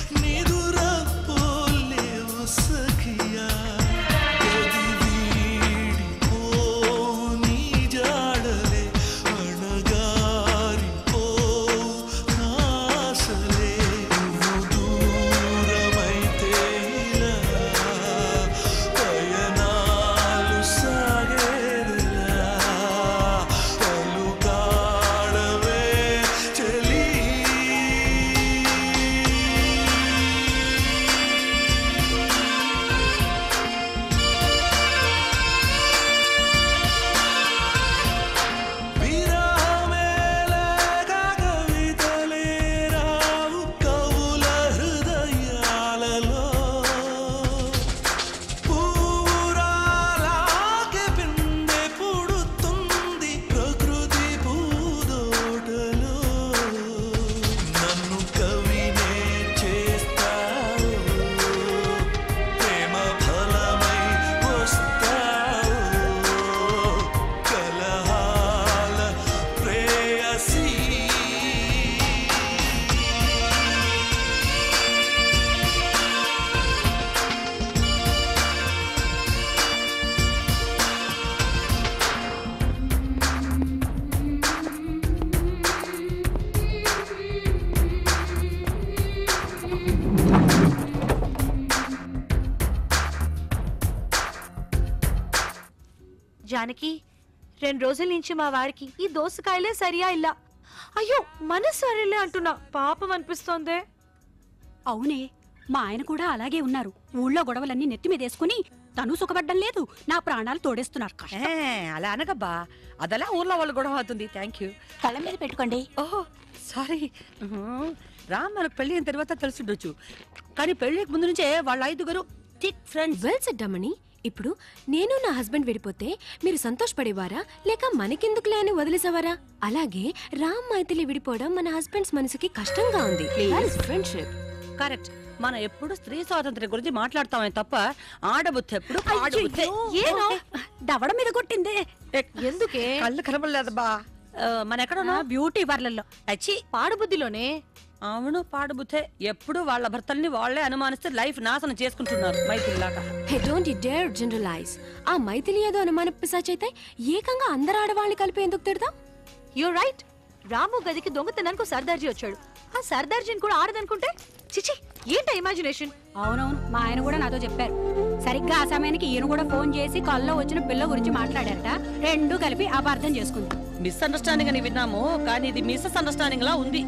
జానకి రెండు రోజుల నుంచి మా వారికి ఈ దోసకాయలే సరియా ఇలా అయ్యో మన సరేలే అంటున్నా పాపం అనిపిస్తోందే అవునే మా ఆయన కూడా అలాగే ఉన్నారు ఊళ్ళో గొడవలన్నీ నెత్తి మీద వేసుకుని తను సుఖపడ్డం లేదు నా ప్రాణాలు తోడేస్తున్నారు కష్టం. ఏ, అలా అనగబ్బా అదలా ఊర్లో వాళ్ళు గొడవ అవుతుంది థ్యాంక్ యూ కళ్ళ మీద పెట్టుకోండి ఓహో సారీ రామ్ మనకు పెళ్లి అయిన తర్వాత తెలిసిండొచ్చు కానీ పెళ్లికి ముందు నుంచే వాళ్ళ ఐదుగురు థిక్ ఫ్రెండ్స్ వెల్ సెట్ అమ్మని ఇప్పుడు నేను నా హస్బెండ్ విడిపోతే మీరు సంతోషపడేవారా లేక మనకెందుకులే అని వదిలేసేవారా అలాగే రామ్ మైథిలి విడిపోవడం మన హస్బెండ్స్ మనసుకి కష్టంగా ఉంది ఫ్రెండ్షిప్ కరెక్ట్ మనం ఎప్పుడు స్త్రీ స్వాతంత్ర్యం గురించి మాట్లాడతామే తప్ప ఆడబుద్ధి ఎప్పుడు ఆడబుద్ధి ఏనో దవడ మీద కొట్టిందే ఎందుకే కళ్ళు కనబడలేదు బా మన ఎక్కడ బ్యూటీ పార్లర్లో అచ్చి పాడుబుద్ధిలోనే అవును పాడుబుద్ధే ఎప్పుడు వాళ్ళ భర్తల్ని వాళ్ళే అనుమానిస్తే లైఫ్ నాశనం చేసుకుంటున్నారు మైతుల్లాగా హే డోంట్ డేర్ జనరలైజ్ ఆ మైథిలి ఏదో అనుమాన పిశాచైతే ఏకంగా అందరు ఆడవాళ్ళని కలిపి ఎందుకు తిడతాం యు రైట్ రాము గదికి దొంగతనానికి ఒక సర్దార్జీ వచ్చాడు ఆ సర్దార్జీని కూడా ఆడదనుకుంటే చిచి ఏంట ఇమాజినేషన్ అవునవును మా ఆయన కూడా నాతో చెప్పారు సరిగ్గా ఆ సమయానికి ఈయన కూడా ఫోన్ చేసి కల్లో వచ్చిన పిల్ల గురించి మాట్లాడారట రెండు కలిపి అపార్థం చేసుకుంది మిస్అండర్స్టాండింగ్ అని విన్నాము కానీ ఇది మిస్అస్ అండర్స్టాండింగ్ లా ఉంది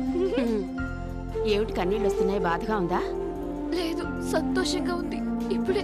ఏమిటి కన్నీళ్ళు వస్తున్నాయి బాధగా ఉందా లేదు సంతోషంగా ఉంది ఇప్పుడే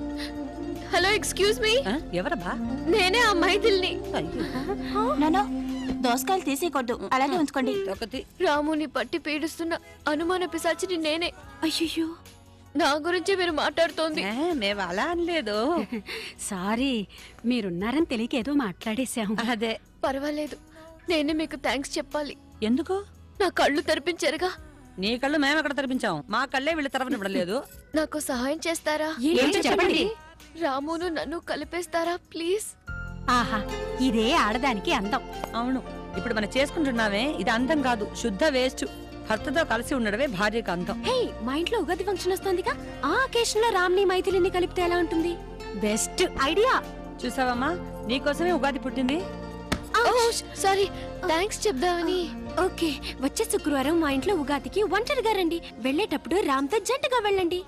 హలో ఎక్స్క్యూజ్ మీ ఎవరబ్బా నేనే ఆ మైథిల్ని నన్ను దోసకాయలు తీసేయకూడదు అలాగే ఉంచుకోండి రాముని పట్టి పీడిస్తున్న అనుమాన పిశాచిని నేనే అయ్యో నా గురించి మీరు మాట్లాడుతోంది మేము అలా అనలేదు సారీ మీరున్నారని తెలియక ఏదో మాట్లాడేశాం అదే పర్వాలేదు నేనే మీకు థ్యాంక్స్ చెప్పాలి ఎందుకు నా కళ్ళు తెరిపించారుగా నీ కళ్ళు మేము ఎక్కడ తెరిపించాం మా కళ్ళే వీళ్ళు తెరవనివ్వడం లేదు నాకు సహాయం చేస్తారా ఏంటో చెప్పండి. రామును నన్ను కలిపేస్తారా ప్లీజ్ ఆహా ఇదే ఆడదానికి అందం అవును ఇప్పుడు మనం చేసుకుంటున్నామే ఇది అందం కాదు శుద్ధ వేస్ట్ భర్తతో కలిసి ఉండడమే భార్యకు అందం హే మా ఇంట్లో ఉగాది ఫంక్షన్ వస్తుందిగా ఆ అకేషన్ లో రామ్ని మైథిలిని కలిపితే ఎలా ఉంటుంది బెస్ట్ ఐడియా చూసావమ్మా నీకోసమే ఉగాది పుట్టింది సారీ థ్యాంక్స్ చెప్దామని ఓకే వచ్చే శుక్రవారం మా ఇంట్లో ఉగాదికి ఒంటరిగా రండి వెళ్ళేటప్పుడు రామ్తో జంటగా వెళ్ళండి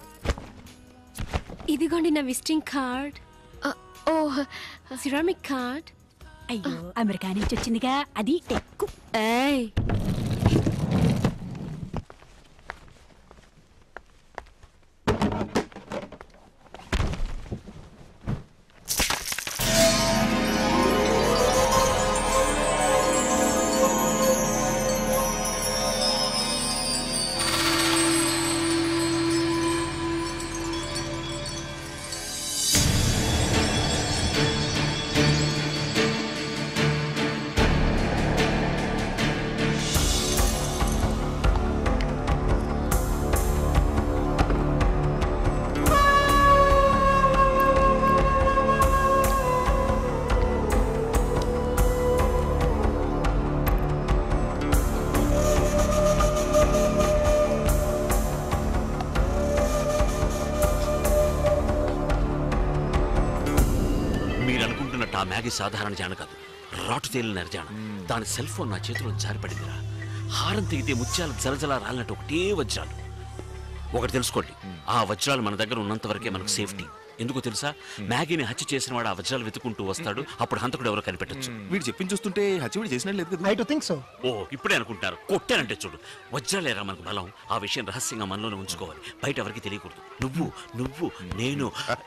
ఇదిగోండి నా విజిటింగ్ కార్డ్ ఓ సిరామిక్ కార్డ్ అయ్యో అమెరికా నుంచి వచ్చిందిగా అది టెక్కు ఏయ్ మీరు అనుకుంటున్నట్టు ఆ మ్యాగీ సాధారణ జాన కాదు రాటు తేలిన నరజాన దాని సెల్ ఫోన్ నా చేతిలో జారిపడిందిరా హారం తెగితే ముత్యాలు జలజల రాలినట్టు ఒకటే వజ్రాలు ఒకటి తెలుసుకోండి ఆ వజ్రాలు మన దగ్గర ఉన్నంత వరకే మనకు సేఫ్టీ ఎందుకో తెలుసా మ్యాగీని హత్య చేసిన వాడు ఆ వజ్రాలు వెతుకుంటూ వస్తాడు అప్పుడు హంతకుడు ఎవరో కనిపెట్టచ్చు వీడు చెప్పింది చూస్తుంటే హచ్చివిడి చేసినట్టు లేదు కదా ఐ టు థింక్ సో ఓ ఇప్పుడే అనుకుంటారు కొట్టానంటే చూడు వజ్రాలేరా మనకు బలం ఆ విషయం రహస్యంగా మనలోనే ఉంచుకోవాలి బయట ఎవరికి తెలియకూడదు నువ్వు నువ్వు నేను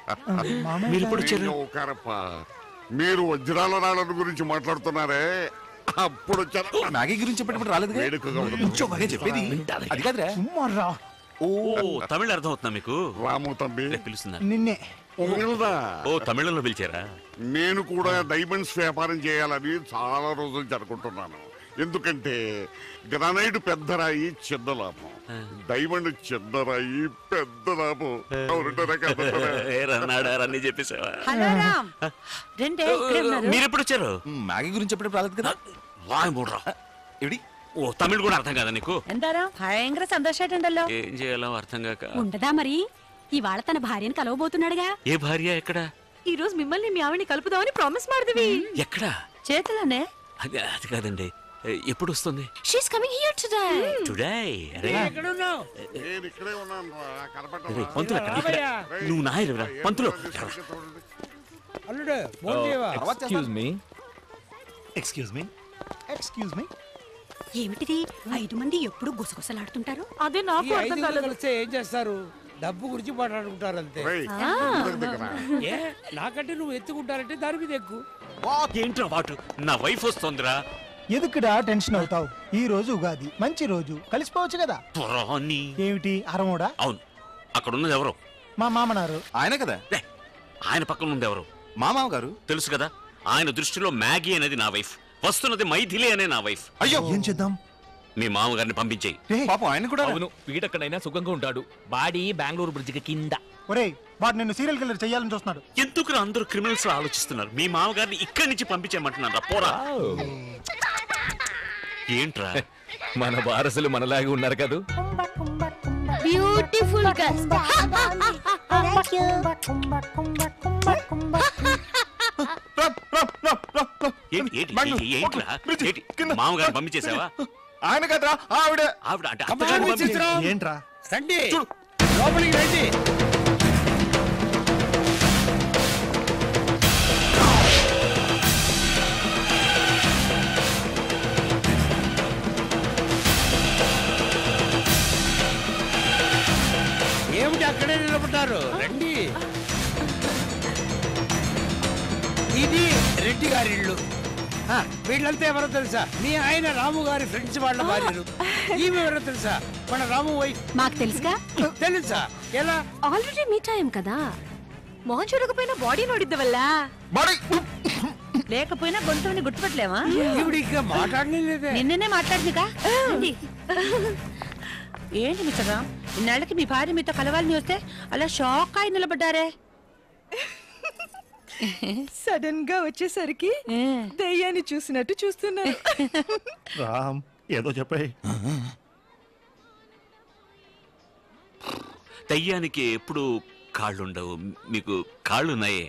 మీరు ఎప్పుడు వచ్చారు అయ్యో, కరప మీరు వజ్రాల రాళ్ళ గురించి మాట్లాడుతున్నారే అప్పుడు వచ్చారు మ్యాగీ గురించి చెప్పేటప్పుడు రాలేదు వేడుకగా ఉండదు. కొంచెం బాగా చెప్పేది అది కాదురా ఓ తమిళ అర్థం అవుతుందా మీకు రాము తమ్మి పిలుస్తున్నారు నిన్నే ఓ తమిళంలో పిలిచారా నేను కూడా డైమండ్స్ వ్యాపారం చేయాలని చాలా రోజులు జరుపుకుంటున్నాను ఎందుకంటే గ్రానైట్ పెద్ద రాయి చిన్న లాభం డైమండ్ చిన్న రాయి పెద్ద లాభం అవునంటారా కదంటారా? ఏరన్నాడారని చెప్పేసావా హలో రామ్ రెండే ఇక్కడే ఉన్నారు మీరు ఎప్పుడు వచ్చారు మ్యాగీ గురించి చెప్పేటప్పుడు రాలేదు కదా వాయ్ మూడ్రా ఎడి ఓ తమిళ్ కూడా అర్థం కాదా నీకు എന്താരാ ഭയങ്കര സന്തോഷായിട്ടുണ്ടല്ലോ ఏం చేయాలో అర్థం కాక ఉండదా మరి ఇవాళ తన భార్యను కలవబోతున్నాడుగా ఏ భార్య ఎక్కడ ఈ రోజు మిమ్మల్ని మీ ఆవిడని కలుపుదామని ప్రామిస్ ಮಾಡಿದ್ವಿ ఎక్కడ చేతులనే అది అది కాదండి ఏ, ఎప్పుడు వస్తుంది she's coming here today today అరే ఎక్కడున్నావు నేను ఇక్కడే ఉన్నాను రా అరే, పంతులు ఎక్కడ ఇక్కడ. నువ్వు నాయరురా పంతులు ఎక్కడ? అల్లుడు ఫోన్ చేయవా excuse me excuse me excuse me ఏమిటిది ఐదు మంది ఎప్పుడు గుసగుసలాడుతుంటారు అదే ఈ ఐదుగురు కలిస్తే ఏం చేస్తారు డబ్బు గురించి మాట్లాడుకుంటారు అంతే రేయ్, ఆ. ముందుకు దిగరా. ఏ నాకంటే నువ్వు ఎత్తుకుంటారంటే దాని మీద ఎక్కువ ఏంట్రా వాటు నా వైఫ్ వస్తోందిరా ఎదుకుడా టెన్షన్ అవుతావు ఈ రోజు ఉగాది మంచి రోజు కలిసిపోవచ్చు కదా పురాణి ఏమిటి అరమూడా అవును అక్కడ ఉన్నది ఎవరు మా మామనారు ఆయన కదా ఆయన పక్కన ఉంది ఎవరు మామావ గారు తెలుసు కదా ఆయన దృష్టిలో మ్యాగీ అనేది నా వైఫ్ వస్తున్నది మైథిలి అనే నా వైఫ్ అయ్యో ఏం చేద్దాం మీ మామగారిని పంపించేయి పాపం ఆయన కూడా అవును వీడక్కడైనా సుఖంగా ఉంటాడు బాడీ బెంగళూరు బ్రిడ్జికి కింద ఒరేయ్ వాడు నిన్ను సీరియల్ కిల్లర్ చెయ్యాలని చూస్తున్నాడు ఎందుకు అందరూ క్రిమినల్స్ ఆలోచిస్తున్నారు మీ మామగారిని ఇక్కడి నుంచి పంపించేయమంటున్నారా పోరా ఏంట్రా మన వారసులు మనలాగే ఉన్నారు కదూ బ్యూటిఫుల్ గర్ల్స్ ఏంటి ఏంటి ఏంటి- ఏంట్రా ఏంటి మామగారిని పంపించేసావా ఆయన కదరా ఆవిడ ఆవిడ అంటే కమాన్, అత్తగారిని విచిత్రం. పంపించే- ఏంట్రా రండి లోపలికి రండి ఏమిటి అక్కడే నిలబడ్డారు రండి ఇది రెడ్డి గారి ఇల్లు ఆ, వీళ్ళంతా ఎవరో తెలుసా మీ ఆయన రాము గారి ఫ్రెండ్స్ వాళ్ళ భార్యలు ఈమె ఎవరో తెలుసా మన రాము వైఫ్ మాకు తెలుసుగా తెలుసా ఎలా ఆల్రెడీ మీట్ అయ్యాం కదా మొహం చూడకపోయినా బాడీ నోడిద్ద వల్ల లేకపోయినా గొంతుని గుర్తుపట్టలేవా ఈవిడ ఇంకా మాట్లాడలేదే నిన్ననే మాట్లాడిందిగా రండి. ఏంటి మిస్టర్ రామ్ ఇన్నాళ్ళకి మీ భార్య మీతో కలవాలని వస్తే అలా షాక్ అయి నిలబడ్డారే సడన్ గా వచ్చేసరికి దెయ్యాన్ని చూసినట్టు చూస్తున్నారు రామ్ ఏదో చెప్పాయి దయ్యానికి ఎప్పుడు కాళ్ళుండవు మీకు కాళ్ళున్నాయే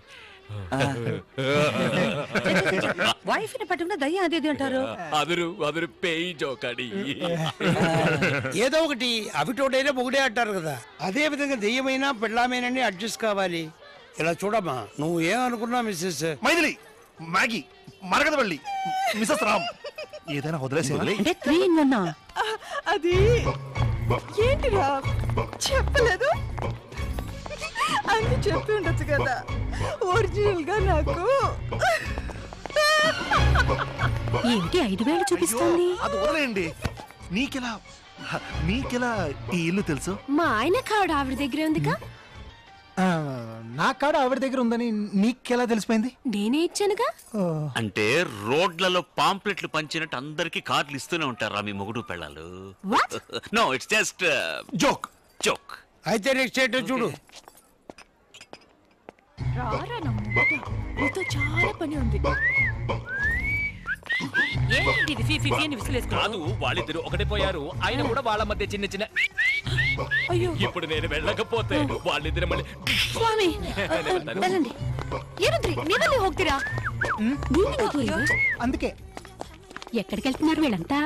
వైఫ్ ని పట్టుకున్న దయ్యం అది ఇది అంటారు అదురు అదురు పేయి జోకడి ఏదో ఒకటి అవిటోడైనా మొగుడే అంటారు కదా అదే విధంగా దెయ్యమైనా పెళ్ళామేనని అడ్జస్ట్ కావాలి ఇలా చూడమ్మా నువ్వు ఏమనుకున్నా Mrs Maithili Maggie Maragadavalli Mrs Ram ఏదైనా వదిలేసి అంటే త్రీ ఇన్ వన్ అది ఏంటిరా చెప్పలేదు అన్ని చెప్పి ఉండొచ్చు కదా ఒరిజినల్ గా నాకు ఏమిటి ఐదు వేలు చూపిస్తుంది అది వదిలేయండి నీకెలా హ, నీకెలా ఈ ఇల్లు తెలుసు మా ఆయన కాడు ఆవిడ దగ్గరే ఉందిగా ఆ, నా కాడ ఆవిడ దగ్గర ఉందని నీకెలా తెలిసిపోయింది నేనే ఇచ్చానుగా అంటే రోడ్లలో పాంప్లెట్లు పంచినట్టు అందరికి కార్లు ఇస్తూనే ఉంటారా మీ మొగుడు పెళ్ళాలు no it's just joke joke అయితే నెక్స్ట్ ఏంటో చూడు రారా నా మొగుడా. నీతో చాలా పని ఉంది ఏంటి ఇది ఫీ ఫీ ఫీ అని విసిలేసుకో కాదు వాళ్ళిద్దరు ఒకటే పోయారు ఆయన కూడా వాళ్ళ మధ్య చిన్న చిన్న అయ్యో ఇప్పుడు నేను వెళ్ళకపోతే వాళ్ళిద్దరు మళ్ళీ ಸ್ವಾಮಿ నేను వెళ్తాను. వెళ్ళండి ಏನಂದ್ರಿ ನೀವಲ್ಲಿ ಹೋಗ್ತೀರಾ ನೀವಿಗೆ ಹೋಗ್ತೀರಾ? అందుకే ఎక్కడికి వెళ్తున్నారు వీళ్ళంతా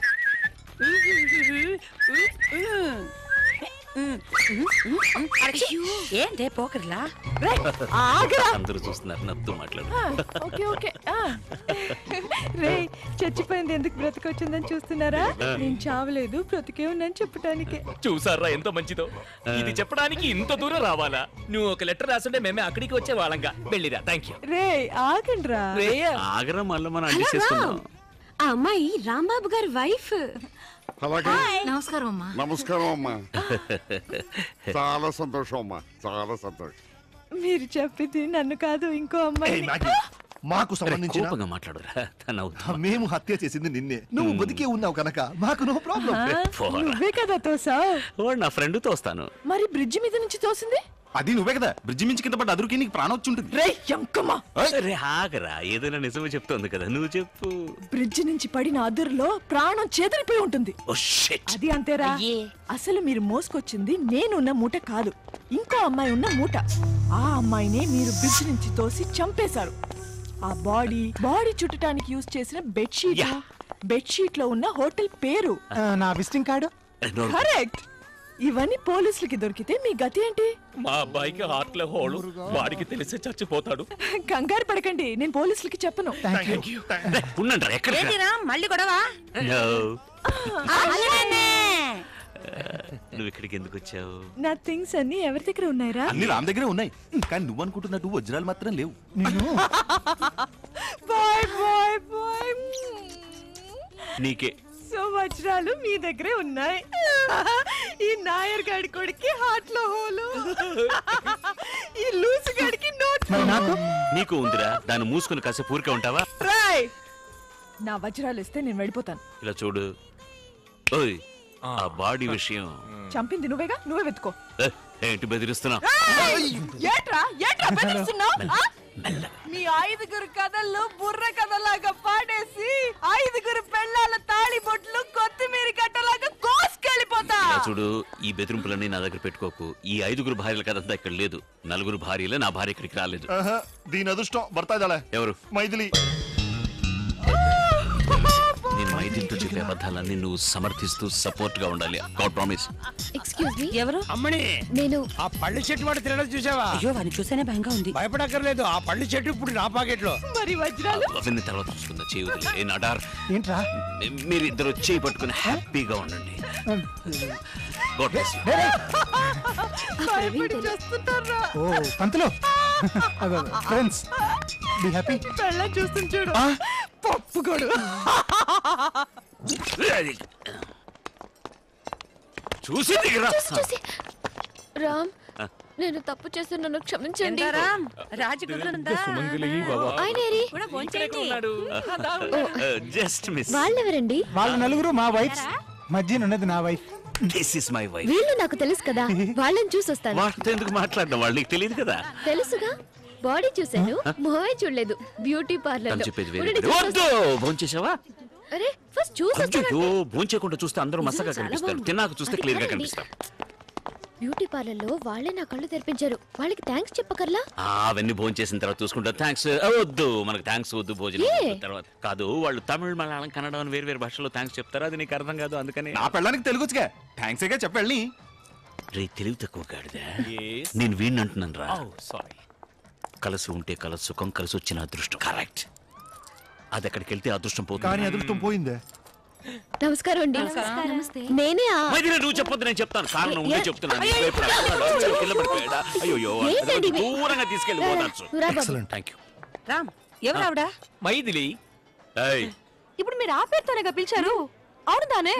ఏంటే పోకర్లా అందరూ చూస్తున్నారు నవ్వుతూ మాట్లాడు ఓకే ఓకే రే చచ్చిపోయింది ఎందుకు బ్రతికొచ్చిందని చూస్తున్నారా నేను చావలేదు బ్రతికే ఉన్నాను చెప్పటానికే చూసారా ఎంత మంచిదో ఇది చెప్పడానికి ఇంత దూరం రావాలా నువ్వు ఒక లెటర్ రాసుంటే మేమే అక్కడికి వచ్చే వాళ్ళంగా వెళ్ళిరా థ్యాంక్ యూ రే ఆగండ్రా ఆగరా మళ్ళీ మనం అడ్జస్ట్ చేసుకుందాం ఆ అమ్మాయి రాంబాబు గారి వైఫ్ అలాగే నమస్కారం అమ్మా నమస్కారం అమ్మా చాలా సంతోషం అమ్మా చాలా సంతోషం మీరు చెప్పింది నన్ను కాదు ఇంకో అమ్మాయి మాకు సంబంధించిన కోపంగా మాట్లాడురా తను మేము హత్య చేసింది నిన్నే నువ్వు బతికే ఉన్నావు కనుక మాకు నో ప్రాబ్లం నువ్వే కదా తోసావు వాడు నా ఫ్రెండ్ తోస్తాను మరి బ్రిడ్జి మీద నుంచి తోసింది అది నువ్వే కదా బ్రిడ్జి మించి కింద పడ్డ అదురుకి నీకు ప్రాణం వచ్చి ఉంటుంది రే ఎంకమ్మా రే ఆగరా ఏదైనా నిజమే చెప్తోంది కదా నువ్వు చెప్పు బ్రిడ్జి నుంచి పడిన అదురులో ప్రాణం చేదరిపోయి ఉంటుంది ఓ షిట్ అది అంతేరా అసలు మీరు మోసుకొచ్చింది నేనున్న మూట కాదు ఇంకో అమ్మాయి ఉన్న మూట ఆ అమ్మాయినే మీరు బ్రిడ్జ్ నుంచి తోసి చంపేశారు ఆ బాడీ బాడీ చుట్టడానికి యూజ్ చేసిన బెడ్షీట్ బెడ్షీట్ లో ఉన్న హోటల్ పేరు ఆ, నా విజిటింగ్ కార్డు కరెక్ట్ ఇవన్నీ పోలీసులకి దొరికితే మీ గతి ఏంటి మా అబ్బాయికి హార్ట్లో హోಳು వాడికి తెలిస్తే చచ్చిపోతాడు కంగారు పడకండి నేను పోలీసులకి చెప్పను ఉండండి ఎక్కడ ఏంటిరా మళ్ళీ గొడవ నువ్వు ఇక్కడికి ఎందుకు వచ్చావు నా థింగ్స్ అన్ని ఎవరి దగ్గర ఉన్నాయిరా అన్ని రామ్ దగ్గరే ఉన్నాయి కానీ నువ్వు అనుకుంటున్నట్టు వజ్రాలు మాత్రం లేవు బాయ్ బాయ్ బాయ్ నీకే సో వజ్రాలు మీ దగ్గరే ఉన్నాయి ఈ నాయర్ గాడి కొడుకి హార్ట్ లో హోలు ఈ లూసు గాడికి నోట్ నీకు ఉందిరా దాన్ని మూసుకుని కాసేపు ఊరికే ఉంటావా రాయ్ నా వజ్రాలు ఇస్తే నేను వెళ్ళిపోతాను ఇలా చూడు ఓయ్ ఆ బాడీ విషయం చంపింది నువ్వేగా నువ్వే వెతుకో ఏ, ఏంటి బెదిరిస్తున్నా ఏయ్! ఏంట్రా ఏంట్రా బెదిరిస్తున్నావ్? ఆ? మీ ఐదుగురు కథల్లో బుర్ర కథలాగా పాడేసి ఐదుగురు పెళ్ళాల తాళి బొట్లు కొత్తిమీర కట్టలాగా కోసుకెళ్ళిపోతా ఇలా చూడు ఈ బెదిరింపులన్నీ నా దగ్గర పెట్టుకోకు ఈ ఐదుగురు భార్యల కథంతా ఇక్కడ లేదు నలుగురు భార్యలే నా భార్య ఇక్కడికి రాలేదు ఆహా, దీని అదృష్టం భర్త ఇదాలే ఎవరు మైథిలి నేను మైదింటూ చెప్పే అబద్ధాలన్నీ నువ్వు సమర్థిస్తూ సపోర్ట్ గా ఉండాలి గాడ్ ప్రామిస్ ఎక్స్క్యూజ్ మీ ఎవరు అమ్మని నేను ఆ పళ్ళు చెట్టు వాడు తినడం చూసావా అయ్యో వాడిని చూస్తేనే భయంగా ఉంది భయపడక్కర్లేదు ఆ పళ్ళు చెట్టు ఇప్పుడు నా పాకెట్లో మరి వజ్రాలు అవన్నీ తర్వాత చూసుకుందా చేయుదులే ఏ నడార్ ఏంట్రా మీరు ఇద్దరు చేయి పట్టుకుని హ్యాపీగా ఉండండి గాడ్ బ్లెస్ యు భయపడి చేస్తుంటారా ఓ పంతులు ఫ్రెండ్స్ బి హ్యాపీ పెళ్ళం చూస్తుంది చూడు పప్పుకోడు చూసి దిగరా చూసి చూసి రామ్ నేను తప్పు చేస్తే నన్ను క్షమించండి రామ్ రాజు కుదురుందా ఆయన ఏరి? కూడా భోంచేయండి. జస్ట్ మిస్ వాళ్ళెవరండి వాళ్ళ నలుగురు మా వైఫ్ మధ్యన ఉన్నది నా wife this is my wife వీళ్ళు నాకు తెలుసు కదా వాళ్ళని చూసి వస్తాను వాళ్ళతో ఎందుకు మాట్లాడడం వాళ్ళు నీకు తెలియదు కదా తెలుసుగా బాడీ చూశాను మొహమే చూడలేదు బ్యూటీ పార్లర్ తను చెప్పేది వేరే వద్దు భోంచేసావా అరే ఫస్ట్ చూసి వస్తాను అయ్యో భోంచేయకుండా చూస్తే అందరూ మసగా చాలా కనిపిస్తారు బాగుంది. తిన్నాక చూస్తే అది క్లియర్ గా కాదండి. కనిపిస్తారు బ్యూటీ పార్లర్ లో వాళ్ళే నా కళ్ళు తెరిపించారు వాళ్ళకి థ్యాంక్స్ చెప్పకర్లా ఆ, అవన్నీ భోంచేసిన తర్వాత చూసుకుంటా థ్యాంక్స్ వద్దు మనకు థ్యాంక్స్ వద్దు భోజనం ఏ? వద్దు తర్వాత కాదు వాళ్ళు తమిళ మలయాళం కన్నడ అని వేరు వేరు భాషలో థ్యాంక్స్ చెప్తారు అది నీకు అర్థం కాదు అందుకని నా పెళ్ళడానికి తెలుగుచ్చుగా థ్యాంక్స్ గా చెప్పెళ్ళి రే తెలివి తక్కువ గాడిదా నేను వీడిని అంటున్నాను రా సారీ కలిసి ఉంటే కల సుఖం కలిసి వచ్చిన అదృష్టం కరెక్ట్ అది అక్కడికి వెళ్తే అదృష్టం కానీ పోతుంది అదృష్టం పోయిందే నమస్కారం అండి నమస్తే నేనే ఆ మైథిలి, నువ్వు చెప్పొద్దు నేను చెప్తాను కారణం ఉంటే ఏ- చెప్తున్నాను అయ్యో, వైపు రా. కింద పడిపోయాడా అయ్యో ఏంటండి ఇవి? దూరంగా తీసుకెళ్ళి పోతాచ్చు రా బాబు. థ్యాంక్ యూ రామ్ ఎవరు ఆవిడ మైథిలి ఇప్పుడు మీరు ఆ పేరుతోనేగా పిలిచారు అవును దానే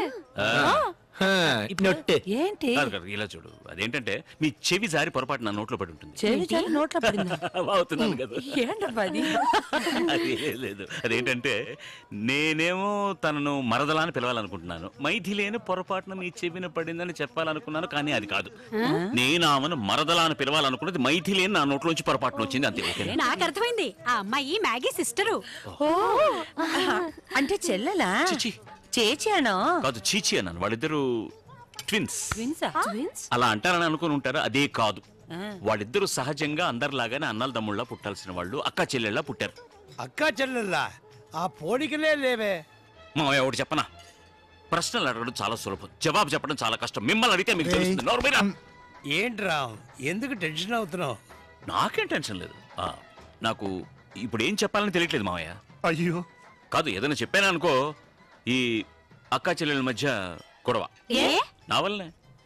నొట్టె ఏంటి కాదు కాదు ఇలా చూడు అదేంటంటే మీ చెవి జారి పొరపాటు నా నోట్లో పడి ఉంటుంది చెవి జారి నోట్లో పడిందా? అవుతున్నాను కదా ఏంటబ్బా అది అది ఏం లేదు అదేంటంటే నేనేమో తనను మరదలా అని పిలవాలనుకుంటున్నాను మైథిలేని పొరపాటున మీ చెవిన పడిందని చెప్పాలనుకున్నాను కానీ అది కాదు నేను ఆమెను మరదలా అని పిలవాలనుకున్నది మైథిలేని నా నోట్లోంచి పొరపాటున వచ్చింది అంతే ఓకే నాకు అర్థమైంది ఆ అమ్మాయి మ్యాగీ సిస్టరు ఓ అంటే చెల్లెలా చేచాను కాదు చీచి అన్నాను వాళ్ళిద్దరు ట్విన్స్ ట్విన్సా అలా అంటారని అనుకుని ఉంటారు అదే కాదు వాళ్ళిద్దరూ సహజంగా అందరిలాగానే అన్నల తమ్ముళ్ళ పుట్టాల్సిన వాళ్ళు అక్క చెల్లెళ్ళ పుట్టారు అక్క చెల్లెల్లా ఆ పోలికలే లేవే మా ఒకటి చెప్పనా ప్రశ్నలు అడగడం చాలా సులభం జవాబు చెప్పడం చాలా కష్టం మిమ్మల్ని అడిగితే మీకు తెలుస్తుంది నోరు మీరా. ఏంటి రామ్ ఎందుకు టెన్షన్ అవుతున్నావు నాకేం టెన్షన్ లేదు ఆ, నాకు ఇప్పుడు ఏం చెప్పాలని తెలియట్లేదు మావయ్య అయ్యో కాదు ఏదైనా చెప్పాను అనుకో ఈ అక్క చెల్లెల మధ్య గొడవ ఏ నా వల్లనే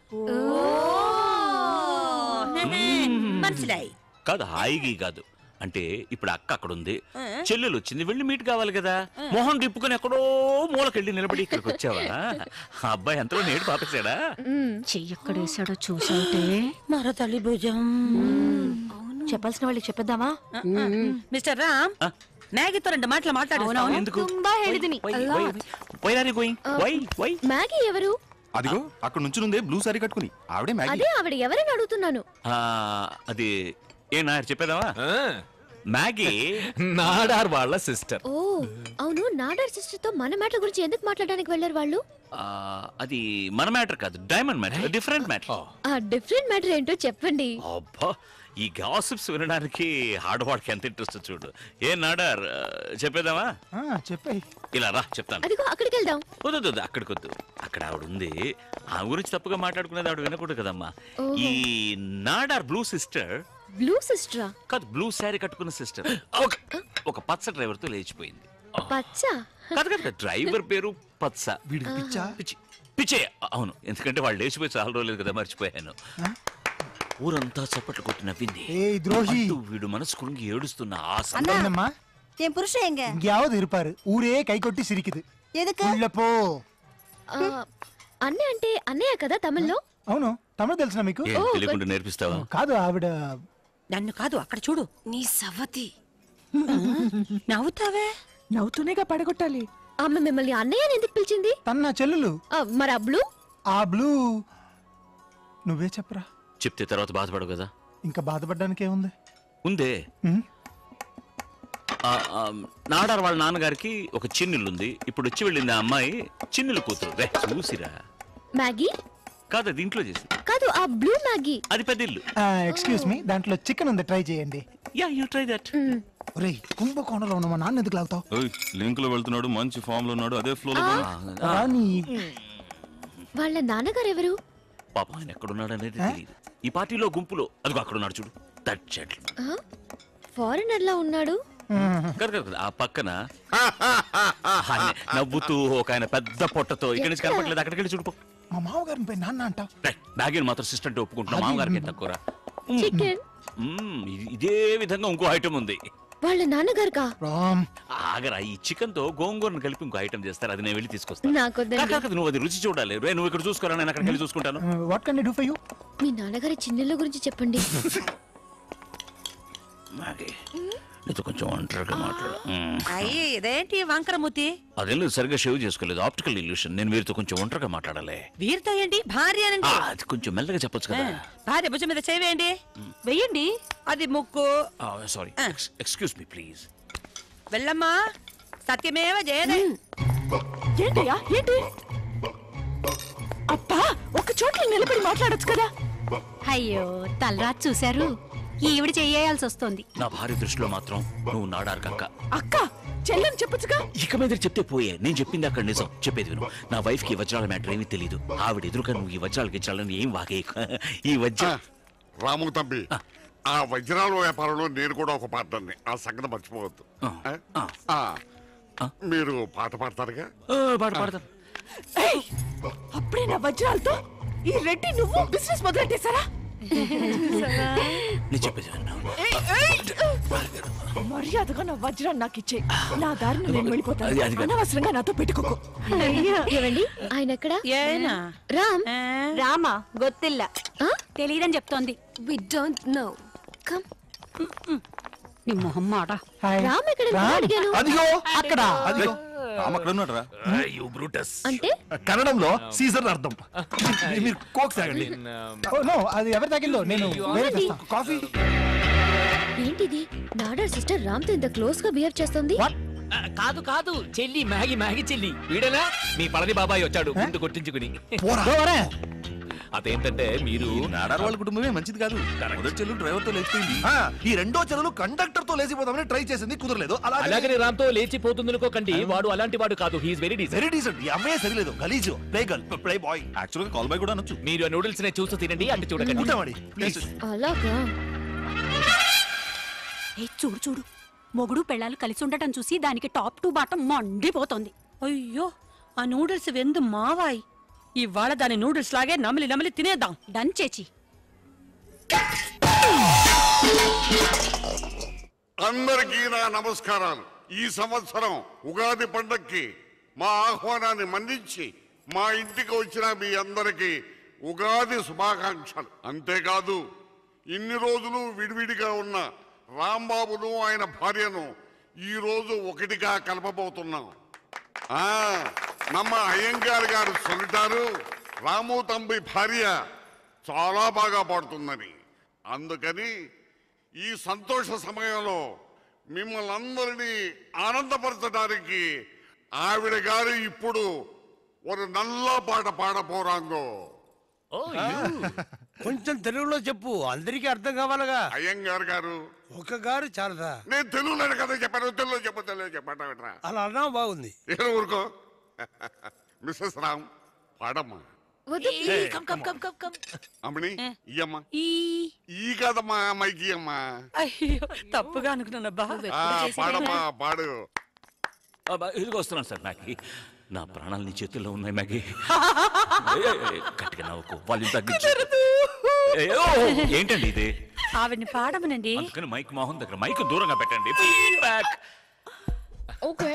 మనసులాయి కాదు హాయిగా కాదు అంటే ఇప్పుడు అక్క అక్కడ ఉంది ఆ. చెల్లెలు వచ్చింది వెళ్ళి మీట్ కావాలి కదా మొహం తిప్పుకొని ఎక్కడో మూలకెళ్ళి నిలబడి ఇక్కడికి వచ్చావా ఆ అబ్బాయి ఎంతలో నేడు పాపేశాడా చెయ్యక్కడేసాడో చూసావుటే మరో తల్లి భుజం చెప్పాల్సిన వాళ్ళకి చెప్పేద్దామా మిస్టర్ రామ్ మ్యాగీతో రెండు మాటలు మాట్లాడు ఎందుకు ತುಂಬಾ ಹೇಳಿದೀನಿ Where are you going? Why? Why? Maggie ఎవరు అదిగో అక్కడ నుంచి నుందే బ్లూ సారీ కట్టుకుని ఆవిడే మ్యాగీ అదే ఆవిడ ఎవరని అడుగుతున్నాను ఆ, అది ఏ నాయర్ చెప్పేదావా మ్యాగీ నాడార్ వాళ్ళ సిస్టర్ ఓ అవును నాడర్ సిస్టర్ తో మన మ్యాటర్ గురించి ఎందుకు మాట్లాడడానికి వెళ్ళారు వాళ్ళు అది మన మ్యాటర్ కాదు డైమండ్ మ్యాటర్ డిఫరెంట్ మ్యాటర్ ఆ డిఫరెంట్ మ్యాటర్ ఏంటో చెప్పండి అబ్బా ఈ గాసిప్స్ వినడానికి ఆడవాడికి ఎంత ఇంట్రెస్ట్ చూడు ఏ నాడార్ ఆ, చెప్పేదామా చెప్పాయి ఇలా రా చెప్తాను అదిగో అక్కడికి వెళ్దాం వద్దు వద్దు, వద్దు అక్కడికి వద్దు అక్కడ ఆవిడ ఉంది ఆ గురించి తప్పుగా మాట్లాడుకునేది ఆవిడ వినకూడదు కదమ్మా ఓహో. ఈ నాడార్ బ్లూ సిస్టర్ బ్లూ సిస్టరా కాదు బ్లూ శారీ కట్టుకున్న సిస్టర్ ఒక ఒక పచ్చ డ్రైవర్ తో లేచిపోయింది పచ్చ కాదు కాదు డ్రైవర్ పేరు పచ్చ వీడికి పిచ్చా? పిచ్చి పిచ్చే అవును ఎందుకంటే వాళ్ళు లేచిపోయి చాలా రోజులేదు కదా మర్చిపోయాను ఊరంతా చప్పట్లు కొట్టి నవ్వింది ஏய் துரோகி అంటూ వీడు మనసు కురింగి ఏడుస్తున్న ఆ என்னம்மா என் புருஷன் எங்க எங்கேயாவது இருப்பாரு ஊரே கை கொட்டி சிரிக்குது எதுக்கு உள்ள పో ఆ, అన్నయ్య అంటే అన్నయ్య కదా తమిళ్లో అవును తమిళ తెలిసిన మీకు ఏం తెలియకుండా నేర్పిస్తావా కాదు ఆవిడ నన్ను కాదు అక్కడ చూడు నీ సవతి నవ్వుతావే నవ్వుతూనేగా పడగొట్టాలి ఆమె మిమ్మల్ని అన్నయ్య అని ఎందుకు పిలిచింది తన నా చెల్లెలు ఆ, మరి ఆ బ్లూ ఆ బ్లూ నువ్వే చెప్పరా చెప్తే తర్వాత బాధపడవు కదా ఇంకా బాధపడడానికి ఏముంది ఉందే ఆ, ఆ, నాడార్ వాళ్ళ నాన్నగారికి ఒక చిన్నిల్లు ఉంది ఇప్పుడు వచ్చి వెళ్ళింది ఆ అమ్మాయి చిన్నిల్లు కూతురు రే చూసిరా మ్యాగీ కాదు అది ఇంట్లో చేసి కాదు ఆ బ్లూ మ్యాగీ అది పెద్ద ఇల్లు ఎక్స్క్యూజ్ మీ దాంట్లో చికెన్ ఉంది ట్రై చేయండి యా యూ ట్రై దట్ ఒరేయ్ కుంభకోణంలో ఉన్న మా నాన్న ఎందుకు లాగుతావు లింక్ లో వెళ్తున్నాడు మంచి ఫామ్ లో ఉన్నాడు అదే ఫ్లో లో రాని వాళ్ళ నాన్నగారు ఎవరు పాపం ఆయన ఎక్కడున్నాడు అనేది తెలియదు ఈ పార్టీలో గుంపులో అదిగో అక్కడ ఉన్నాడు చూడు దట్ చెట్లు ఫారినర్ లా ఉన్నాడు కాదు కాదు కాదు, ఆ పక్కన ఆయన నవ్వుతూ ఒక ఆయన పెద్ద పొట్టతో ఇక్కడి నుంచి కనపట్లేదు అక్కడికి వెళ్ళి చూడుకో మా మామగారిని పోయి నాన్న అంటావు బ్యాగీని మాత్రం సిస్టమ్ ఒప్పుకుంటున్నాం మామగారికి ఏం తక్కువరా చికెన్ మ్మ్, ఇది- ఇదే విధంగా ఇంకో ఐటమ్ ఉంది వాళ్ళ నాన్నగారుగా ఆగరా ఈ చికెన్ తో గోంగూరను కలిపి ఇంకో ఐటమ్ చేస్తారు అది నేను వెళ్ళి తీసుకొస్తాను నాకొద్దండి. కాదు, కాదు, నువ్వు అది రుచి చూడాలి రే నువ్వు ఇక్కడ చూసుకోరా నేను అక్కడికి వెళ్ళి చూసుకుంటాను what can do for you మీ నాన్నగారి చిన్నెళ్ళ గురించి చెప్పండి మాగే నీతో కొంచెం ఒంటరిగా మాట్లాడు మ్మ్. అయ్యి ఇదేంటి వంకరమూతి అదేం లేదు సరిగ్గా షేవ్ చేసుకోలేదు ఆప్టికల్ ఇల్యూషన్ నేను వీరితో కొంచెం ఒంటరిగా మాట్లాడాలి వీరితో ఏంటి భార్య ఆ, అనండి అది కొంచెం మెల్లగా చెప్పొచ్చు కదా భార్య భుజం మీద చేవేయండి వెయ్యండి అది ముక్కు సారీ ఎక్స్క్యూజ్ మీ ప్లీజ్ వెళ్ళమ్మా సత్యమేవ జయదే ఏంటయ్యా ఏంటి అబ్బా ఒక చోట్ల నిలబడి మాట్లాడొచ్చు కదా అయ్యో తలరాత్ చూశారు ఈవిడ చెయ్యాల్సి వస్తుంది నా భార్య దృష్టిలో మాత్రం నువ్వు నాడారు కక్క అక్క చెల్లెని చెప్పొచ్చుగా ఇక మీద చెప్తే పోయే నేను చెప్పింది అక్కడ నిజం చెప్పేది విను నా వైఫ్ కి ఈ వజ్రాల మ్యాటర్ ఏమీ తెలియదు ఆవిడ ఎదురుగా నువ్వు ఈ వజ్రాలకి ఇచ్చాలని ఏం వాగే ఈ వజ్ర రాము తమ్మి ఆ వజ్రాల వ్యాపారంలో నేను కూడా ఒక పాటని ఆ సంగతి మర్చిపోవద్దు ఆ, మీరు పాట పాడతారుగా పాట పాడతాను ఏయ్! అప్పుడే నా వజ్రాలతో ఈ రెడ్డి నువ్వు బిజినెస్ మొదలెట్టేశారా నేను చెప్పేది విను మర్యాదగా నా వజ్రాన్ని నాకు ఇచ్చే నా దారిని నేను వెళ్ళిపోతాను అది- అది కాదు. అనవసరంగా నాతో పెట్టుకోకు ఏవండి ఆయన ఎక్కడ ఏనా రామ్ రామా గొత్తిల్ల తెలియదని చెప్తోంది వి డోంట్ నో కమ్ నీ మొహం మాట రామ్ ఎక్కడ అడిగాను అదిగో అక్కడ అదిగో రామ్ అక్కడ ఉన్నాడు రా యు బ్రూటస్ అంటే కన్నడంలో సీజన్ అర్థం మీరు కోక్ తాగండి ఓ నో అది ఎవరు తాగిందో నేను వేరే తెస్తా కాఫీ ఏంటిది నాడా సిస్టర్ రామ్ తో ఇంత క్లోజ్ గా బిహేవ్ చేస్తుంది కాదు కాదు చెల్లి మ్యాగి మ్యాగి చెల్లి వీడనా మీ పళని బాబాయ్ వచ్చాడు ముందు కొట్టించుకుని అదేంటంటే మీరు నాడార్ వాళ్ళ కుటుంబమే మంచిది కాదు మొదటి చెల్లు డ్రైవర్ తో లేచిపోయింది ఆ, ఈ రెండో చెల్లెలు కండక్టర్ తో లేచిపోదామని ట్రై చేసింది కుదరలేదు అలాగే అలాగని రామ్ తో లేచిపోతుంది అనుకోకండి వాడు అలాంటి వాడు కాదు he's very decent very decent ఈ అమ్మాయి సరిలేదు గలీజు play girl play boy actual గా కాల్ బాయ్ కూడా అనొచ్చు మీరు ఆ నూడిల్స్ నే చూసి తినండి అంటే చూడకండి ఉంటామండి ప్లీజ్ అలాగా ఏ చూడు చూడు మొగుడు పెళ్ళాలు కలిసి ఉండటం చూసి దానికి టాప్ టు బాటం మండిపోతోంది అయ్యో ఆ నూడిల్స్ వెందు మావాయ్ ఇవాళ దాని నూడిల్స్ లాగే నమిలి నమిలి తినేద్దాం డన్ చేచి అందరికీ నా నమస్కారాలు ఈ సంవత్సరం ఉగాది పండక్కి మా ఆహ్వానాన్ని మన్నించి మా ఇంటికి వచ్చిన మీ అందరికీ ఉగాది శుభాకాంక్షలు అంతేకాదు ఇన్ని రోజులు విడివిడిగా ఉన్న రాంబాబును ఆయన భార్యను ఈ రోజు ఒకటిగా కలపబోతున్నాం ఆ నమ్మ అయ్యంగార్ గారు சொல்லிட்டாరు రాము తంబి భార్య చాలా బాగా పాడుతుందని అందుకని ఈ సంతోష సమయంలో మిమ్మల్ని అందరినీ ఆనందపరచడానికి ఆవిడ గారు ఇప్పుడు ఒక నల్ల పాట పాడ పోరాంగో కొంచెం తెలుగులో చెప్పు అందరికీ అర్థం కావాలగా అయ్యంగారు గారు ఒక గారు చాలదా నేను తెలుగులో కదా చెప్పాను తెలుగులో చెప్పు తెలుగులో చెప్పంటా అలా అన్నా బాగుంది ఏం ఊరుకో మిస్సెస్ రామ్ పాడమ్మా come come come come come అమ్మని ఇయ్యమ్మా ఈ ఈ కాదమ్మా అమ్మాయికి ఇయ్యమ్మా అయ్యో తప్పుగా అనుకున్నానబ్బా ఆ, పాడమ్మా పాడు అబ్బా, ఇదిగో వస్తున్నాను సార్ మ్యాగీ నా ప్రాణాలు నీ చేతుల్లో ఉన్నాయి మ్యాగీ ఏ, ఏ, గట్టిగా నవ్వుకో వాల్యూమ్ తగ్గించు ఏ, ఓ, ఏంటండి ఇది ఆవిడ్ని పాడమనండి అందుకని మైక్ మోహన్ దగ్గర మైక్ దూరంగా పెట్టండి ఫీడ్బ్యాక్ ఓకే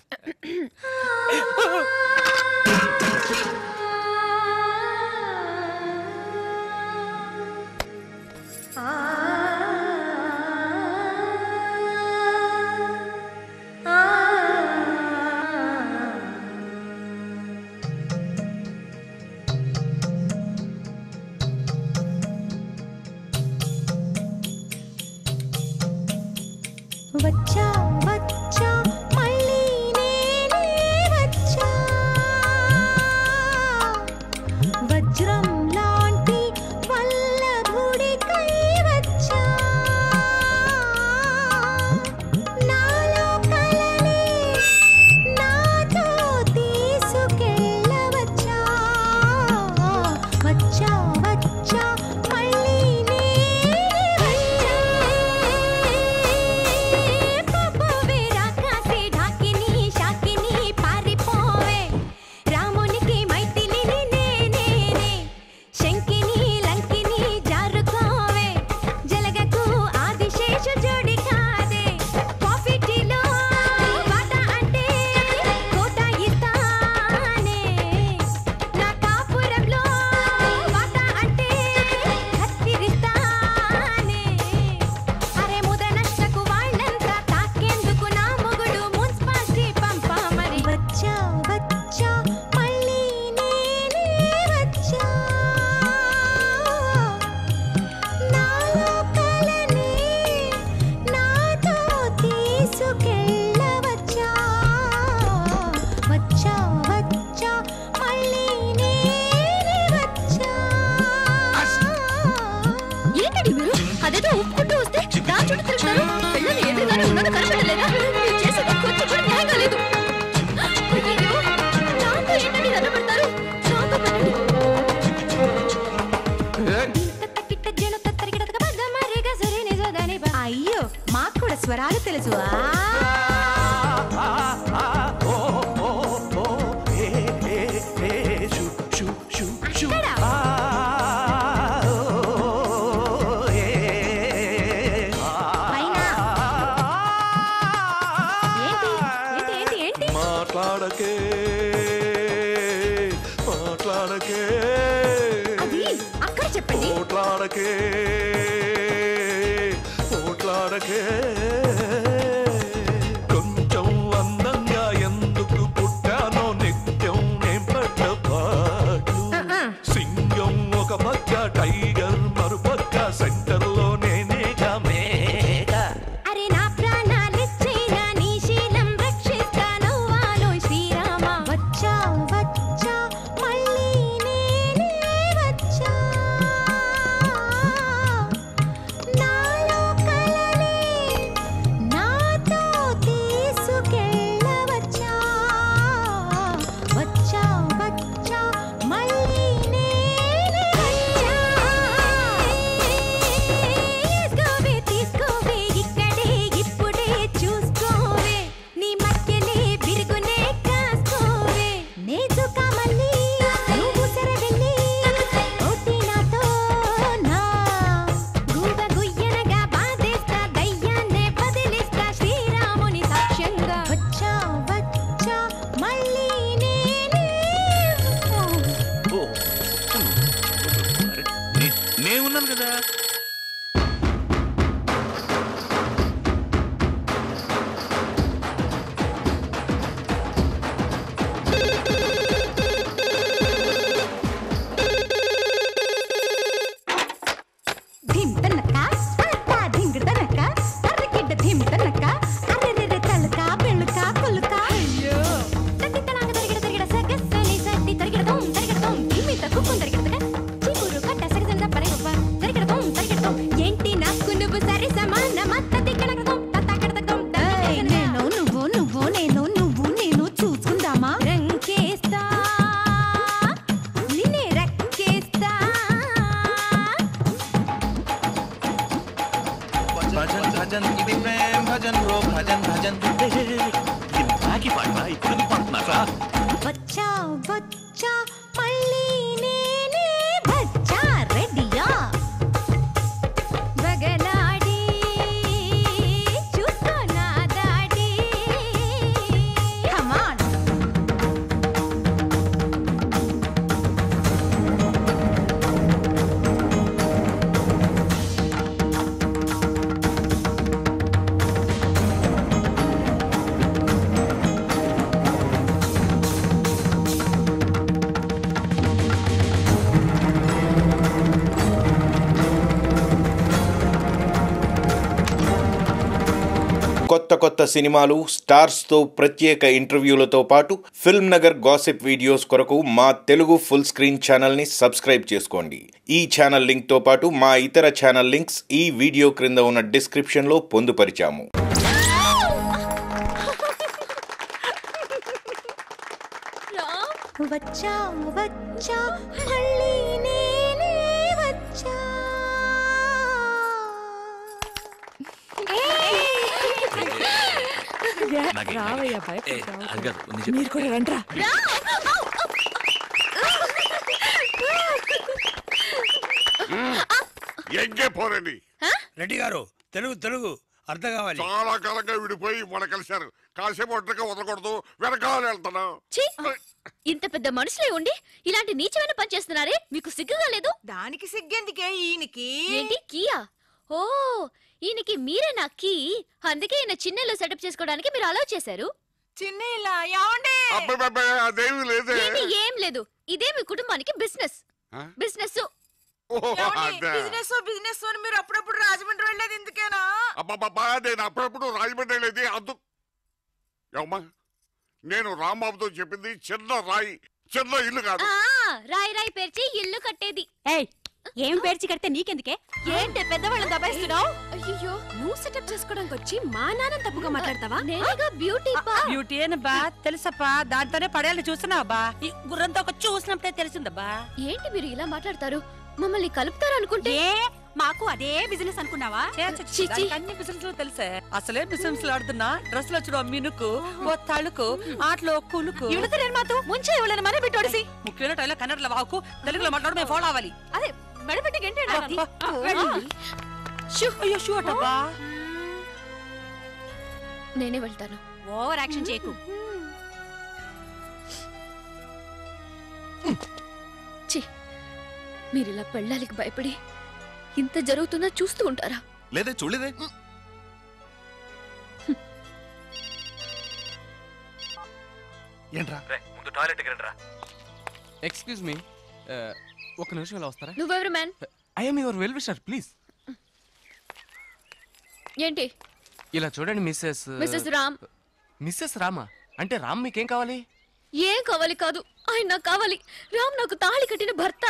వచ్చా వచ్చా మళ్ళీ నేనే వచ్చా వజ్రం లాంటి వల్లభుడికై వచ్చా నాలో కలనే నాతో తీసుకెళ్ళవచ్చా వచ్చా వచ్చా మళ్ళీ నేనే వచ్చా పప్పువే రాకాసి ఢాకిని షాకిని పారిపోవే రామునికి మైథిలిని నేనేనే శంకిని లంకిని జారుకోవే జలగకు ఆదిశేష జోడి కాదే కాఫీ టీలో వాటా అంటే కోట ఇస్తానే నా కాపురంలో వాటా అంటే కత్తిరిస్తానే అరే ముద నష్టకు వాళ్ళంతా తాకేందుకు నా మొగుడు మున్సిపాలిటీ పంపా మరి వచ్చా వచ్చా మళ్ళీ నేనే వచ్చా నాలో కలనే నాతో తీసుకెళ్ళవచ్చా వచ్చా వచ్చా మళ్ళీ నేనే వచ్చా ఏంటండి మీరు అదేదో ఒప్పుకుంటూ వస్తే దాని చుట్టూ తిరుగుతారు పిల్లలు ఎదురుగానే ఉన్నది కనపడలేదా మీరు చేసేది కొంచెం కూడా న్యాయంగా లేదు అయ్యయ్యో, నాతో ఏంటండి దండ పెడతారు నాతో పడండి. అయ్యో మాకు కూడా స్వరాలు తెలుసు ఏంటి ఏంటి మాట్లాడకే మాట్లాడకే అది అక్కడ చెప్పండి పోట్లాడకే పోట్లాడకే కొంచెం అందంగా ఎందుకు పుట్టానో నిత్యం నేను పడ్డ పాటు సింగం ఒక పక్క టైగర్ మరుపక్క సెంటర్ లో నేనేగా మేఘ అరే నా ప్రాణాలిచ్చైనా నీ శీలం రక్షిస్తాను వాలో శ్రీరామ వచ్చా వచ్చా మళ్ళీ నేనే వచ్చా నాలో కలనే నాతో తీసుకెళ్ళవచ్చా వచ్చా వచ్చా మళ్ళీ నేనే వచ్చా తీసుకోవే తీసుకోవే ఇక్కడే ఇప్పుడే చూసుకోవే నీ మధ్యలే బిరుగునే కాసుకోవే నేజుక మళ్ళీ నువ్వు సరవెళ్ళి ఓటి నాతో నా గూబ గుయ్యనగా బాధేస్తా దయ్యాన్నే బదిలిస్తా శ్రీరాముని సాక్ష్యంగా వచ్చా వచ్చా మళ్ళీ నేనే ఓ అరే, నే- నేనున్నాను కదా ధిమ్ తనక అత్త ధింగ్ తనక అరకిడ్డ ధిమ్ తనక అరెరెరె తలక పెళ్ళుక కొలుక అయ్యో తట్టి తనాక తరిగిడ తరిగిడ సగస్సలి సట్టి తరిగిడ దోం తరిగిడ దోం ధిమ్మి తక్కువ తరిగిడ తక చిటి భజన్ ఇది ప్రేమ్ భజన్ రో భజన్ భజన్ నాకి పాడరా ఇప్పుడు ఎందుకు పాడుతున్నారా వచ్చా వచ్చా మళ్ళీ నేనే వచ్చా రెడీయా బగలాడి చూసుకో నా దాడి కమాన్ కొత్త కొత్త సినిమాలు స్టార్స్తో ప్రత్యేక ఇంటర్వ్యూలతో పాటు ఫిల్మ్ నగర్ గాసిప్ వీడియోస్ కొరకు మా తెలుగు ఫుల్ స్క్రీన్ ఛానల్ని సబ్స్క్రైబ్ చేసుకోండి ఈ ఛానల్ లింక్తో పాటు మా ఇతర ఛానల్ లింక్స్ ఈ వీడియో క్రింద ఉన్న డిస్క్రిప్షన్లో పొందుపరిచాము వచ్చా వచ్చా మళ్ళీ నేనే వచ్చా నాకే- రావయ్య, ఏ, భయపడతావు. అది కాదు, నేను చెప్పేది. మీరు కూడా రండ్రా ఎంగే పోరండి రెడ్డి గారు తెలుగు తెలుగు అర్థం కావాలి చాలా కాలంగా విడిపోయి మన కలిశారు కాసేపు ఒంటరిగా వదలకూడదు వెనకాల వెళ్తాను ఛీ! ఇంత పెద్ద మనుషులే ఉండి ఇలాంటి నీచమైన పని చేస్తున్నారే మీకు సిగ్గుగా లేదు దానికి సిగ్గెందుకే ఈయనకి ఏంటి కీయా ఓ ఈయనకి మీరే నా కీ అందుకే ఈయన చిన్నలో సెటప్ చేసుకోవడానికి మీరు అలౌ చేశారు చిన్న ఇలా ఏమండి అబ్బాయి అదేమి లేదే ఏంటి ఏం లేదు ఇదే మీ కుటుంబానికి బిజినెస్ ఆ? బిజినెస్ అదే. బిజినెస్ బిజినెస్ అని మీరు అప్పుడప్పుడు రాజమండ్రి వెళ్ళేది ఎందుకేనా అబ్బబ్బబ్బా నేను అప్పుడప్పుడు రాజమండ్రి వెళ్ళేది అందు ఏమ్మా నేను రాంబాబుతో చెప్పింది చిన్న రాయి చిన్న ఇల్లు కాదు రాయి రాయి పేర్చి ఇల్లు కట్టేది ఏయ్ ఏం పేర్చి కడితే నీకెందుకే ఏంటి పెద్దవాళ్ళని దబాయిస్తున్నావు అయ్యో నువ్వు సెటప్ చేసుకోవడానికి వచ్చి మా నాన్న తప్పుగా మాట్లాడతావా నేనేగా బ్యూటీ బ్యూటీ అని బా తెలుసప్పా దాంతోనే పడేయాలని చూస్తున్నావా బా ఈ గుర్రంతో ఒక చూసినప్పుడే తెలిసిందబ్బా ఏంటి మీరు ఇలా మాట్లాడతారు మమ్మల్ని కలుపుతారు అనుకుంటే మాకు అదే బిజినెస్ అనుకున్నావా చీ, చీ. అన్ని బిజినెస్ తెలుసే అసలే బిజినెస్ ఆడుతున్నా డ్రెస్ లో చూడ మినుకు ఓ తళుకు ఆటలో కులుకు ఇవిడతలేను మాతో ముంచే ఇవ్వలేను మనే బిట్టోడిసి ముఖ్యమైన టైలో కన్నడలో వాకు తెలుగులో మాట్లాడు మేము ఫాలో అవ్వాలి అదే మెడపెట్టి గంటే అది. షూ అయ్యో షూ అటబ్బా నేనే వెళ్తాను ఓవర్ యాక్షన్ చేయకు ఛీ మీరు ఇలా పెళ్ళాలికి భయపడి ఇంత జరుగుతున్నా చూస్తూ ఉంటారా లేదే చూడలేదే ఏంట్రా ముందు టాయిలెట్ రండి రా ఎక్స్క్యూజ్ మీ ఒక నిమిషం ఇలా వస్తారా నువ్వెవరు man I'm your well wisher please ఏంటి ఇలా చూడండి Mrs Mrs Ram Mrs Rama అంటే రామ్ మీకేం కావాలి ఏం కావాలి కాదు ఆయన నాకు కావాలి రామ్ నాకు తాళి కట్టిన భర్త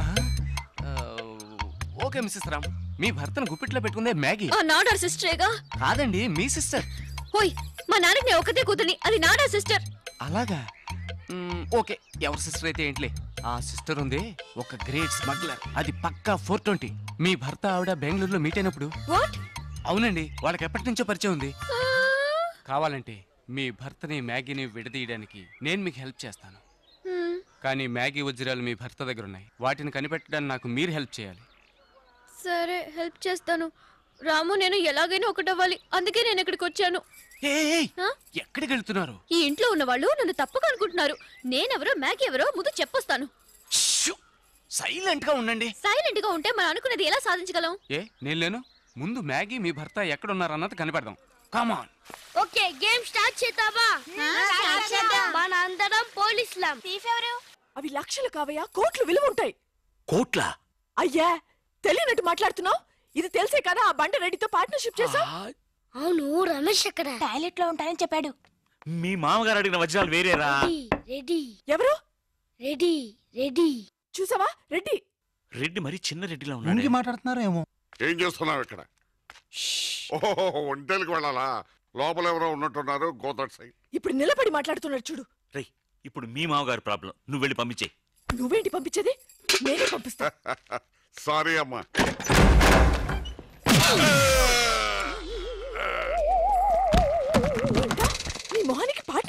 ఓకే మిస్సెస్ రామ్ మీ భర్తను గుప్పిట్లో పెట్టుకుందే మ్యాగీ ఆ నాడార్ సిస్టరేగా కాదండి మీ సిస్టర్ ఓయ్ మా నాన్నకి నేను ఒకతే కూతుర్ని అది నాడా సిస్టర్ అలాగా మ్మ్, ఓకే ఎవరి సిస్టర్ అయితే ఏంట్లే ఆ సిస్టర్ ఉంది ఒక గ్రేట్ స్మగ్లర్ అది పక్కా ఫోర్ ట్వంటీ మీ భర్త ఆవిడ బెంగళూరులో మీట్ అయినప్పుడు వాట్ అవునండి వాళ్ళకి ఎప్పటి నుంచో పరిచయం ఉంది కావాలంటే మీ భర్తని మ్యాగీని విడదీయడానికి నేను మీకు హెల్ప్ చేస్తాను కానీ మ్యాగీ వజ్రాలు మీ భర్త దగ్గర ఉన్నాయి వాటిని కనిపెట్టడానికి నాకు మీరు హెల్ప్ చేయాలి సరే హెల్ప్ చేస్తాను రాము నేను ఎలాగైనా ఒకటవ్వాలి అందుకే నేను ఇక్కడికి వచ్చాను ఆ? ఎక్కడికి వెళ్తున్నారు ఈ ఇంట్లో ఉన్న వాళ్ళు నన్ను తప్పక అనుకుంటున్నారు నేనెవరో మ్యాగీ ఎవరో ముందు చెప్పొస్తాను సైలెంట్ గా ఉండండి సైలెంట్ గా ఉంటే మనం అనుకున్నది ఎలా సాధించగలం ఏ నేను లేను ముందు మ్యాగీ మీ భర్త ఎక్కడ ఉన్నారన్నది కనిపెడదాం కామాన్ ఓకే గేమ్ స్టార్ట్ చేద్దామా మన అందరం పోలీసులం ఎవరు అవి లక్షలు కావయ్యా కోట్లు విలువ ఉంటాయి కోట్ల అయ్యా తెలియనట్టు మాట్లాడుతున్నావు ఇది తెలిసే కదా ఆ బండ రెడ్డితో పార్ట్నర్షిప్ చేసావు అవును రమేష్ ఎక్కడ టాయిలెట్ లో ఉంటానని చెప్పాడు మీ మామగారు అడిగిన వజ్రాలు వేరేరా రెడీ ఎవరు రెడీ రెడీ చూసావా రెడ్డి రెడ్డి మరి చిన్న రెడ్డిలా ఇంకి ఉన్నాడు మాట్లాడుతున్నారో ఏమో ఏం చేస్తున్నావు ఇక్కడ ఓహో ఒంటేలకు వెళ్ళాలా లోపల ఎవరో ఉన్నట్టున్నారు గోదట్ సైడ్ ఇప్పుడు నిలబడి మాట్లాడుతున్నాడు చూడు రేయ్ ఇప్పుడు మీ మామగారు ప్రాబ్లం నువ్వు వెళ్ళి పంపించే నువ్వేంటి పంపించేది నేనే పంపిస్తా సారీ అమ్మా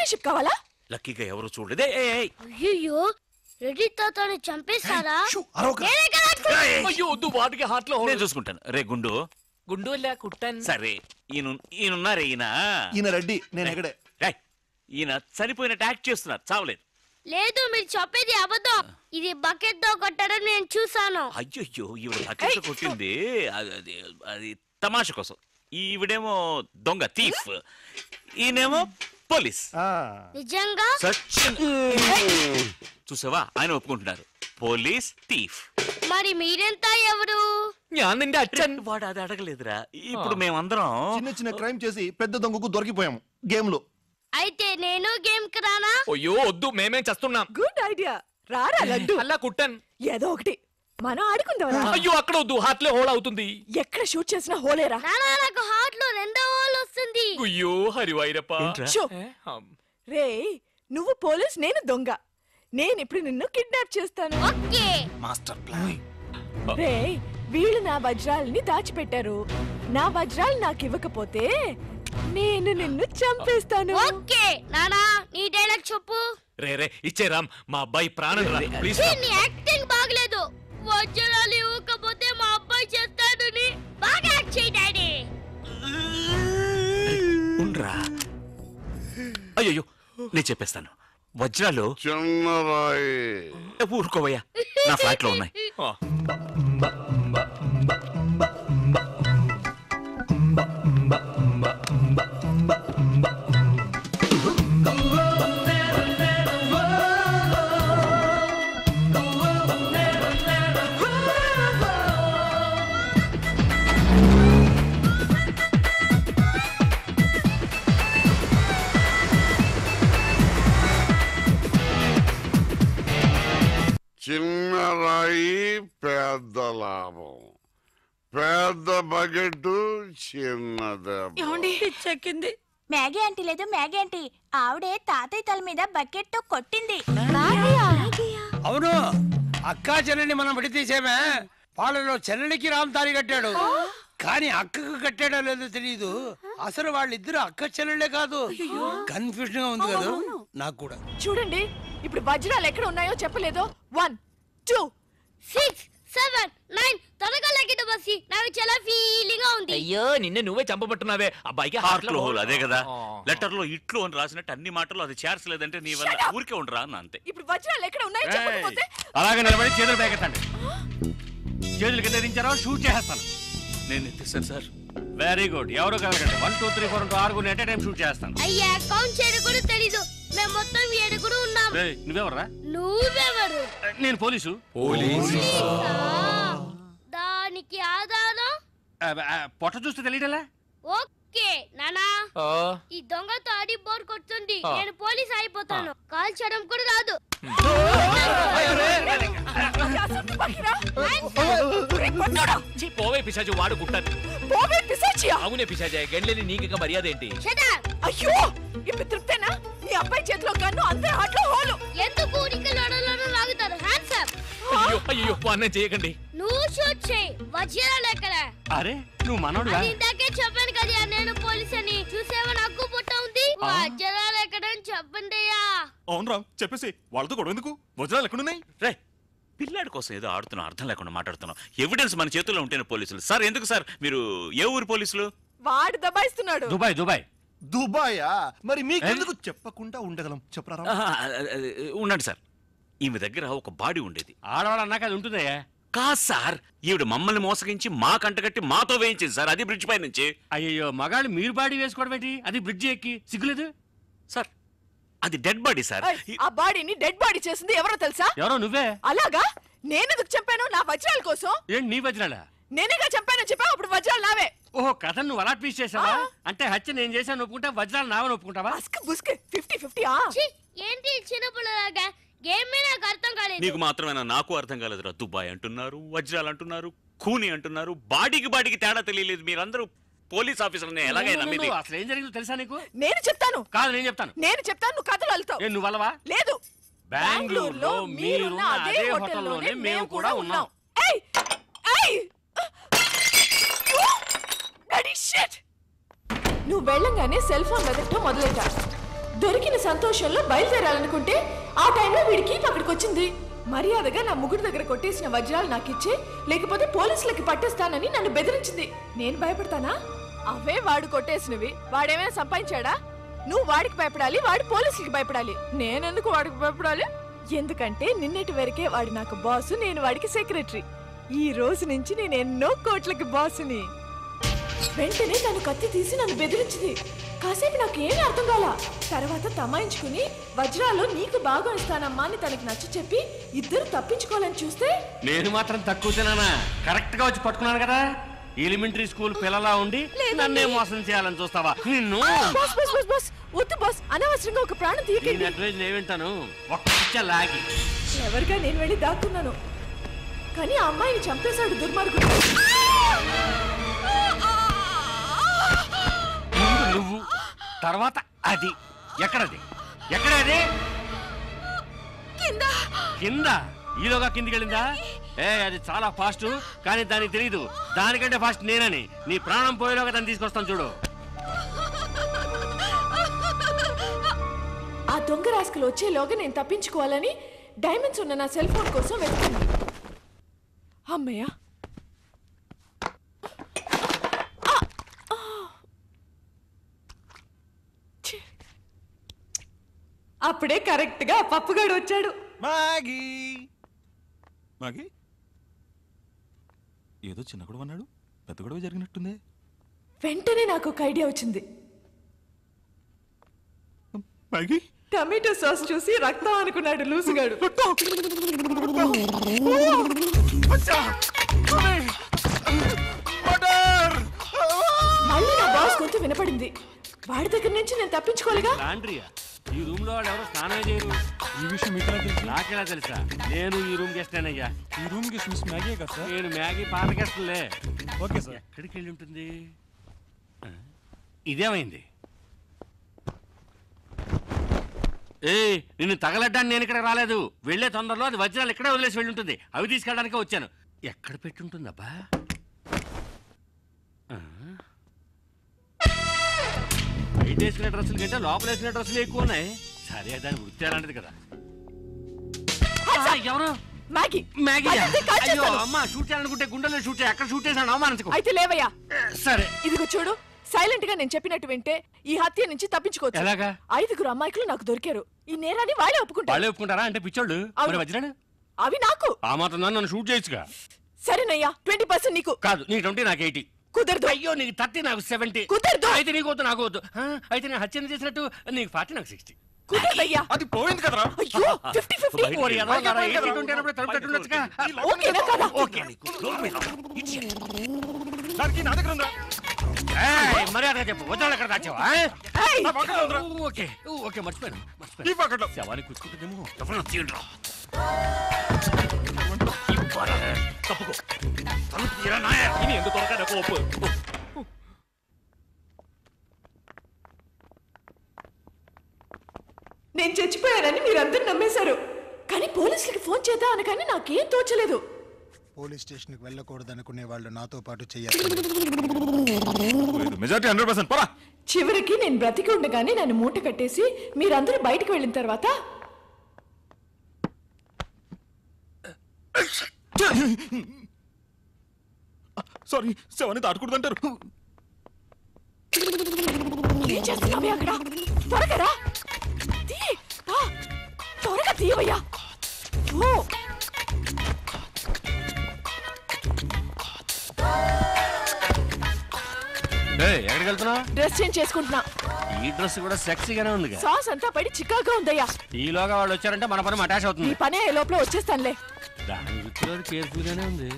పార్ట్నర్షిప్ కావాలా లక్కీగా ఎవరు చూడలేదే ఏయ్, ఏయ్. అయ్యో రెడ్డి తాతని చంపేస్తారా అరవకురా. నేనే కదా ఏయ్, ఏయ్. అయ్యో వద్దు వాటికి హార్ట్ లో నేను చూసుకుంటాను రే గుండు గుండు లే కుట్టాను సరే ఈయన ఈయనున్నారే ఈయన ఈయన రెడ్డి నేను ఎక్కడే రేయ్, ఈయన చనిపోయినట్టు యాక్ట్ చేస్తున్నారు చావలేదు లేదు మీరు చెప్పేది అబద్ధం ఇది బకెట్ తో కొట్టడం నేను చూసాను అయ్యయ్యో ఈవిడ బకెట్ కొట్టింది అది అది అది తమాష కోసం ఈవిడేమో దొంగ థీఫ్ ఈయనేమో పోలీస్ నిజంగా సచిన్ చూసావా ఆయన ఒప్పుకుంటున్నారు పోలీస్ థీఫ్ మరి మీరెంత ఎవరు నిండి అచ్చన్ వాడు అది అడగలేదురా ఇప్పుడు మేమందరం చిన్న చిన్న క్రైమ్ చేసి పెద్ద దొంగకు దొరికిపోయాము గేమ్ లో అయితే నేను గేమ్ కి రానా అయ్యో వద్దు మేమేం చేస్తున్నాం గుడ్ ఐడియా రారా లడ్డు అలా కుట్టాను ఏదో ఒకటి మనం ఆడుకుందాం అయ్యో అక్కడ వద్దు హార్ట్ లో హోల్ అవుతుంది ఎక్కడ షూట్ చేసినా హోలేరా నానా నాకు హార్ట్ లో రెండో హోల్ వస్తుంది అయ్యో హరివైరప్ప షో. రే నువ్వు పోలీస్ నేను దొంగ నేను ఇప్పుడు నిన్ను కిడ్నాప్ చేస్తాను ఓకే మాస్టర్ ప్లాన్ రే వీళ్ళు నా వజ్రాల్ని దాచిపెట్టారు నా వజ్రాలు నాకు ఇవ్వకపోతే నేను నిన్ను చంపేస్తాను ఓకే నానా నీ డైలాగ్ చెప్పు రే రే ఇచ్చే రామ్ మా అబ్బాయి ప్రాణం రా ప్లీజ్ ఛీ, నీ యాక్టింగ్ బాగలేదు వజ్రాలు ఇవ్వకపోతే మా అబ్బాయి చేస్తాడని బాగా యాక్ట్ చేయి డాడీ ఉండ్రా అయ్యో నేను చెప్పేస్తాను వజ్రాలు చిన్నరాయి ఊరుకోవయ్యా నా ఫ్లాట్ లో ఉన్నాయి చిన్న రాయి పెద్ద లాభం పెద్ద బకెట్ చిన్నదే ఏమండి చెక్కింది మ్యాగీ ఆంటీ లేదు మ్యాగీ ఆంటీ ఆవిడే తాతయ్య తల మీద బకెట్ తో కొట్టింది అవును అక్కా చెల్లెని మనం విడతీసేమే వాళ్ళలో చెల్లెనికి రామ్ తారి కట్టాడు కానీ అక్కకు కట్టాడో లేదో తెలియదు అసలు వాళ్ళిద్దరు అక్క చెల్లెళ్ళే కాదు కన్ఫ్యూజన్ గా ఉంది కదా నాకు కూడా చూడండి ఇప్పుడు వజ్రాలు ఎక్కడ ఉన్నాయో చెప్పలేదు one two six seven nine త్వరగా లెక్కిట బస్సి నాకు చాలా ఫీలింగ్ గా ఉంది అయ్యో నిన్ను నువ్వే చంపబట్టున్నావే అబ్బాయికి హార్ట్ లో హోల్ అదే కదా లెటర్ లో ఇట్లు అని రాసినట్టు అన్ని మాటలు అది చేర్చలేదంటే నీ వల్ల ఊరికే ఉండరా అన్న అంతే ఇప్పుడు వజ్రాలు ఎక్కడ ఉన్నాయో చెప్పకపోతే అలాగే నిలబడి చేతులు పేకెత్తండి చేతులు కింద దించారో షూట్ చేసేస్తాను నేను ఎత్తిస్తాను సార్ వెరీ గుడ్ ఎవరు కలగండి one two three four two ఆరుగురు ఎట్ టైం షూట్ చేస్తాను అయ్యా కౌంట్ చేయడం కూడా తెలీదు మేము మొత్తం ఏడుగురు ఉన్నాం ఏయ్, నువ్వెవర్రా నువ్వెవరు నేను పోలీసు దానికి ఆధారం ఆ, ఆ, పొట్ట చూస్తే తెలియటలా ఓకే నానా ఈ దొంగతో ఆడి బోర్ కొడుతుంది ఆ. నేను పోలీస్ అయిపోతాను కాల్ చేయడం కూడా రాదు ఛీ, పోవే పిశాచి వాడు కుట్టాను పోవే పిశాచియా అవునే పిశాచి గండ్లేని నీకు మర్యాద ఏంటి అయ్యో ఇప్పుడు తృప్తేనా నీ అబ్బాయి చేతిలో గన్ను అందరి హాట్లో హోలు ఎందుకు ఊరికి లడలను లాగుతారు హ్యాండ్స్ అప్ అయ్యో అయ్యో అన్నం చేయకండి నువ్వు షూట్ చేయి వజ్రాలు ఎక్కడ అరే నువ్వు మనోడుగా అది ఇందాకే చెప్పాను కదా నేను పోలీస్ అని చూసేవా నాకు పుట్ట ఉంది వజ్రాలు ఎక్కడ అని చెప్పండి అయ్యా అవును రామ్ చెప్పేసి వాళ్ళతో గొడవ ఎందుకు వజ్రాలు ఎక్కడున్నాయి రే పిల్లాడి కోసం ఏదో ఆడుతున్నాం అర్థం లేకుండా మాట్లాడుతున్నాం ఎవిడెన్స్ మన చేతుల్లో ఉంటేనే పోలీసులు సార్ ఎందుకు సార్ మీరు ఏ ఊరు పోలీసులు వాడు దబాయిస్తున్నాడు దుబాయ్ దుబాయ్ దుబాయా మరి మీకెందుకు చెప్పకుండా ఉండగలం చెప్పరా రామ్? ఆహా, అది- అది, ఉండండి సార్ ఈమె దగ్గర ఒక బాడీ ఉండేది ఆడవాళ్ళు అన్నాక అది ఉంటుందయ్యా కాదు సార్ ఈవిడ మమ్మల్ని మోసగించి మా కంటగట్టి మాతో వేయించింది సార్ అది బ్రిడ్జ్ పై నుంచి అయ్యో మగాళ్ళు మీరు బాడీ వేసుకోవడం ఏంటి అది బ్రిడ్జ్ ఎక్కి సిగ్గులేదు సార్ అది డెడ్ బాడీ సార్ ఏయ్, ఆ బాడీని డెడ్ బాడీ చేసింది ఎవరో తెలుసా ఎవరో నువ్వే అలాగా నేనెందుకు చంపాను నా వజ్రాల కోసం ఏంటి నీ వజ్రాలా నేనేగా చంపానని చెప్పా అప్పుడు వజ్రాలు నావే ఓహో కథ నువ్వు అలా ట్వీస్ట్ చేసావా అంటే హత్య నేను చేశాను ఒప్పుకుంటా వజ్రాలు నావని ఒప్పుకుంటావా బుస్క్ ఫిఫ్టీ ఫిఫ్టీ ఛీ, ఏంటి చిన్నపిల్లలాగా గేమ్ మీద నాకు అర్థం కాలేదు నీకు మాత్రమేనా నాకు అర్థం కాలేదురా దుబాయ్ అంటున్నారు వజ్రాలు అంటున్నారు కూని అంటున్నారు బాడీకి బాడీకి తేడా తెలియలేదు మీరందరూ పోలీస్ ఆఫీసర్ని ఎలాగైనా నువ్వు- నమ్మింది నువ్వు అసలు ఏం జరిగిందో తెలుసా నీకు నేను చెప్తాను కాదు నేను చెప్తాను నేను చెప్తాను నువ్వు కథలు అల్లుతావు ఏ నువ్వు అలవా లేదు బెంగళూరులో మీరున్న అదే హోటల్లోనే మేము కూడా ఉన్నాం ఏయ్ ఏయ్ డాడీ షిట్ నువ్వు వెళ్ళంగానే సెల్ ఫోన్ వెతకటం మొదలెట్టా దొరికిన సంతోషంలో బయలుదేరాలనుకుంటే ఆ టైంలో వీడికి అక్కడికి వచ్చింది మర్యాదగా నా ముగ్గురు దగ్గర కొట్టేసిన వజ్రాలు నాకు ఇచ్చే లేకపోతే పోలీసులకి పట్టేస్తానని నన్ను బెదిరించింది నేను భయపడతానా అవే వాడు కొట్టేసినవి వాడేమైనా సంపాదించాడా నువ్వు వాడికి భయపడాలి వాడు పోలీసులకి భయపడాలి నేనెందుకు వాడికి భయపడాలి ఎందుకంటే నిన్నటి వరకే వాడు నాకు బాసు నేను వాడికి సెక్రటరీ ఈ రోజు నుంచి నేను ఎన్నో కోట్లకి బాసుని వెంటనే తను కత్తి తీసి నన్ను బెదిరించింది కాసేపు నాకు ఏమీ అర్థం కాల తర్వాత తమాయించుకుని వజ్రాలు నీకు బాగా ఇస్తానమ్మా అని తనకి నచ్చ చెప్పి ఇద్దరు తప్పించుకోవాలని చూస్తే నేను మాత్రం తక్కువ తినానా కరెక్ట్ గా వచ్చి పట్టుకున్నాను కదా ఎలిమెంటరీ స్కూల్ పిల్లలా ఉండి నన్నే మోసం చేయాలని చూస్తావా నిన్ను బాస్ బాస్ బాస్ బాస్ వద్దు బాస్ అనవసరంగా ఒక ప్రాణం నేను తీయకండి అడ్వైజ్ నేవింటాను ఒక్క లాగి ఎవరిగా నేను వెళ్ళి దాక్కున్నాను కానీ ఆ అమ్మాయిని చంపేశాడు దుర్మార్గుడు ముందు నువ్వు తర్వాత అది ఎక్కడది ఎక్కడది కింద ఈలోగా కిందికి వెళ్ళిందా ఏ అది చాలా ఫాస్ట్ కానీ దానికి తెలియదు దానికంటే ఫాస్ట్ నేనని నీ ప్రాణం పోయేలోగా దాన్ని తీసుకొస్తాను చూడు ఆ దొంగ రాసుకలు వచ్చేలోగా నేను తప్పించుకోవాలని డైమండ్స్ ఉన్న నా సెల్ ఫోన్ కోసం వెతుకున్నాను అమ్మయ్య అప్పుడే కరెక్ట్ గా పప్పుగాడు వచ్చాడు మాగి మాగి ఏదో చిన్న గొడవ అన్నాడు పెద్ద గొడవ జరిగినట్టుంది వెంటనే నాకు ఒక ఐడియా వచ్చింది మాగి టమాటో సాస్ చూసి రక్తం అనుకున్నాడు లూసుగాడు మళ్ళీ నా బాస్ గొంతు వినపడింది వాడి దగ్గర నుంచి నేను తప్పించుకోలేగా లాండ్రియా ఈ రూమ్ లో వాడు ఎవరో స్నానం చేయరు ఈ విషయం మీకు తెలుసు నాకెలా తెలుసా నేను ఈ రూమ్ గెస్ట్ అయ్యా ఈ రూమ్ గెస్ట్ మిస్ మ్యాగీ కదా సార్ నేను మ్యాగీ పాత గెస్ట్లే ఓకే సార్ ఎక్కడికి వెళ్ళి ఉంటుంది ఆ, ఇదేమైంది ఏ నిన్ను తగలడ్డానికి నేను ఇక్కడ రాలేదు వెళ్ళే తొందరలో అది వజ్రాలు ఇక్కడే వదిలేసి వెళ్ళి ఉంటుంది అవి తీసుకెళ్ళడానికే వచ్చాను ఎక్కడ పెట్టుంటుందబ్బా ఆ? బయట వేసుకునే డ్రెస్సుల కంటే లోపల వేసుకునే డ్రెస్సులు ఎక్కువ ఉన్నాయి సరే దాని వృత్తి అలాంటిది కదా ఆ, ఎవరు మ్యాగీ మ్యాగీ అదంతే కాల్ అయ్యో చేస్తాను. అమ్మ షూట్ చేయాలనుకుంటే గుండెలో షూట్ చేయి అక్కడ షూట్ చేసాను అవమానించుకో అయితే లేవయ్యా సరే ఇదిగో చూడు సైలెంట్ గా నేను చెప్పినట్టు వింటే ఈ హత్య నుంచి తప్పించుకోవచ్చు ఎలాగా? ఐదుగురు అమ్మాయికులు నాకు దొరికారు ఈ నేరాన్ని వాళ్ళే ఒప్పుకుంటారు వాళ్ళే ఒప్పుకుంటారా అంటే పిచ్చోళ్ళు అవును. మరి వజ్రాడు అవి నాకు ఆ మాత్రం దాన్ని నన్ను షూట్ చేయొచ్చుగా సరేనయ్యా ట్వంటీ పర్సెంట్ నీకు కాదు నీకు ట్వంటీ నాకు ఎయిటీ కుదరదు అయ్యో నీకు థర్టీ నాకు సెవెంటీ కుదరదు అయితే నీకు వద్దు నాకు వద్దు ఆ, అయితే నేను హత్యను చేసినట్టు నీకు ఫార్టీ నాకు సిక్స్టీ కుదరదయ్యా అది పోయింది కదరా అయ్యో ఫిఫ్టీ ఫిఫ్టీ ఓకేనా కదా ఓకే దానికి నా దగ్గర ఉందా ఏయ్, మర్యాదగా చెప్పు వజ్రాలు ఎక్కడ దాచావా ఆ? ఓకే ఓకే మర్చిపోయాను ఈ పక్కట్లో శవాన్ని కూర్చుంటుందేమో ఎవరన్నా తీయండిరా తప్పుకో తలుపు తీరా నాయ ఇని ఎందుకు త్వరగా నాకు ఒప్పు నేను చచ్చిపోయానని మీరందరూ నమ్మేశారు కానీ పోలీసులకి ఫోన్ చేద్దాం అనగానే నాకేం తోచలేదు పోలీస్ స్టేషన్కి వెళ్ళకూడదు అనుకునే వాళ్ళు నాతో పాటు చేయాలి మెజారిటీ హండ్రెడ్ పర్సెంట్ పరా చివరికి నేను బ్రతికి ఉండగానే నన్ను మూట కట్టేసి మీరందరూ బయటకు వెళ్ళిన తర్వాత సారీ శవాన్ని దాటకూడదంటారు ఏం చేస్తున్నావే అక్కడ త్వరగా రా తీ ఆ, త్వరగా తీయవయ్యా ఓ ఏయ్, ఎక్కడికి వెళ్తున్నావు డ్రెస్ చేంజ్ చేసుకుంటున్నా ఈ డ్రెస్ కూడా సెక్సీగానే ఉంది సాస్ అంతా పడి చిక్కాగా ఉందయ్యా ఈలోగా వాళ్ళు వచ్చారంటే మన పని అటాచ్ నీ అవుతుంది పనే అయ్యే లోపల వచ్చేస్తానులే దాని వృత్తిలో కేర్ఫుల్ గానే ఉంది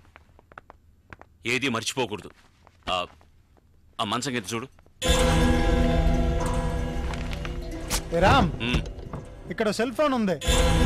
ఏది మర్చిపోకూడదు ఆ, ఆ మంచం ఎత్తి చూడు ఏ రామ్ మ్. ఇక్కడ సెల్ ఫోన్ ఉంది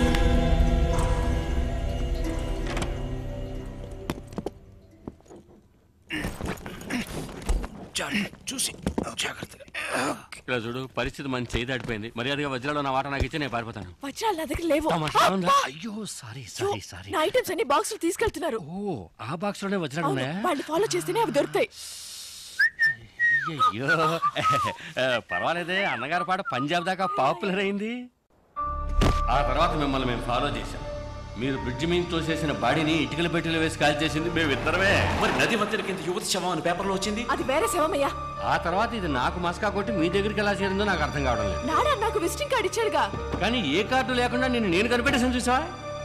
చూసి జాగ్రత్తగా ఇలా చూడు పరిస్థితి మంచి చేయి దాటిపోయింది మర్యాదగా వజ్రాలు నా వాట నాకు ఇచ్చి నేను పారిపోతాను వజ్రాలు నా దగ్గర లేవు తమాషా ఉందా? అబ్బా! అయ్యో సారీ సారీ సారీ నా ఐటమ్స్ అన్ని బాక్స్ తీసుకెళ్తున్నారు ఓ ఆ బాక్స్ లోనే వజ్రాలు అవును, ఉన్నాయా వాళ్ళు ఫాలో చేస్తేనే అవి దొరుకుతాయి అయ్యో పర్వాలేదే అన్నగారి పాట పంజాబ్ దాకా పాపులర్ అయింది ఆ తర్వాత మిమ్మల్ని మేము ఫాలో చేశాం మీరు బ్రిడ్జ్ మీద తోసేసిన బాడీని ఇటుకల పెట్టెలు వేసి కాల్ చేసింది మేము ఇద్దరమే మరి నది మధ్యన కింద యువతి శవం అని పేపర్లో వచ్చింది అది వేరే శవమయ్యా ఆ తర్వాత ఇది నాకు మస్కా కొట్టి మీ దగ్గరికి ఎలా చేరిందో నాకు అర్థం కావడం లేదు నాడా నాకు విజిటింగ్ కార్డ్ ఇచ్చాడుగా కానీ ఏ కార్డు లేకుండా నేను నేను కనిపెట్టేసాను చూసావా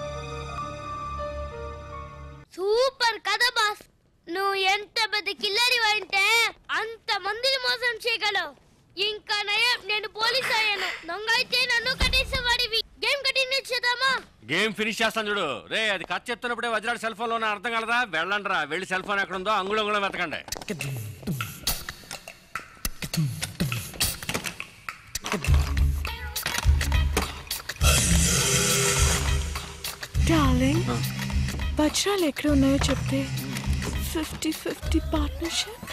సూపర్ కదా బాస్ నువ్వు ఎంత పెద్ద కిల్లరి అంటే అంత మందిని మోసం చేయగలవు ఇంకా నయం నేను పోలీస్ అయ్యాను దొంగ అయితే నన్ను కట్టేసేవాడివి గేమ్ కంటిన్యూ చేద్దామా గేమ్ ఫినిష్ చేస్తాను చూడు రే అది కథ చెప్తున్నప్పుడే వజ్రాడు సెల్ ఫోన్ లో అర్థం కలదా వెళ్ళండి రా వెళ్ళి సెల్ ఫోన్ ఎక్కడ ఉందో అంగుళం అంగుళం వెతకండి డార్లింగ్ వజ్రాలు ఎక్కడ ఉన్నాయో చెప్తే ఫిఫ్టీ ఫిఫ్టీ పార్ట్నర్షిప్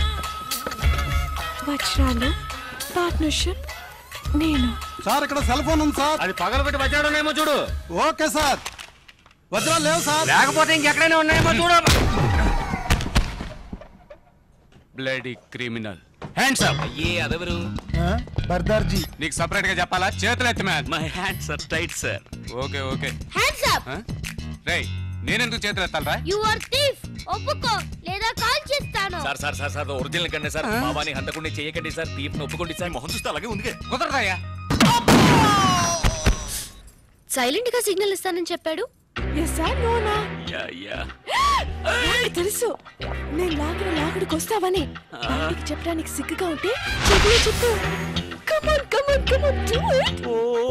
వజ్రాలు పార్ట్నర్షిప్ నేను సార్ ఇక్కడ సెల్ ఫోన్ ఉంది సార్ అది పగలబెట్టి వజ్రాడు ఉన్నాయేమో చూడు ఓకే సార్ వజ్రాలు లేవు సార్ లేకపోతే ఇంకెక్కడైనా ఉన్నాయేమో చూడు బ్లడీ క్రిమినల్ హ్యాండ్స్ అప్ ఏ అదెవరు బర్దార్జీ నీకు సపరేట్ గా చెప్పాలా చేతులు ఎత్తి man my hands are tight sir okay okay hands up రేయ్ నేనెందుకు చేతులు ఎత్తాలరా యు ఆర్ థీఫ్ ఒప్పుకో లేదా కాల్ చేస్తాను sir sir sir sir original కండి సార్ మావాని హంతకుండా చేయకండి సార్ తీర్పు ఒప్పుకోండి సార్ మొహం చూస్తే అలాగే ఉంది కుదరదయ్యా సైలెంట్ గా సిగ్నల్ ఇస్తానని చెప్పాడు ఎస్ సార్ నోనా యా యా నాకు తెలుసు నేను లాగిన లాగుడికి వస్తావని బయటికి చెప్పడానికి సిగ్గుగా ఉంటే చెవులు చెప్పు come on come on come on do it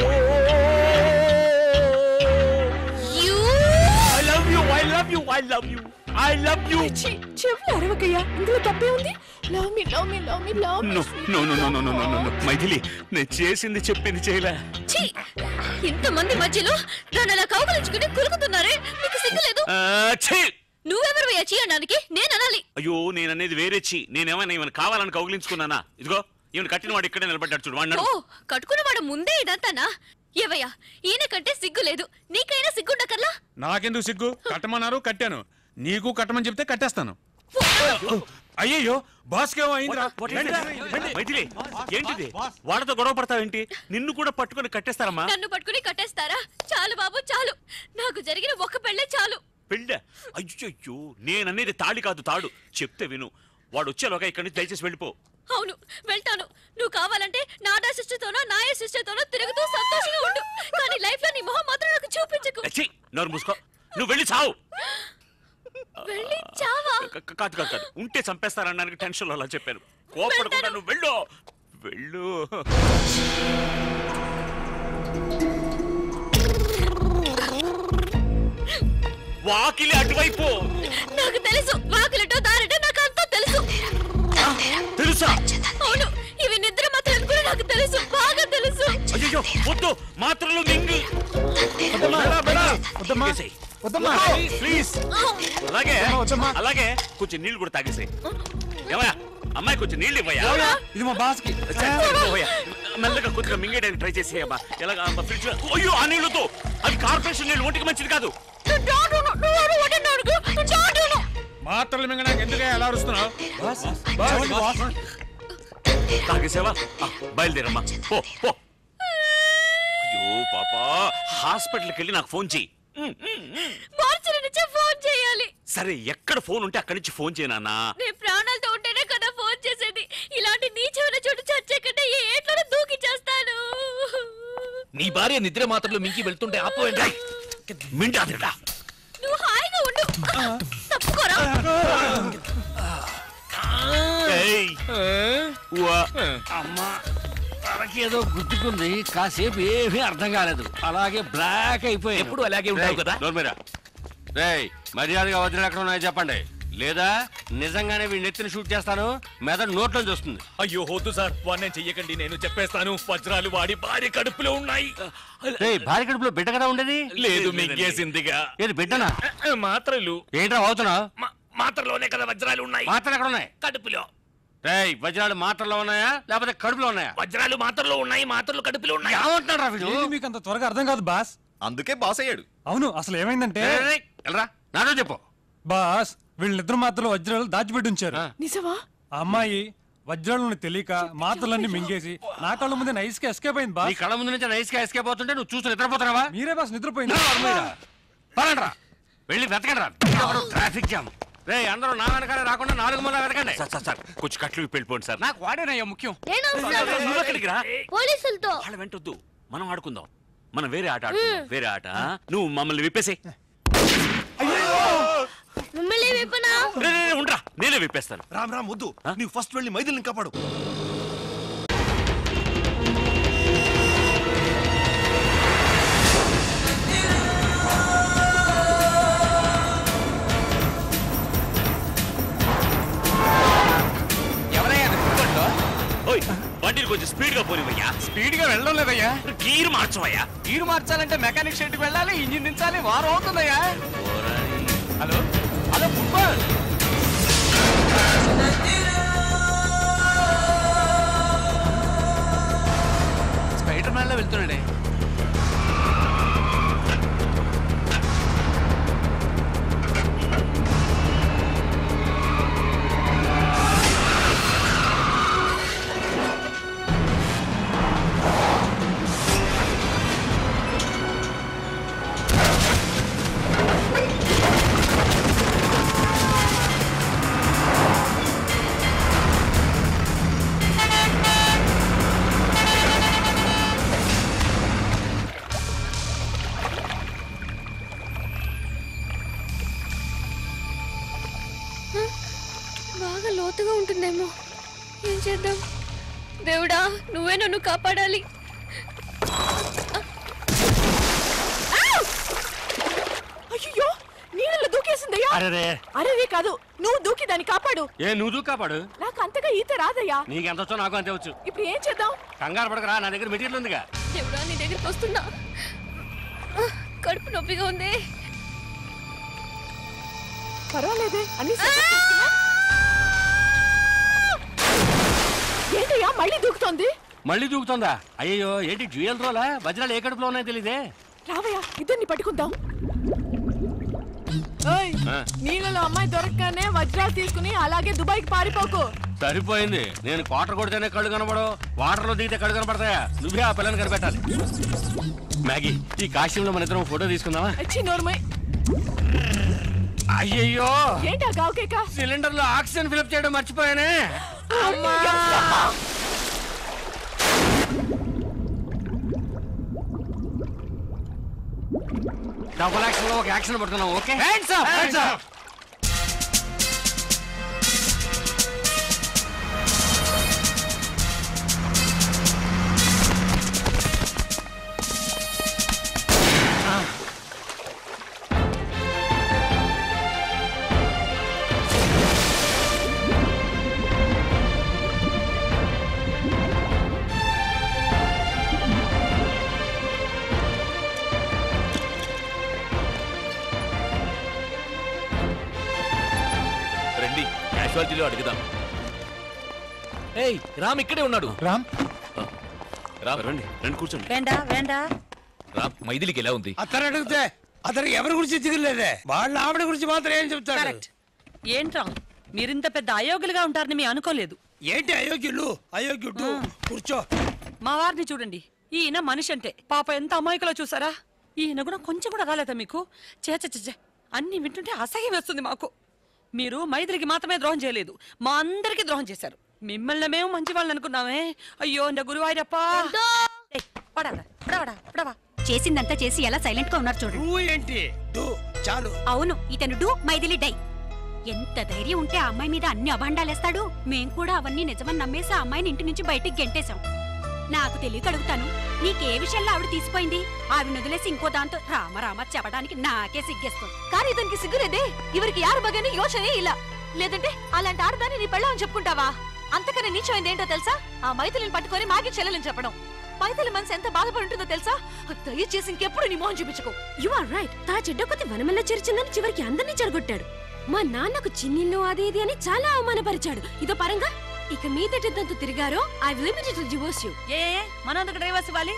I love you I love you I love you I love you చెవులు అరవకయ్యా ఇందులో తప్పే ఉంది love me love me love me love no no no no no no no no Maithili నేను చేసింది చెప్పింది చేయలే ఛీ! ఇంతమంది మధ్యలో నన్ను అలా కౌగలించుకుని కులుకుతున్నారే మీకు సిగ్గులేదు ఆ, ఛీ! నువ్వెవరు చీ అనడానికి నేను అనాలి అయ్యో నేను అనేది వేరే చి నేనేమైనా ఈమెను కావాలని కౌగిలించుకున్నానా ఇదిగో ఈమెను కట్టిన వాడు ఇక్కడే నిలబడ్డాడు చూడు వాడు ఓ కట్టుకున్నవాడు ముందే ఇదంతానా ఏవయ్యా ఈయన కంటే సిగ్గు లేదు నీకైనా సిగ్గుండకర్లా నాకెందుకు సిగ్గు కట్టమన్నారు కట్టాను నీకు కట్టమని చెప్తే కట్టేస్తాను అయ్యయ్యో బాస్కేమో అయిందిరా What is it? మైథిలి ఏంటిది వాళ్ళతో గొడవ పడతావేంటి నిన్ను కూడా పట్టుకొని కట్టేస్తారమ్మా నన్ను పట్టుకుని కట్టేస్తారా చాలు బాబు చాలు నాకు జరిగిన ఒక్క పెళ్ళే చాలు పెళ్ళ అయ్యో నేననేది తాళి కాదు తాడు చెప్తే విను వాడు వచ్చేలోగా ఇక్కడి నుంచి దయచేసి వెళ్ళిపో అవును వెళ్తాను నువ్వు కావాలంటే నాడా సిస్టర్తోనో నాయ సిస్టర్తోనో తిరుగుతూ సంతోషంగా ఉండు కానీ లైఫ్ లో నీ మొహం మాత్రం నాకు చూపించకు ఛీ, నోరు మూసుకో నువ్వు వెళ్ళి చావు వెళ్ళి చావా క- క- కాదు కాదు కాదు ఉంటే చంపేస్తారనడానికి టెన్షన్ అలా చెప్పాను కోపడకుండా నువ్వు వెళ్ళు వెళ్ళు వాకిలి అటువైపు నాకు తెలుసు వాకిలటో దారిటో నాకు అంతా తెలుసు తెలుసా అవును ఇవి నిద్ర మాత్రం అనుకుని నాకు తెలుసు బాగా తెలుసు అయ్యో వద్దు మాత్రలు మింగు మింగేసేయ్. ప్లీజ్ అలాగే అలాగే కొంచెం నీళ్లు కూడా తాగేసాయి ఏమయ్యా అమ్మాయి కొంచెం నీళ్ళు ఇవ్వయా ఇది మా బాస్ కి మెల్లగా కొద్దిగా మింగేయడానికి ట్రై చేసేయమ్మా ఎలాగా ఫ్రిడ్జ్ అయ్యో ఆ నీళ్ళతో అది కార్పొరేషన్ నీళ్ళు ఒంటికి మంచిది కాదు మాత్రలు మింగడానికి ఎందుకే ఎలా అరుస్తున్నావు బాస్ బాస్ బాస్ తాగేసావా ఆ, బయలుదేరమ్మా పో పో అయ్యో పాపా హాస్పిటల్కి వెళ్ళి నాకు ఫోన్ చెయ్యి మార్చిన నుంచే ఫోన్ చేయాలి సరే ఎక్కడ ఫోన్ ఉంటే అక్కడి నుంచి ఫోన్ చేయనా నేను ప్రాణాలతో ఉంటేనే కదా ఫోన్ చేసేది ఇలాంటి నీచమైన చోటు చచ్చే కంటే ఏ ఏట్లోనే దూకి చేస్తాను నీ భార్య నిద్ర మాత్రలు మింకి వెళ్తుంటే ఆపోయండి మింటాదిరా నువ్వు హాయిగా ఉండు తప్పుకోరా అమ్మా తనకేదో గుర్తుకుంది కాసేపు ఏమీ అర్థం కాలేదు అలాగే బ్లాక్ అయిపోయి ఎప్పుడు అలాగే ఉంటావు కదా? రేయ్ మర్యాదగా వదిలి ఎక్కడ ఉన్నాయో చెప్పండి లేదా నిజంగానే వీడి నెత్తిని షూట్ చేస్తాను మెదడు నోట్లో చూస్తుంది అయ్యో వద్దు సార్ వాడిని నేను చెయ్యకండి నేను చెప్పేస్తాను వజ్రాలు వాడి భార్య కడుపులో ఉన్నాయి రేయ్ భార్య కడుపులో బిడ్డ కదా ఉండేది లేదు మింగేసిందిగా ఏది బిడ్డనా మాత్రలు ఏంట్రా అవుతున్నావు మాత్రలోనే కదా వజ్రాలు ఉన్నాయి మాత్రలు ఎక్కడ ఉన్నాయి కడుపులో రేయ్ వజ్రాలు మాత్రలో ఉన్నాయా లేకపోతే కడుపులో ఉన్నాయా వజ్రాలు మాత్రలో ఉన్నాయి మాత్రలు కడుపులో ఉన్నాయి ఏమంటున్నారా వీడు ఏది మీకు అంత త్వరగా అర్థం కాదు బాస్ అందుకే బాస్ అయ్యాడు అవును అసలు ఏమైందంటే రేయ్, రేయ్, వెళ్ళరా నాతో చెప్పు బాస్ వీళ్ళిద్దరు మాత్రం వజ్రాలు దాచిపెట్టి ఉంచారు నిజమా ఆ అమ్మాయి వజ్రాలను తెలియక మాటలన్నీ మింగేసి నా కళ్ళ ముందే నైస్ గా ఎస్కేప్ అయింది నీ బాస్ కళ్ళ ముందు నుంచి నైస్ గా ఎస్కేప్ అవుతుంటే నువ్వు చూసి నిద్రపోతున్నావా మీరే బాస్ నిద్రపోయింది పదండ్రా వెళ్ళి వెతకండి రా ట్రాఫిక్ జామ్ రే అందరూ నా వెనకాల రాకుండా నాలుగు మూల వెతకండి సార్ సార్ సార్ కొంచెం కట్లు విప్పి వెళ్ళిపోండి సార్ నాకు వాడేనయ్యా ముఖ్యం నేను వస్తాను. నువ్వు ఎక్కడికి రా పోలీసులతో వాళ్ళ వెంటొద్దు మనం ఆడుకుందాం మనం వేరే ఆట ఆడుకుందాం వేరే ఆట ఆ? నువ్వు మమ్మల్ని విప్పేసే మిమ్మల్ని విప్పనా ఉండరా నేనే విప్పేస్తాను రామ్ రామ్ వద్దు నీవు ఫస్ట్ వెళ్ళి మైథిలిని కాపాడు ఎవరయ్యా అది ఫుట్బాల్లో? ఓయ్ బండిని కొంచెం స్పీడ్ గా పోనివయ్యా స్పీడ్ గా వెళ్ళడం లేదయ్యా గీరు మార్చవయ్యా గీరు మార్చాలంటే మెకానిక్ షెడ్కి వెళ్ళాలి ఇంజిన్ దించాలి వారం అవుతుందయ్యా hello hello football Spider Man లో వెళ్తున్నాడే బాగా లోతుగా ఉంటుందేమో ఏం చేద్దాం దేవుడా నువ్వే నన్ను కాపాడాలి అయ్యో నీళ్ళలో దూకేసిందయ్యా అరెరే. అరే కాదు నువ్వు దూకి దాన్ని కాపాడు ఏ నువ్వు దూకు కాపాడు నాకు అంతగా ఈత రాదయ్యా నీకెంత వచ్చో నాకు అంతే వచ్చు ఇప్పుడు ఏం చేద్దాం కంగారు పడకరా నా దగ్గర మెటీరియల్ ఉందిగా దేవుడా నీ దగ్గరికి వస్తున్నా ఆ, కడుపు నొప్పిగా ఉంది పర్వాలేదే అన్ని సెటప్ చేసుకున్నా? ఏంటయ్యా మళ్ళీ దూకుతోంది మళ్ళీ దూకుతుందా అయ్యో ఏంటి జ్యువెల్ రోలా వజ్రాలు ఏ కడుపులో ఉన్నాయో తెలీదే రావయ్యా ఇద్దరిని పట్టుకుందాం ఓయ్ ఆ. నీళ్ళలో అమ్మాయి దొరకగానే వజ్రాలు తీసుకుని అలాగే దుబాయ్కి పారిపోకు సరిపోయింది నేను క్వార్టర్ కొడితేనే కళ్ళు కనబడవు వాటర్ లో దిగితే కళ్ళు కనపడతాయా నువ్వే ఆ పిల్లని కనిపెట్టాలి మ్యాగీ ఈ కాశ్యంలో మన ఇద్దరం ఫోటో తీసుకుందామా వచ్చి నోర్మై అయ్యయ్యో ఏంటా గావకేక సిలిండర్ లో ఆక్సిజన్ ఫిలప్ చేయడం మర్చిపోయానే డబుల్ యాక్షన్ లో ఒక యాక్షన్ పడుతున్నాం okay hands up hands up రండి క్యాజువాలిటీలో అడుగుదాం ఏయ్ రామ్ ఇక్కడే ఉన్నాడు రామ్ రామ్ రండి రండి కూర్చోండి వేండా వేండా రామ్ మైథిలికి ఎలా ఉంది అతను అడిగితే అతను ఎవరి గురించి దిగులేదే వాళ్ళ ఆవిడ గురించి మాత్రం ఏం చెప్తాడు కరెక్ట్ ఏంట్రా మీరింత పెద్ద అయోగ్యులుగా ఉంటారని మీ అనుకోలేదు ఏంటి అయోగ్యులు అయోగ్యుడు కూర్చో మా వారిని చూడండి ఈయన మనిషి అంటే పాప ఎంత అమాయకులో చూసారా ఈయన కూడా కొంచెం కూడా కాలేదా మీకు చేచ చే అన్ని వింటుంటే అసహ్యం వేస్తుంది మాకు మీరు మైథిలికి మాత్రమే ద్రోహం చేయలేదు మా అందరికి ద్రోహం చేశారు మిమ్మల్ని మేము మంచి వాళ్ళని అనుకున్నామే అయ్యో నా గురువాయిరప్ప ఏయ్, పడవడా, పడవడా, పడవా. చేసిందంతా చేసి ఎలా సైలెంట్ గా ఉన్నారు చూడండి నువ్వు ఏంటి డు చాలు అవును ఇతను డూ మైథిలి డై ఎంత ధైర్యం ఉంటే ఆ అమ్మాయి మీద అన్ని అభాండాలేస్తాడు మేం కూడా అవన్నీ నిజమని నమ్మేసి ఆ అమ్మాయిని ఇంటి నుంచి బయటికి గెంటేశాం నాకు తెలియక అడుగుతాను నీకే విషయంలో ఆవిడ తీసిపోయింది ఆవిడ వదిలేసి ఇంకో దాంతో రామ రామ చెప్పడానికి నాకే సిగ్గేస్తుంది కానీ ఇతనికి సిగ్గులేదే ఇవరికి యారు బగని యోచనే ఇలా లేదంటే అలాంటి ఆడదాన్ని నీ పెళ్ళామని చెప్పుకుంటావా అంతకన్నా నీచమైంది ఏంటో తెలుసా ఆ మైథిలిని పట్టుకొని మాకి చెల్లెలని చెప్పడం మైథిలి మనసు ఎంత బాధపడి ఉంటుందో తెలుసా దయచేసి ఇంకెప్పుడు నీ మోహన్ చూపించుకో యు ఆర్ రైట్ తా చెడ్డ కొద్ది వనమల్ల చేర్చిందని చివరికి అందరినీ చెరగొట్టాడు మా నాన్నకు చిన్నిల్లు అది ఇది అని చాలా అవమానపరిచాడు ఇదో పరంగా ఇక మీదటి తంతు తిరిగారో I limited to divorce you ఏ ఏ, మనం అందుకు డ్రైవర్స్ ఇవ్వాలి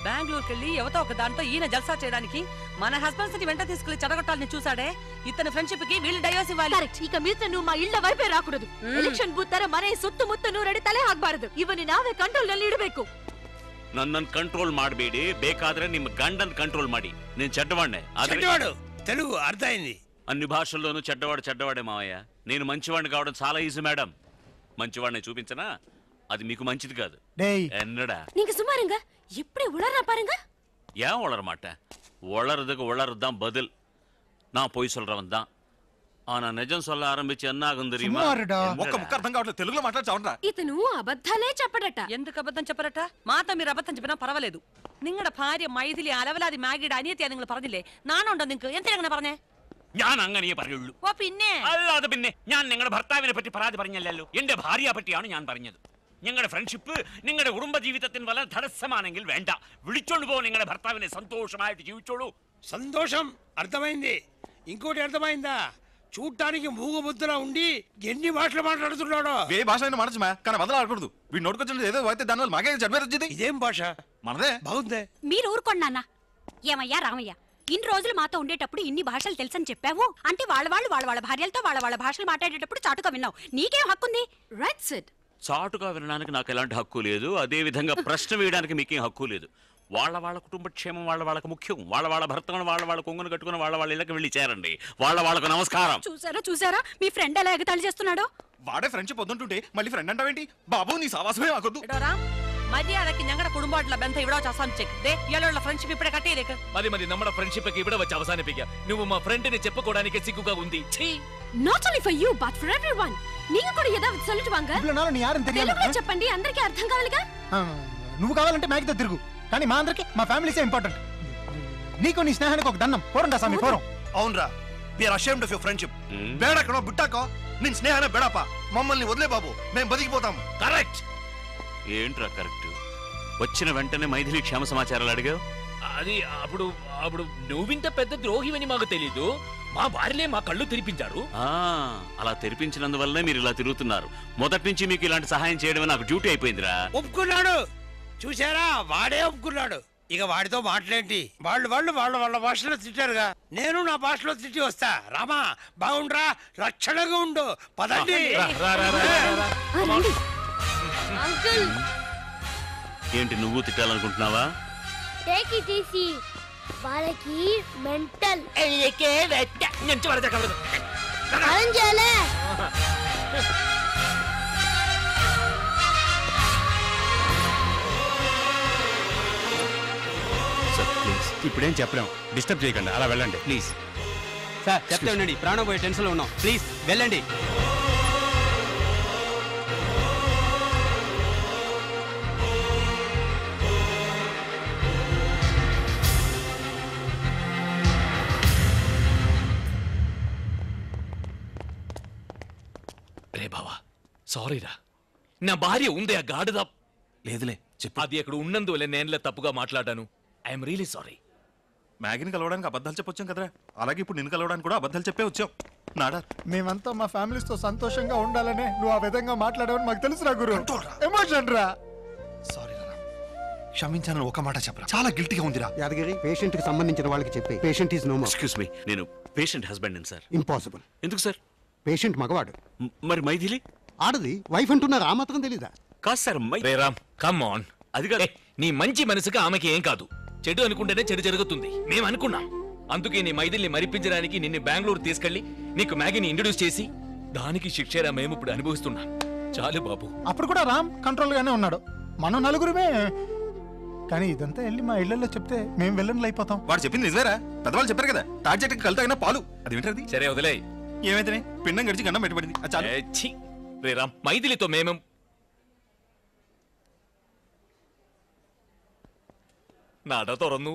బెంగళూరుకి వెళ్ళి యువత ఒక దాంతో ఈయన జల్సా చేయడానికి మన హస్బెండ్స్ ని వెంట తీసుకెళ్లి చెడగొట్టాలని చూసాడే ఇతని ఫ్రెండ్షిప్ కి వీళ్ళు డైవర్స్ ఇవ్వాలి ಕರೆಕ್ಟ್ ಈಗ ಮಿತ್ರ ನೀವು ಮಾ ಇಳ್ಳ ವೈಪೇ ರಾಕೂಡದು ಎಲೆಕ್ಷನ್ ಬೂತ್ ತರ ಮನೆ ಸುತ್ತಮುತ್ತ ನೂರಡಿ ತಲೆ ಹಾಕ್ಬಾರದು ಇವನ್ನ ನಾವೇ ಕಂಟ್ರೋಲ್ ನಲ್ಲಿ ಇಡಬೇಕು ನನ್ನನ್ನು ಕಂಟ್ರೋಲ್ ಮಾಡಬೇಡಿ ಬೇಕಾದ್ರೆ ನಿಮ್ಮ ಗಂಡನ್ ಕಂಟ್ರೋಲ್ ಮಾಡಿ నేను చెడ్డవాడినే ఆದ್ರೆ- చెడ్డవాడు తెలుగు అర్థమైంది అన్ని భాషల్లోనూ చెడ్డవాడు చెడ్డవాడే మావయ్య నేను మంచివాడిని కావడం చాలా ఈజీ మేడం మంచివాడిని చూపించనా అది మీకు మంచిది కాదు டேய் என்னடா நீங்க சும்மா இருங்க எப்படி உளறா பாருங்க ஏன் உளர மாட்டேன் உளறதுக்கு உளறது தான் பதில் நான் பொய் சொல்றவன் தான் ஆனா நிஜம் சொல்ல ஆரம்பிச்சு என்ன ஆகும் தெரியுமா ఒక్క ముక్క అర్థం కావట్లేదు తెలుగులో మాట్లాడచావరా ఇతను అబద్ధాలే చెప్పడట ఎందుకు అబద్ధం చెప్పరట മാത്ത మీరు അബദ്ധം చెప్పినా പരവలేదు നിങ്ങളുടെ ഭാര്യ മൈഥിലി അലവലാതി മാഗിയുടെ അനിയത്തിയാ നിങ്ങൾ പറഞ്ഞില്ലേ നാണുണ്ടോ നിങ്ങൾക്ക് എന്തിനാ അങ്ങനെ പറഞ്ഞേ ഞാൻ അങ്ങനെ പറയുള്ളൂ ഓ പിന്നെ അല്ലാതെ പിന്നെ ഞാൻ നിങ്ങളുടെ ഭർത്താവിനെ പറ്റി പരാതി പറഞ്ഞല്ലോ എന്റെ ഭാര്യയെ പറ്റിയാണ് ഞാൻ പറഞ്ഞത് ഞങ്ങളുടെ ഫ്രണ്ട്ഷിപ്പ് നിങ്ങളുടെ കുടുംബ ജീവിതത്തിന് വളരെ തടസ്സമാണെങ്കിൽ വേണ്ട വിളിച്ചോണ്ട് പോ നിങ്ങളുടെ ഭർത്താവിനെ സന്തോഷമായിട്ട് ജീവിച്ചോളൂ సంతోషం అర్థమైంది ఇంకోటి అర్థమైందా చూడటానికి మూగబుద్ధులా ఉండి ఎన్ని భాషలు మాట్లాడుతున్నాడో ఏ భాష అయినా మాడచ్చు కానీ వదలాడకూడదు వీడు నోటుకొచ్చిన ఏదో అయితే దానివల్ల మాకే చెడ్డ వచ్చింది ఇదేం భాష మనదే బాగుందే మీరు ఊరుకోండి నాన్న ఏమయ్యా రామయ్య ఇన్ని రోజులు మాతో ఉండేటప్పుడు ఇన్ని భాషలు తెలుసని చెప్పావు అంటే వాళ్ళ వాళ్ళు వాళ్ళ వాళ్ళ భార్యలతో వాళ్ళ వాళ్ళ భాషలు మాట్లాడేటప్పుడు చాటుగా విన్నావు నీకేం హక్కుంది రైట్ సిట్ చాటుగా వినడానికి నాకు ఎలాంటి హక్కు లేదు అదే విధంగా ప్రశ్న వేయడానికి మీకేం హక్కు లేదు వాళ్ళ వాళ్ళ కుటుంబ క్షేమం వాళ్ళ వాళ్ళకి ముఖ్యం వాళ్ళ వాళ్ళ భర్తను వాళ్ళ వాళ్ళ కొంగును కట్టుకుని వాళ్ళ వాళ్ళ ఇళ్ళకి వెళ్ళి చేరండి వాళ్ళ వాళ్ళకు నమస్కారం చూసారా చూసారా మీ ఫ్రెండ్ ఎలా ఎగతాళి చేస్తున్నాడో వాడే ఫ్రెండ్షిప్ వద్దుంటుంటే మళ్ళీ ఫ్రెండ్ అంటావేంటి బాబు నీ సావాసమే మాకొద్దు എടോറാ മര്യാദക്ക് ഞങ്ങളുടെ കുടുംബമായിട്ടുള്ള ബന്ധം ഇവിടെ വെച്ച് അവസാനിച്ചേക്ക് ദേ ഇയാളുള്ള ഫ്രണ്ട്ഷിപ്പ് ഇപ്പഴേ കട്ട് ചെയ്തേക്ക് మరి మరి నమ్మడ ఫ్రెండ్షిప్ ഇവിടെ వచ్చి అవసానిపిక నువ్వు మా ఫ్రెండ్ ని చెప్పుకోవడానికి సిగ్గుగా ఉంది ఛీ not only for you but for everyone நீங்க కూడా ஏதாவது சொல்லிட்டு வாங்க ఇవ్వలో నాలో నీ యారని తెలియాలి తెలుగులో చెప్పండి అందరికీ అర్థం కావాలిగా ఆ, నువ్వు కావాలంటే మ్యాగీతో తిరుగు కానీ మా అందరికి మా ఫ్యామిలీసే ఇంపార్టెంట్ నీకు నీ స్నేహానికి ఒక దండం పోరండా స్వామి పోరం అవునరా we're ashamed of your friendship బేడకనో బిట్టాకో నేను స్నేహానే బేడపా మమ్మల్ని వదిలే బాబు మేము బతికిపోతాం కరెక్ట్ ఏంట్రా కరెక్ట్ వచ్చిన వెంటనే మైథిలి క్షేమ సమాచారాలు అడిగావు అది అప్పుడు అప్పుడు నువ్వింత పెద్ద ద్రోహివని మాకు తెలీదు మా భార్యలే మా కళ్ళు తెరిపించారు ఆ, అలా తెరిపించినందువల్లే మీరు ఇలా తిరుగుతున్నారు మొదటి నుంచి మీకు ఇలాంటి సహాయం చేయడమే నాకు డ్యూటీ అయిపోయిందిరా ఒప్పుకున్నాడు చూసారా వాడే ఒప్పుకున్నాడు ఇక వాడితో మాట్లాడేంటి వాళ్ళు వాళ్ళు వాళ్ళ వాళ్ళ భాషలో తిట్టారుగా నేను నా భాషలో తిట్టి వస్తా రామా బాగుండ్రా రక్షణగా ఉండు పదండి అంకుల్ ఏంటి నువ్వు తిట్టాలనుకుంటున్నావా టేక్ ఇట్ ఈసీ వాళ్ళకి మెంటల్ అరేంజ్ చేయాలే సార్ ప్లీజ్ ఇప్పుడేం చెప్పలేం డిస్టర్బ్ చేయకండి అలా వెళ్ళండి ప్లీజ్ సార్ చెప్తే ఉండండి ప్రాణం పోయే టెన్షన్లో ఉన్నాం ప్లీజ్ వెళ్ళండి రే బావా సారీరా నా భార్య ఉంది ఆ గాడిద లేదులే చెప్పు అది అక్కడ ఉన్నందువల్ల నేనులే తప్పుగా మాట్లాడాను ఐఎమ్ రియలీ సారీ మ్యాగీని కలవడానికి అబద్ధాలు చెప్పొచ్చాం కదరా అలాగే ఇప్పుడు నిన్ను కలవడానికి కూడా అబద్ధాలు చెప్పే వచ్చాం నాడా మేమంతా మా ఫ్యామిలీస్ తో సంతోషంగా ఉండాలనే నువ్వు ఆ విధంగా మాట్లాడావని మాకు తెలుసురా గురు ఎమోషన్ రా క్షమించానని ఒక మాట చెప్పరా చాలా గిల్టీగా ఉందిరా యాదగిరి పేషెంట్ కి సంబంధించిన వాళ్ళకి చెప్పి patient is no more excuse me నేను పేషెంట్ హస్బెండ్ సార్ ఇంపాసిబుల్ ఎందుకు సార్ పేషెంట్ మగవాడు మరి మైథిలి ఆడది వైఫ్ అంటున్నారు ఆ మాత్రం తెలీదా కాదు సార్ రే రామ్ కమ్ ఆన్ అది కాదు నీ మంచి మనసుకి ఆమెకి ఏం కాదు చెడు అనుకుంటేనే చెడు జరుగుతుంది మేము అనుకున్నాం అందుకే నీ మైదిల్ని మరిపించడానికి నిన్ను బెంగళూరు తీసుకెళ్లి నీకు మ్యాగీని ఇంట్రడ్యూస్ చేసి దానికి శిక్షరా మేము ఇప్పుడు అనుభవిస్తున్నాం చాలు బాబు అప్పుడు కూడా రామ్ కంట్రోల్ గానే ఉన్నాడు మనం నలుగురుమే కానీ ఇదంతా వెళ్ళి మా ఇళ్లలో చెప్తే మేము వెళ్ళని అయిపోతాం వాడు చెప్పింది నిజమేరా పెద్దవాళ్ళు చెప్పారు కదా తాటి చెట్టుకి కలుతా అయినా పాలు అది వింటది సరే వదిలే ఏమైతే పిండం గడిచి గండం పెట్టబడింది అది చాలు ఏ, ఛీ. రే రామ్ మైథిలితో మేము നട തുറന്നു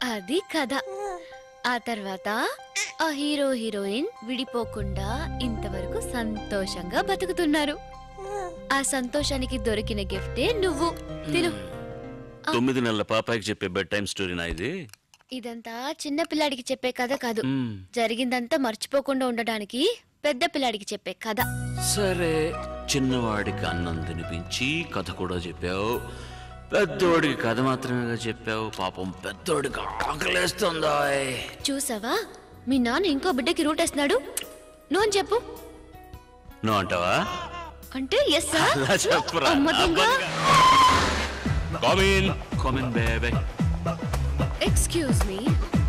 అది కథ ఆ తర్వాత ఆ హీరో హీరోయిన్ విడిపోకుండా ఇంతవరకు సంతోషంగా బతుకుతున్నారు ఆ సంతోషానికి దొరికిన గిఫ్టే నువ్వు తిను తొమ్మిది నెలల పాపాయికి చెప్పే బెడ్ టైం స్టోరీనా ఇది ఇదంతా చిన్న పిల్లాడికి చెప్పే కథ కాదు మ్మ్. జరిగిందంతా మర్చిపోకుండా ఉండడానికి పెద్ద పిల్లాడికి చెప్పే కథ సరే చిన్నవాడికి అన్నం తినిపించి కథ కూడా చెప్పావు పెద్దోడికి కథ మాత్రమే చెప్పావు పాపం పెద్దోడికి ఆకలేస్తుందా చూసావా మీ నాన్న ఇంకో బిడ్డకి రూట్ వేస్తున్నాడు నువ్వు అని చెప్పు నువ్వు అంటావా అంటే ఎస్ అలా చెప్పురా అమ్మ దొంగ కామిన్ కామిన్ బేబే ఎక్స్క్యూజ్ మీ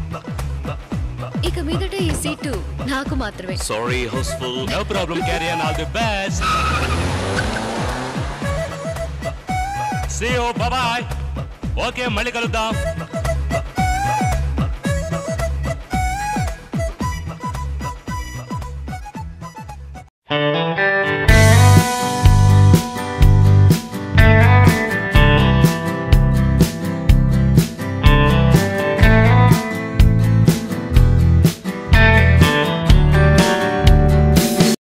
ఇక మీదట ఈ సీటు నాకు మాత్రమే sorry house full no problem carry on all the best see you bye okay మళ్ళీ కలుద్దాం